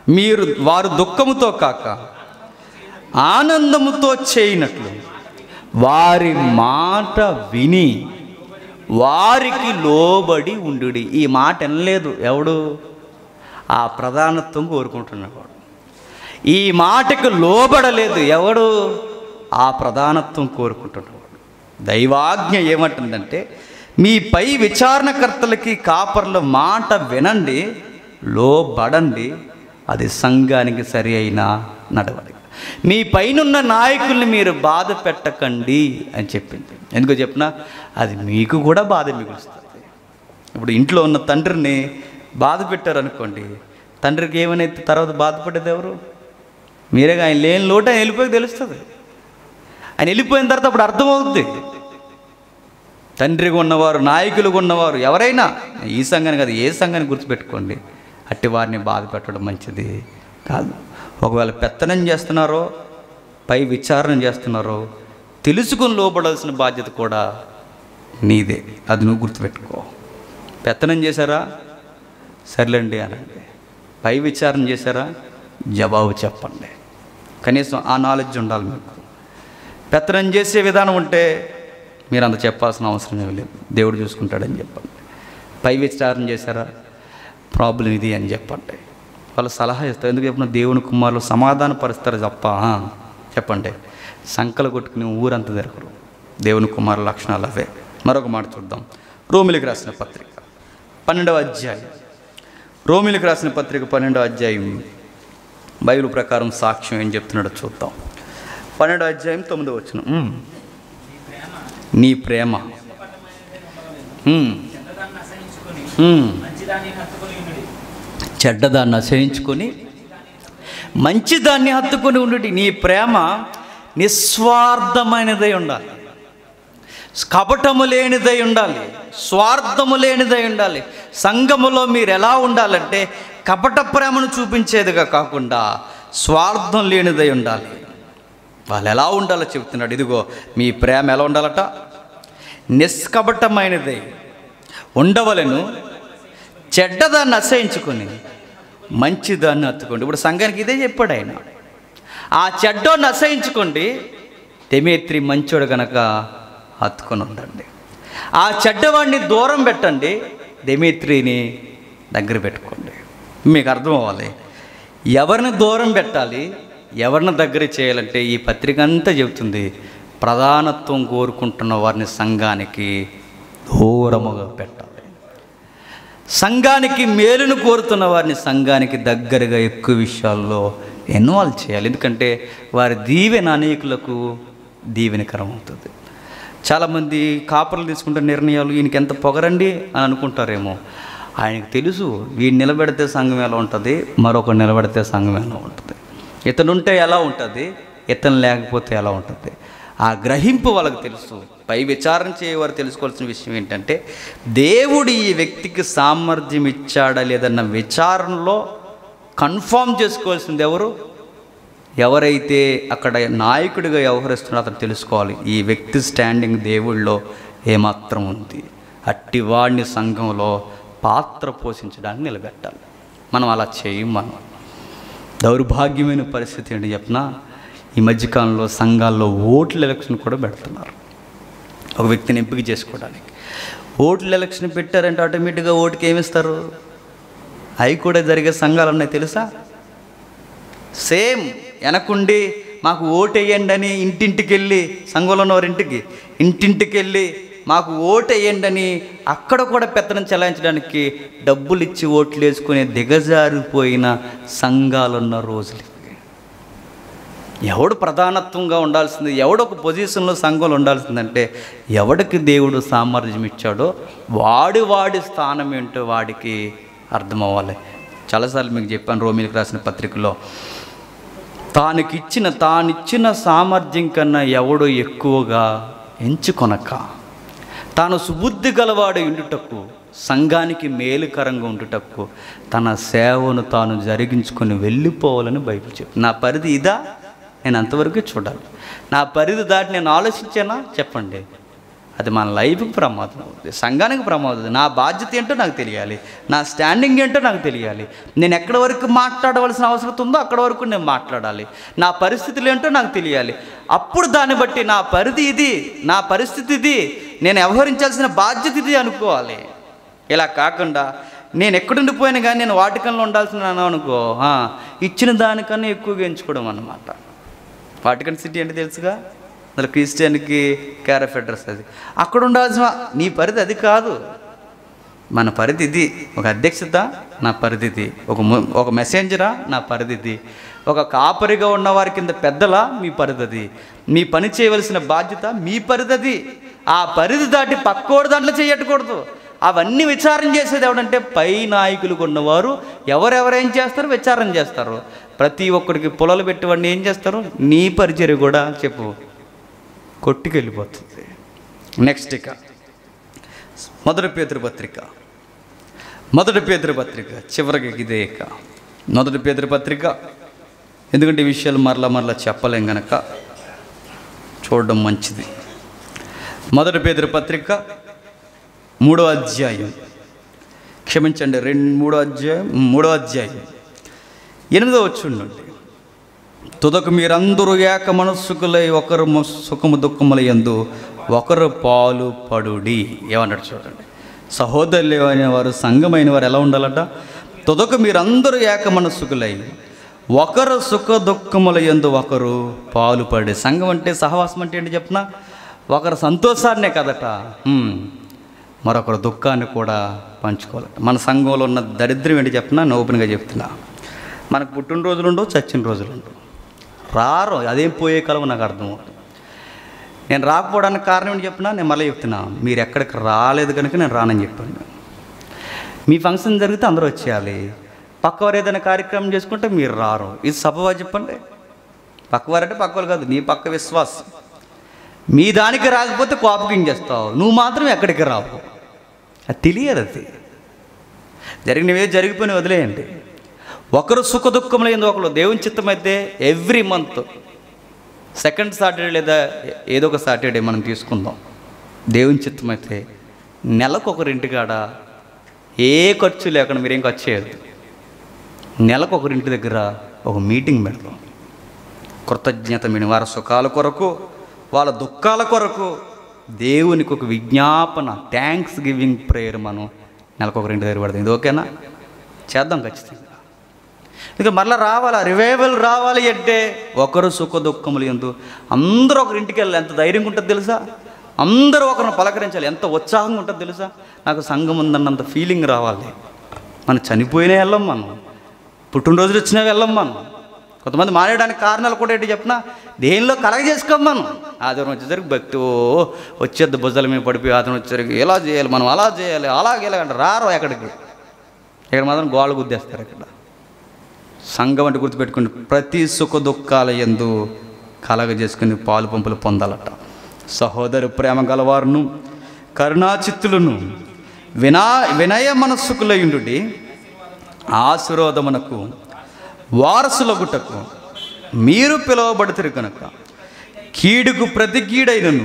మీరు వారు దుఃఖముతో కాక ఆనందముతో చేయనట్లు వారి మాట విని వారికి లోబడి ఉండు ఈ మాట వినలేదు ఎవడు ఆ ప్రధానత్వం కోరుకుంటున్నవాడు ఈ మాటకు లోబడలేదు ఎవడు ఆ ప్రధానత్వం కోరుకుంటున్నవాడు దైవాజ్ఞ ఏమంటుందంటే మీ పై విచారణకర్తలకి కాపర్ల మాట వినండి లోబడండి అది సంఘానికి సరి అయిన నడవడి మీ పైనున్న నాయకుల్ని మీరు బాధ పెట్టకండి అని చెప్పింది ఎందుకో చెప్పిన అది మీకు కూడా బాధ మిగులుస్తుంది ఇప్పుడు ఇంట్లో ఉన్న తండ్రిని బాధ పెట్టారు అనుకోండి తండ్రికి ఏమైనా తర్వాత బాధపడేది ఎవరు మీరేగా ఆయన లేని లోటు ఆయన వెళ్ళిపోయి తెలుస్తుంది ఆయన వెళ్ళిపోయిన తర్వాత అప్పుడు అర్థమవుద్ది తండ్రిగా ఉన్నవారు నాయకులుగా ఉన్నవారు ఎవరైనా ఈ సంఘాన్ని కాదు ఏ సంఘాన్ని గుర్తుపెట్టుకోండి అట్టి వారిని బాధ పెట్టడం మంచిది కాదు ఒకవేళ పెత్తనం చేస్తున్నారో పై విచారణ చేస్తున్నారో తెలుసుకుని లోపడాల్సిన బాధ్యత కూడా నీదే అది నువ్వు గుర్తుపెట్టుకో పెత్తనం చేశారా సర్లేండి అనండి పై విచారణ చేశారా జవాబు చెప్పండి కనీసం ఆ నాలెడ్జ్ ఉండాలి మీకు పెత్తనం చేసే విధానం ఉంటే మీరు అంత చెప్పాల్సిన అవసరం ఏమీ లేదు దేవుడు చూసుకుంటాడని చెప్పండి పై విచారణ చేశారా ప్రాబ్లం ఇది అని చెప్పండి వాళ్ళు సలహా ఇస్తారు ఎందుకు చెప్పిన దేవుని కుమారులు సమాధాన పరుస్తారు తప్ప ఆ, చెప్పండి సంకలు కొట్టుకుని ఊరంతా తిరగరు దేవుని కుమారుల లక్షణాలు అవే మరొక మాట చూద్దాం రోమిలికి రాసిన పత్రిక పన్నెండవ అధ్యాయం రోమిలికి రాసిన పత్రిక పన్నెండవ అధ్యాయం బైబిల్ ప్రకారం సాక్ష్యం ఏం చెప్తున్నాడో చూద్దాం పన్నెండవ అధ్యాయం తొమ్మిదో వచ్చిన నీ ప్రేమ ఉమ్, చెడ్డదాన్ని అసహించుకొని ఉమ్. మంచిదాన్ని హత్తుకొని ఉన్నది చెడ్డదాన్ని అసహించుకొని మంచిదాన్ని హత్తుకొని ఉండుటి నీ ప్రేమ నిస్వార్థమైనదై ఉండాలి కపటము లేనిదై ఉండాలి స్వార్థము లేనిదై ఉండాలి సంఘములో మీరు ఎలా ఉండాలంటే కపట ప్రేమను చూపించేదిగా కాకుండా స్వార్థం లేనిదై ఉండాలి వాళ్ళు ఎలా ఉండాలో చెప్తున్నాడు ఇదిగో మీ ప్రేమ ఎలా ఉండాలట నిష్కపటమైనదై ఉండవలను చెడ్డదాన్ని అసహించుకొని మంచిదాన్ని హత్తుకోండి ఇప్పుడు సంఘానికి ఇదే చెప్పాడు ఆయన ఆ చెడ్డోన్ని అసహించుకోండి తెమేత్రి మంచోడు గనక హత్తుకొని ఉండండి ఆ చెడ్డవాడిని దూరం పెట్టండి దెమేత్రిని దగ్గర పెట్టుకోండి మీకు అర్థం అవ్వాలి ఎవరిని దూరం పెట్టాలి ఎవరిని దగ్గర చేయాలంటే ఈ పత్రిక అంతా చెబుతుంది ప్రధానత్వం కోరుకుంటున్న వారిని సంఘానికి దూరముగా పెట్టాలి సంఘానికి మేలును కోరుతున్న వారిని సంఘానికి దగ్గరగా ఎక్కువ విషయాల్లో ఇన్వాల్వ్ చేయాలి ఎందుకంటే వారి దీవెన అనేకులకు దీవెనకరం అవుతుంది చాలామంది కాపర్లు తీసుకుంటే నిర్ణయాలు ఈయనకి ఎంత పొగరండి అని అనుకుంటారేమో ఆయనకు తెలుసు వీడిని నిలబెడితే సంఘం ఎలా ఉంటుంది మరొకరు నిలబెడితే సంఘం ఎలా ఉంటుంది ఇతను ఉంటే ఎలా ఉంటుంది ఇతను లేకపోతే ఎలా ఉంటుంది ఆ గ్రహింపు వాళ్ళకి తెలుసు పై విచారణ చేయవారు తెలుసుకోవాల్సిన విషయం ఏంటంటే దేవుడు ఈ వ్యక్తికి సామర్థ్యం ఇచ్చాడా లేదన్న విచారణలో కన్ఫామ్ చేసుకోవాల్సింది ఎవరు ఎవరైతే అక్కడ నాయకుడిగా వ్యవహరిస్తున్నాడో అతను తెలుసుకోవాలి ఈ వ్యక్తి స్టాండింగ్ దేవుళ్ళలో ఏమాత్రం ఉంది అట్టి వాడిని సంఘంలో పాత్ర పోషించడానికి నిలబెట్టాలి మనం అలా చేయం మనం దౌర్భాగ్యమైన పరిస్థితి ఏంటి చెప్పిన ఈ మధ్యకాలంలో సంఘాల్లో ఓట్ల ఎలక్షన్ కూడా పెడుతున్నారు ఒక వ్యక్తిని ఎంపిక చేసుకోవడానికి ఓట్ల ఎలక్షన్ పెట్టారంటే ఆటోమేటిక్గా ఓటుకి ఏమిస్తారు అవి కూడా జరిగే సంఘాలు ఉన్నాయి తెలుసా సేమ్ వెనకుండి మాకు ఓటు వేయండి అని ఇంటింటికి వెళ్ళి సంఘంలో ఉన్న వారింటికి ఇంటింటికి వెళ్ళి మాకు ఓటు వేయండి అని అక్కడ కూడా పెత్తనం చెలాయించడానికి డబ్బులు ఇచ్చి ఓట్లు వేసుకునే దిగజారిపోయిన సంఘాలున్న రోజులు ఇవి. ఎవడు ప్రధానత్వంగా ఉండాల్సింది ఎవడు ఒక పొజిషన్లో సంఘంలో ఉండాల్సిందంటే ఎవడికి దేవుడు సామర్థ్యం ఇచ్చాడో వాడి వాడి స్థానం ఏంటో వాడికి అర్థమవ్వాలి చాలాసార్లు మీకు చెప్పాను రోమిలకు రాసిన పత్రికలో తానికిచ్చిన తానిచ్చిన సామర్థ్యం కన్నా ఎవడు ఎక్కువగా ఎంచుకొనక తాను సుబుద్ధి గలవాడు ఉండుటకు సంఘానికి మేలుకరంగా ఉండుటకు తన సేవను తాను జరిగించుకొని వెళ్ళిపోవాలని బైబిల్ చెప్పి నా పరిధి ఇదా నేను అంతవరకు చూడాలి నా పరిధి దాటి నేను ఆలోచించానా చెప్పండి అది మన లైఫ్కి ప్రమాదం అవుతుంది సంఘానికి ప్రమాదం అవుతుంది నా బాధ్యత ఏంటో నాకు తెలియాలి నా స్టాండింగ్ ఏంటో నాకు తెలియాలి నేను ఎక్కడి వరకు మాట్లాడవలసిన అవసరం ఉందో అక్కడ వరకు నేను మాట్లాడాలి నా పరిస్థితులు ఏంటో నాకు తెలియాలి అప్పుడు దాన్ని బట్టి నా పరిధి ఇది నా పరిస్థితి ఇది నేను వ్యవహరించాల్సిన బాధ్యత ఇది అనుకోవాలి ఇలా కాకుండా నేను ఎక్కడుండిపోయినా కానీ నేను వాటికల్లో ఉండాల్సిన అనుకో ఆ, ఇచ్చిన దానికన్నా ఎక్కువగా ఎంచుకోవడం అన్నమాట వాటికన్ సిటీ అంటే తెలుసుగా అందులో క్రిస్టియన్కి క్యారఫ్ అడ్రస్ అది అక్కడ ఉండాల్సిన నీ పరిధి అది కాదు మన పరిధి ఇది ఒక అధ్యక్షత నా పరిధి ఇది ఒక ము- ఒక మెసెంజరా నా పరిధి ఇది ఒక కాపరిగా ఉన్న వారి కింద పెద్దలా మీ పరిధి అది మీ పని చేయవలసిన బాధ్యత మీ పరిధి అది ఆ పరిధి దాటి పక్కోడు దాంట్లో చేయట్టకూడదు అవన్నీ విచారణ చేసేది ఎవడంటే పై నాయకులు ఉన్నవారు ఎవరెవరేం చేస్తారో విచారణ చేస్తారు ప్రతి ఒక్కడికి పొలాలు పెట్టేవాడిని ఏం చేస్తారు నీ పరిచర్య కూడా చెప్పు కొట్టుకెళ్ళిపోతుంది నెక్స్ట్ ఇక మొదటి పేదరి పత్రిక మొదటి పేదరి పత్రిక చివరికి ఇదే ఇక మొదటి పేదరి పత్రిక ఎందుకంటే ఈ విషయాలు మరలా మరలా చెప్పలేం గనక చూడడం మంచిది మొదటి పేదరి పత్రిక మూడో అధ్యాయం క్షమించండి రెండు మూడో అధ్యాయం మూడో అధ్యాయం ఎనిమిదో వచ్చుండండి తుదకు మీరందరూ ఏక మనస్సుకులై ఒకరు మ- సుఖము దుఃఖముల యందు ఒకరు పాలు పడుడి ఏమన్నాడు చూడండి సహోదరులు అనే వారు సంఘమైన వారు ఎలా ఉండాలట తుదకు మీరందరూ ఏక మనస్సుకులై ఒకరు సుఖ దుఃఖముల యందు ఒకరు పాలు పడి సంఘం అంటే సహవాసం అంటే ఏంటి చెప్పిన ఒకరు సంతోషాన్నే కదట హ్మ్. మరొకరు దుఃఖాన్ని కూడా పంచుకోవాలి మన సంఘంలో ఉన్న దరిద్రం ఏంటి చెప్పినా నేను ఓపెన్గా చెప్తున్నా మనకు పుట్టినరోజులు ఉండవు చచ్చిన రోజులు ఉండవు రారు అదేం పోయే కాలం నాకు అర్థమవుతుంది నేను రాకపోవడానికి కారణం ఏంటి చెప్పినా నేను మళ్ళీ చెప్తున్నా మీరు ఎక్కడికి రాలేదు కనుక నేను రానని చెప్పాను మీ ఫంక్షన్ జరిగితే అందరూ వచ్చేయాలి పక్కవారు ఏదైనా కార్యక్రమం చేసుకుంటే మీరు రారు ఇది సభవా చెప్పండి పక్కవారంటే పక్కవారు కాదు నీ పక్క విశ్వాసం మీ దానికి రాకపోతే కోపకింగ్ చేస్తావు నువ్వు మాత్రం ఎక్కడికి రావు అది తెలియదు అది జరిగినవే జరిగిపోయిన వదిలేయండి ఒకరు సుఖ దుఃఖంలో ఏందో ఒకరు దేవుని చిత్తమైతే ఎవ్రీ మంత్ సెకండ్ సాటర్డే లేదా ఏదో ఒక సాటర్డే మనం తీసుకుందాం దేవుని చిత్తమైతే నెలకు ఒకరింటికాడ ఏ ఖర్చు లేకుండా మీరేం ఖర్చు చేయదు నెలకు ఒకరింటి దగ్గర ఒక మీటింగ్ పెడదాం కృతజ్ఞత మీ వారి సుఖాల కొరకు వాళ్ళ దుఃఖాల కొరకు దేవునికి ఒక విజ్ఞాపన థ్యాంక్స్ గివింగ్ ప్రేయర్ మనం నెలకు ఒక రెండు దగ్గర పడుతుంది ఇది ఓకేనా చేద్దాం ఖచ్చితంగా ఇక మరలా రావాలా రివైవల్ రావాలి అంటే ఒకరు సుఖ దుఃఖములు ఎందు అందరూ ఒకరి ఇంటికి వెళ్ళాలి ఎంత ధైర్యంగా ఉంటుంది తెలుసా అందరూ ఒకరిని పలకరించాలి ఎంత ఉత్సాహంగా ఉంటుంది తెలుసా నాకు సంఘం ఉందన్నంత ఫీలింగ్ రావాలి మనం చనిపోయినా వెళ్ళం మనం పుట్టినరోజులు వచ్చినా వెళ్ళం మనం కొంతమంది మానేయడానికి కారణాలు కూడా ఏంటి చెప్పినా దేనిలో కలగ చేసుకోం మనం ఆదివారం వచ్చేసరికి భక్తి ఓ వచ్చేద్దు భుజాల మీద పడిపోయి ఆదివారం వచ్చేసరికి ఎలా చేయాలి మనం అలా చేయాలి అలాగే ఇలా అంటే రారు ఎక్కడికి ఇక్కడ మాత్రం గోళ్ళ గుద్దేస్తారు ఇక్కడ సంఘం అంటే గుర్తుపెట్టుకోండి ప్రతి సుఖ దుఃఖాల ఎందు కలగ చేసుకుని పాలు పంపులు పొందాలట సహోదరు ప్రేమ గలవారును కరుణాచిత్తులను వినా వినయ మనస్సుకులయుండు ఆశీర్వాదమునకు వారసులగుటకు మీరు పిలువబడుతురు కనుక కీడుకు ప్రతి కీడైనను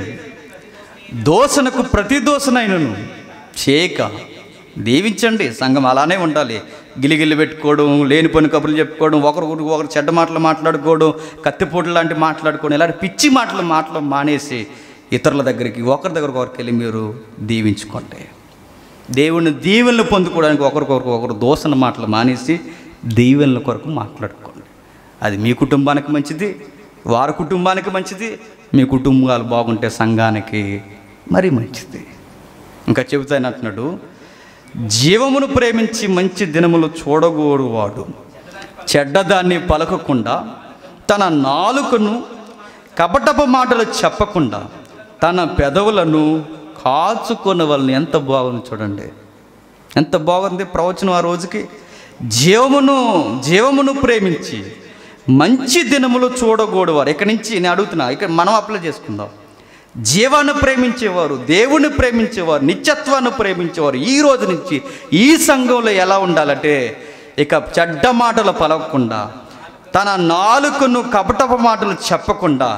దోషణకు ప్రతి దోషనైనను చేయక దీవించండి సంఘం అలానే ఉండాలి గిలిగిల్లి పెట్టుకోవడం లేని పని కబుర్లు చెప్పుకోవడం ఒకరు ఒకరు చెడ్డ మాటలు మాట్లాడుకోవడం కత్తిపోట్లు లాంటి మాట్లాడుకోవడం ఇలాంటి పిచ్చి మాటలు మాటలు మానేసి ఇతరుల దగ్గరికి ఒకరి దగ్గరకు ఒకరికి వెళ్ళి మీరు దీవించుకోండి దేవుని దీవెనలు పొందుకోవడానికి ఒకరికొకరు ఒకరు దోషణ మాటలు మానేసి దీవెనల కొరకు మాట్లాడుకోండి అది మీ కుటుంబానికి మంచిది వారి కుటుంబానికి మంచిది మీ కుటుంబాలు బాగుంటే సంఘానికి మరీ మంచిది ఇంకా చెబుతాను అంటున్నాడు జీవమును ప్రేమించి మంచి దినములు చూడగోరువాడు చెడ్డదాన్ని పలకకుండా తన నాలుకను కపటపు మాటలు చెప్పకుండా తన పెదవులను కాచుకున్న వాళ్ళని ఎంత బాగుంది చూడండి ఎంత బాగుంది ప్రవచనం ఆ రోజుకి జీవమును జీవమును ప్రేమించి మంచి దినములు చూడకూడవారు ఇక్కడి నుంచి నేను అడుగుతున్నా ఇక్కడ మనం అప్లై చేసుకుందాం జీవాన్ని ప్రేమించేవారు దేవుని ప్రేమించేవారు నిత్యత్వాన్ని ప్రేమించేవారు ఈ రోజు నుంచి ఈ సంఘంలో ఎలా ఉండాలంటే ఇక చెడ్డ మాటలు పలకకుండా తన నాలుకను కపటపు మాటలు చెప్పకుండా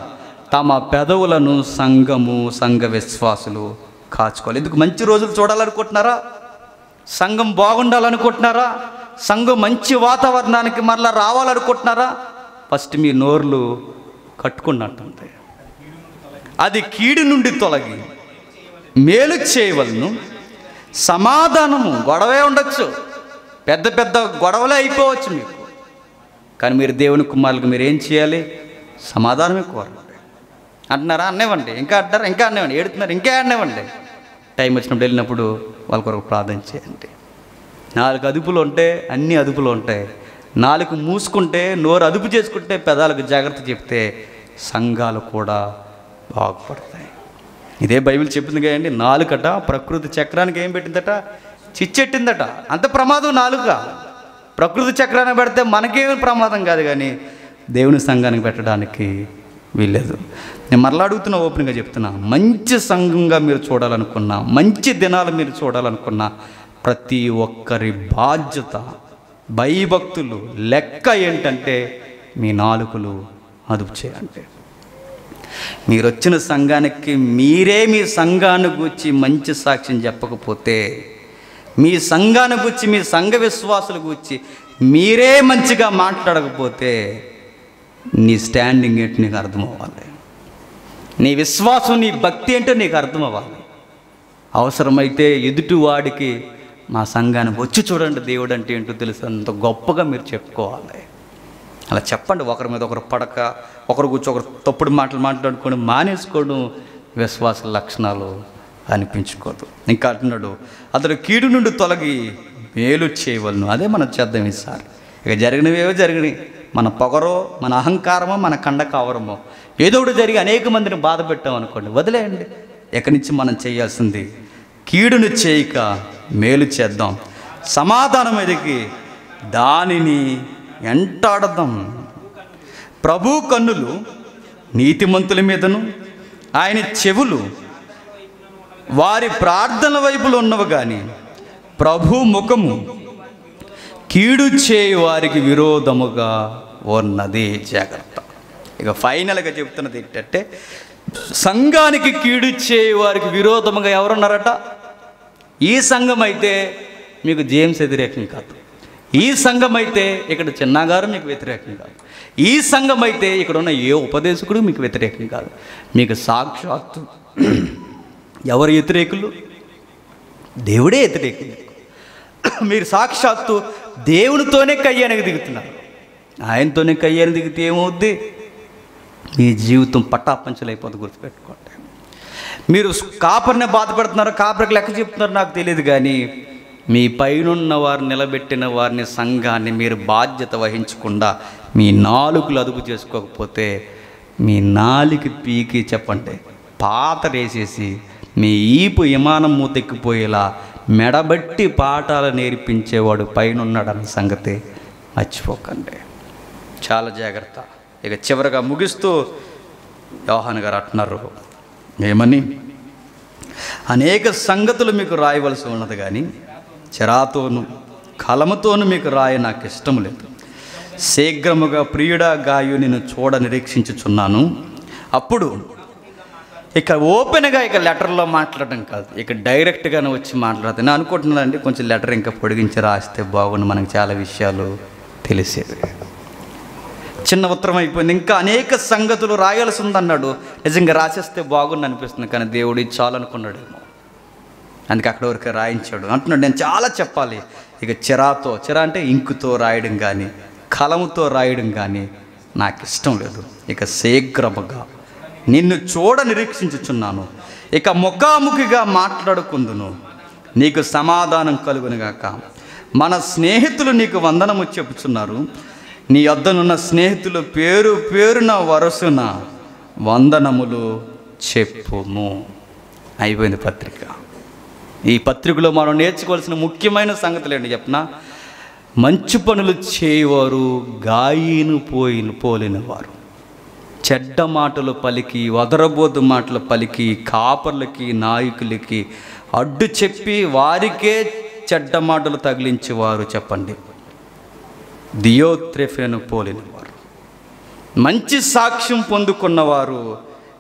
తమ పెదవులను సంఘము సంఘ విశ్వాసులు కాచుకోవాలి ఎందుకు మంచి రోజులు చూడాలనుకుంటున్నారా సంఘం బాగుండాలనుకుంటున్నారా సంఘం మంచి వాతావరణానికి మరలా రావాలనుకుంటున్నారా ఫస్ట్ మీ నోర్లు కట్టుకున్నట్టుంది అది కీడు నుండి తొలగి మేలు చేయవలను సమాధానము గొడవే ఉండొచ్చు పెద్ద పెద్ద గొడవలే అయిపోవచ్చు మీకు కానీ మీరు దేవుని కుమారులకు మీరు ఏం చేయాలి సమాధానమే కోరండి అంటున్నారా అన్నేవండి ఇంకా అంటారా ఇంకా అన్నేవండి ఏడుతున్నారు ఇంకా అన్నేవండి టైం వచ్చినప్పుడు వెళ్ళినప్పుడు వాళ్ళ కొరకు ప్రార్థన చేయండి నాలుగు అదుపులు ఉంటే అన్ని అదుపులు ఉంటాయి నాలుగు మూసుకుంటే నోరు అదుపు చేసుకుంటే పెదాలకు జాగ్రత్త చెప్తే సంఘాలు కూడా బాగుపడతాయి ఇదే బైబిల్ చెప్పింది కదండి నాలుకట ప్రకృతి చక్రానికి ఏం పెట్టిందట చిచ్చెట్టిందట అంత ప్రమాదం నాలుక ప్రకృతి చక్రాన్ని పెడితే మనకేమి ప్రమాదం కాదు కానీ దేవుని సంఘానికి పెట్టడానికి వీల్లేదు నేను మరలా అడుగుతున్నా ఓపెన్గా చెప్తున్నా మంచి సంఘంగా మీరు చూడాలనుకున్నా మంచి దినాలు మీరు చూడాలనుకున్నా ప్రతి ఒక్కరి బాధ్యత భయభక్తులు లెక్క ఏంటంటే మీ నాలుకలు అదుపు చేయండి మీరు వచ్చిన సంఘానికి మీరే మీ సంఘాన్ని గురించి మంచి సాక్ష్యం చెప్పకపోతే మీ సంఘాన్ని గురించి మీ సంఘ విశ్వాసుల గురించి మీరే మంచిగా మాట్లాడకపోతే నీ స్టాండింగ్ ఏంటి నీకు అర్థం అవ్వాలి నీ విశ్వాసం నీ భక్తి ఏంటో నీకు అర్థం అవ్వాలి అవసరమైతే ఎదుటివాడికి మా సంఘాన్ని వచ్చి చూడండి దేవుడు అంటే ఏంటో తెలుసు అంత గొప్పగా మీరు చెప్పుకోవాలి అలా చెప్పండి ఒకరి మీద ఒకరు పడక ఒకరు కూర్చో ఒకరు తప్పుడు మాటలు మాట్లాడుకోవడం మానేసుకోవడం విశ్వాస లక్షణాలు అనిపించుకోదు ఇంకా అంటున్నాడు అతడు కీడు నుండి తొలగి మేలు చేయవలను అదే మనం చేద్దాం ఈసారి ఇక జరిగినవేవో జరిగినాయి మన పొగరో మన అహంకారమో మన కండ కావరమో ఏదో ఒకటి జరిగి అనేక మందిని బాధ పెట్టాం అనుకోండి వదిలేయండి ఎక్కడి నుంచి మనం చేయాల్సింది కీడును చేయక మేలు చేద్దాం సమాధానం ఎదిగి దానిని ఎంటాడదాం ప్రభు కన్నులు నీతిమంతుల మీదను ఆయన చెవులు వారి ప్రార్థన వైపులో ఉన్నవి కానీ ప్రభు ముఖము కీడు చేయి వారికి విరోధముగా ఉన్నది జాగ్రత్త ఇక ఫైనల్గా చెప్తున్నది ఏంటంటే సంఘానికి కీడు చేయి వారికి విరోధముగా ఎవరున్నారట ఈ సంఘం అయితే మీకు జేమ్స్ వ్యతిరేకం కాదు ఈ సంఘం అయితే ఇక్కడ చిన్నగారు మీకు వ్యతిరేకం కాదు ఈ సంఘం అయితే ఇక్కడ ఉన్న ఏ ఉపదేశకుడు మీకు వ్యతిరేకం కాదు మీకు సాక్షాత్తు ఎవరు వ్యతిరేకులు దేవుడే వ్యతిరేకులు మీరు సాక్షాత్తు దేవునితోనే కయ్యానికి దిగుతున్నారు ఆయనతోనే కయ్యానికి దిగితే ఏమవుద్ది మీ జీవితం పట్టాపంచలైపోతుంది గుర్తుపెట్టుకోండి మీరు కాపర్ని బాధ పెడుతున్నారు కాపరికి లెక్క చెప్తున్నారు నాకు తెలియదు కానీ మీ పైనున్న వారిని నిలబెట్టిన వారిని సంఘాన్ని మీరు బాధ్యత వహించకుండా మీ నాలుకలు అదుపు చేసుకోకపోతే మీ నాలికి పీకి చెప్పండి పాతరేసేసి మీ ఈపు విమానం మూతెక్కిపోయేలా మెడబట్టి పాఠాలు నేర్పించేవాడు పైనున్నాడన్న సంగతి మర్చిపోకండి చాలా జాగ్రత్త ఇక చివరగా ముగిస్తూ యోహాన్ గారు అంటున్నారు ఏమని అనేక సంగతులు మీకు రాయవలసి ఉన్నది కానీ చెరాతోను కలముతోను మీకు రాయ నాకు ఇష్టం లేదు శీఘ్రముగా ప్రియుడా గాయు నేను చూడ నిరీక్షించుచున్నాను అప్పుడు ఇక ఓపెన్గా ఇక లెటర్లో మాట్లాడడం కాదు ఇక డైరెక్ట్గానే వచ్చి మాట్లాడతాను నేను అనుకుంటున్నానండి కొంచెం లెటర్ ఇంకా పొడిగించి రాస్తే బాగుండు మనకు చాలా విషయాలు తెలిసేవి చిన్న ఉత్తరం అయిపోయింది ఇంకా అనేక సంగతులు రాయాల్సి ఉందన్నాడు నిజంగా రాసేస్తే బాగుంది అనిపిస్తుంది కానీ దేవుడు ఇది చాలు అనుకున్నాడేమో అందుకే అక్కడ వరకు రాయించాడు అంటున్నాడు నేను చాలా చెప్పాలి ఇక చిరాతో చిరా అంటే ఇంకుతో రాయడం కానీ కలముతో రాయడం కానీ నాకు ఇష్టం లేదు ఇక శీఘ్రముగా నిన్ను చూడ నిరీక్షించుచున్నాను ఇక ముఖాముఖిగా మాట్లాడుకుందును నీకు సమాధానం కలుగునుగాక మన స్నేహితులు నీకు వందనము చెప్పుచున్నారు నీ వద్దనున్న స్నేహితులు పేరు పేరున వరుసన వందనములు చెప్పుము అయిపోయింది పత్రిక ఈ పత్రికలో మనం నేర్చుకోవాల్సిన ముఖ్యమైన సంగతులు ఏంటి చెప్పనా మంచి పనులు చేయవారు గాయను పోయిన పోలిన వారు చెడ్డ మాటలు పలికి వదరబోదు మాటలు పలికి కాపర్లకి నాయకులకి అడ్డు చెప్పి వారికే చెడ్డ మాటలు తగిలించేవారు చెప్పండి దియోత్రెఫెను పోలినవారు మంచి సాక్ష్యం పొందుకున్నవారు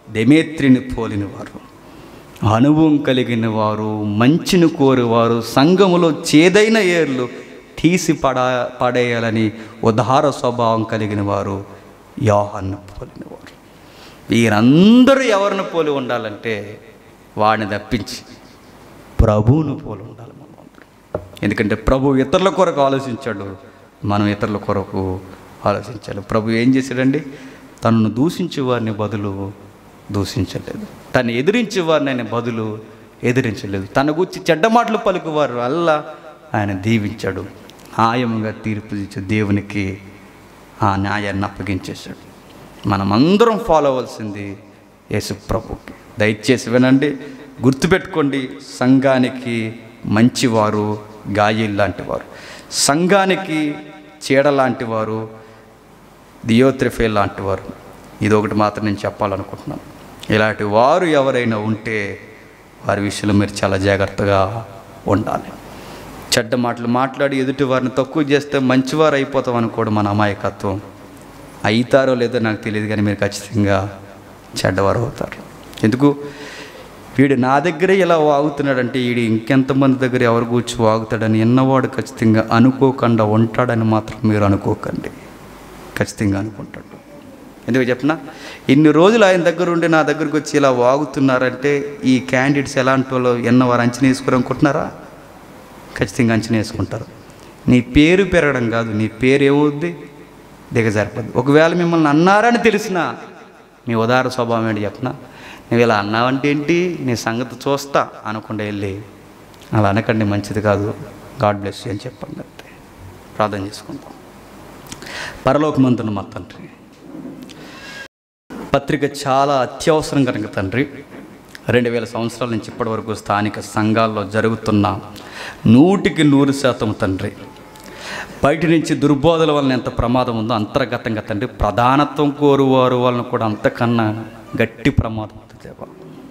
దెమేత్రిని పోలిన వారు అనుభవం కలిగిన వారు మంచిని కోరేవారు సంఘములో చేదైన ఏర్లు తీసి పడా పడేయాలని ఉదార స్వభావం కలిగిన వారు యోహాన్ని పోలిన వారు వీరందరూ ఎవరిని పోలి ఉండాలంటే వాడిని తప్పించి ప్రభువును పోలి ఉండాలి మనం అందరం. ఎందుకంటే ప్రభు ఇతరుల కొరకు ఆలోచించాడు మనం ఇతరుల కొరకు ఆలోచించాలి ప్రభు ఏం చేశాడండి తనను దూషించే వారిని బదులు దూషించలేదు తను ఎదిరించే వారిని ఆయన బదులు ఎదిరించలేదు తన గురించి చెడ్డ మాటలు పలుకువారు అల్లా ఆయన దీవించాడు న్యాయముగా తీర్పు ఇచ్చే దేవునికి ఆ న్యాయాన్ని అప్పగించేశాడు మనమందరం ఫాలో అవ్వాల్సింది యేసు ప్రభుకి దయచేసి వినండి గుర్తుపెట్టుకోండి సంఘానికి మంచివారు గాయలు లాంటి వారు సంఘానికి చీడ లాంటి వారు దియోత్రిఫే లాంటి వారు ఇది ఒకటి మాత్రం నేను చెప్పాలనుకుంటున్నాను ఇలాంటి వారు ఎవరైనా ఉంటే వారి విషయంలో మీరు చాలా జాగ్రత్తగా ఉండాలి చెడ్డ మాటలు మాట్లాడి ఎదుటి వారిని తక్కువ చేస్తే మంచివారు అయిపోతాం అనుకోవడం మన అమాయకత్వం అవుతారో లేదో నాకు తెలియదు కానీ మీరు ఖచ్చితంగా చెడ్డవారు అవుతారు ఎందుకు వీడు నా దగ్గరే ఇలా వాగుతున్నాడంటే వీడు ఇంకెంతమంది దగ్గర ఎవరు కూర్చో వాగుతాడని ఎన్నవాడు ఖచ్చితంగా అనుకోకుండా ఉంటాడని మాత్రం మీరు అనుకోకండి ఖచ్చితంగా అనుకుంటాడు ఎందుకు చెప్పనా ఇన్ని రోజులు ఆయన దగ్గర ఉండి నా దగ్గరకు వచ్చి ఇలా వాగుతున్నారంటే ఈ క్యాండిడేట్స్ ఎలాంటి వాళ్ళు ఎన్నవారు అంచనా వేసుకోరనుకుంటున్నారా ఖచ్చితంగా అంచనా వేసుకుంటారు నీ పేరు పెరగడం కాదు నీ పేరు ఏమవుద్ది దిగజారిపోద్ది ఒకవేళ మిమ్మల్ని అన్నారని తెలిసినా మీ ఉదార స్వభావం ఏంటి చెప్పనా నువ్వు ఇలా అన్నావంటే ఏంటి నీ సంగతి చూస్తా అనకుండా వెళ్ళి అలా అనకండి మంచిది కాదు గాడ్ బ్లెస్ యూ అని చెప్పండి అంతే ప్రార్థన చేసుకుంటాం పరలోకమంతున్న మా తండ్రి పత్రిక చాలా అత్యవసరం కనుక తండ్రి రెండు వేల సంవత్సరాల నుంచి ఇప్పటి వరకు స్థానిక సంఘాల్లో జరుగుతున్న నూటికి నూరు శాతం తండ్రి బయట నుంచి దుర్బోధల వలన ఎంత ప్రమాదం ఉందో అంతర్గతంగా తండ్రి ప్రధానత్వం కోరువారు వలన కూడా అంతకన్నా గట్టి ప్రమాదం ఉంది దేవా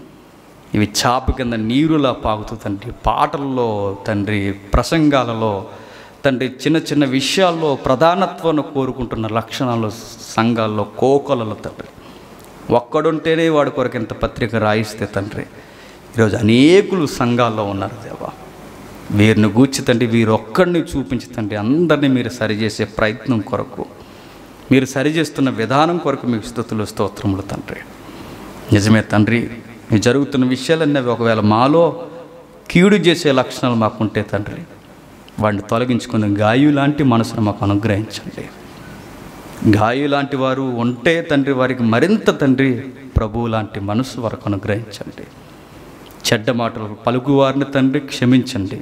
ఇవి చాప కింద నీరులా పాకుతూ తండ్రి పాటల్లో తండ్రి ప్రసంగాలలో తండ్రి చిన్న చిన్న విషయాల్లో ప్రధానత్వాన్ని కోరుకుంటున్న లక్షణాలు సంఘాల్లో కోకలలో తండ్రి ఒక్కడుంటేనే వాడి కొరకు ఎంత పత్రిక రాయిస్తే తండ్రి ఈరోజు అనేకులు సంఘాల్లో ఉన్నారు దేవా వీరిని గూర్చి తండ్రి వీరొక్కడిని చూపించి తండ్రి అందరినీ మీరు సరిచేసే ప్రయత్నం కొరకు మీరు సరిచేస్తున్న విధానం కొరకు మీకు స్థుతులు స్తోత్రములు తండ్రి నిజమే తండ్రి మీ జరుగుతున్న విషయాలన్నీ అవి ఒకవేళ మాలో కీడు చేసే లక్షణాలు మాకుంటే తండ్రి వాడిని తొలగించుకుని గాయు లాంటి మనసును మాకు అనుగ్రహించండి గాయు లాంటి వారు ఉంటే తండ్రి వారికి మరింత తండ్రి ప్రభువు లాంటి మనసు వరకు అనుగ్రహించండి చెడ్డ మాటలు పలుకు వారిని తండ్రి క్షమించండి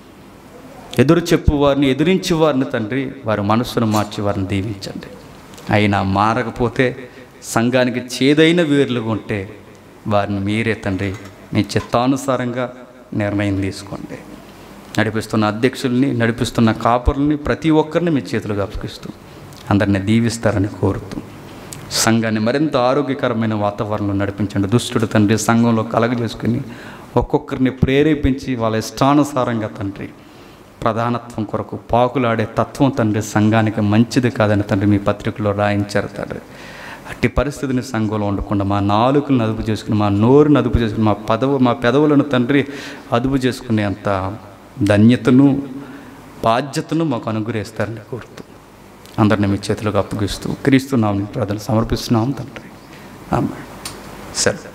ఎదురు చెప్పు వారిని ఎదిరించి వారిని తండ్రి వారి మనస్సును మార్చి వారిని దీవించండి అయినా మారకపోతే సంఘానికి చేదైన వీరులుగా ఉంటే వారిని మీరే తండ్రి మీ చిత్తానుసారంగా నిర్ణయం తీసుకోండి నడిపిస్తున్న అధ్యక్షుల్ని నడిపిస్తున్న కాపరుల్ని ప్రతి ఒక్కరిని మీ చేతులుగా అప్పగిస్తూ అందరిని దీవిస్తారని కోరుతూ సంఘాన్ని మరింత ఆరోగ్యకరమైన వాతావరణంలో నడిపించండి దుష్టుడు తండ్రి సంఘంలో కలగజేసుకుని ఒక్కొక్కరిని ప్రేరేపించి వాళ్ళ ఇష్టానుసారంగా తండ్రి ప్రధానత్వం కొరకు పాకులాడే తత్వం తండ్రి సంఘానికి మంచిది కాదని తండ్రి మీ పత్రికలో రాయించారు తండ్రి అట్టి పరిస్థితిని సంఘంలో ఉండకుండా మా నాలుకలను అదుపు చేసుకుని మా నోరుని అదుపు చేసుకుని మా పదవు మా పెదవులను తండ్రి అదుపు చేసుకునే అంత ధన్యతను బాధ్యతను మాకు అనుగ్రహిస్తారని కోరుతూ అందరిని మీ చేతులకు అప్పగిస్తూ క్రీస్తున్నాం ప్రజలు సమర్పిస్తున్నాం తండ్రి ఆమె సరే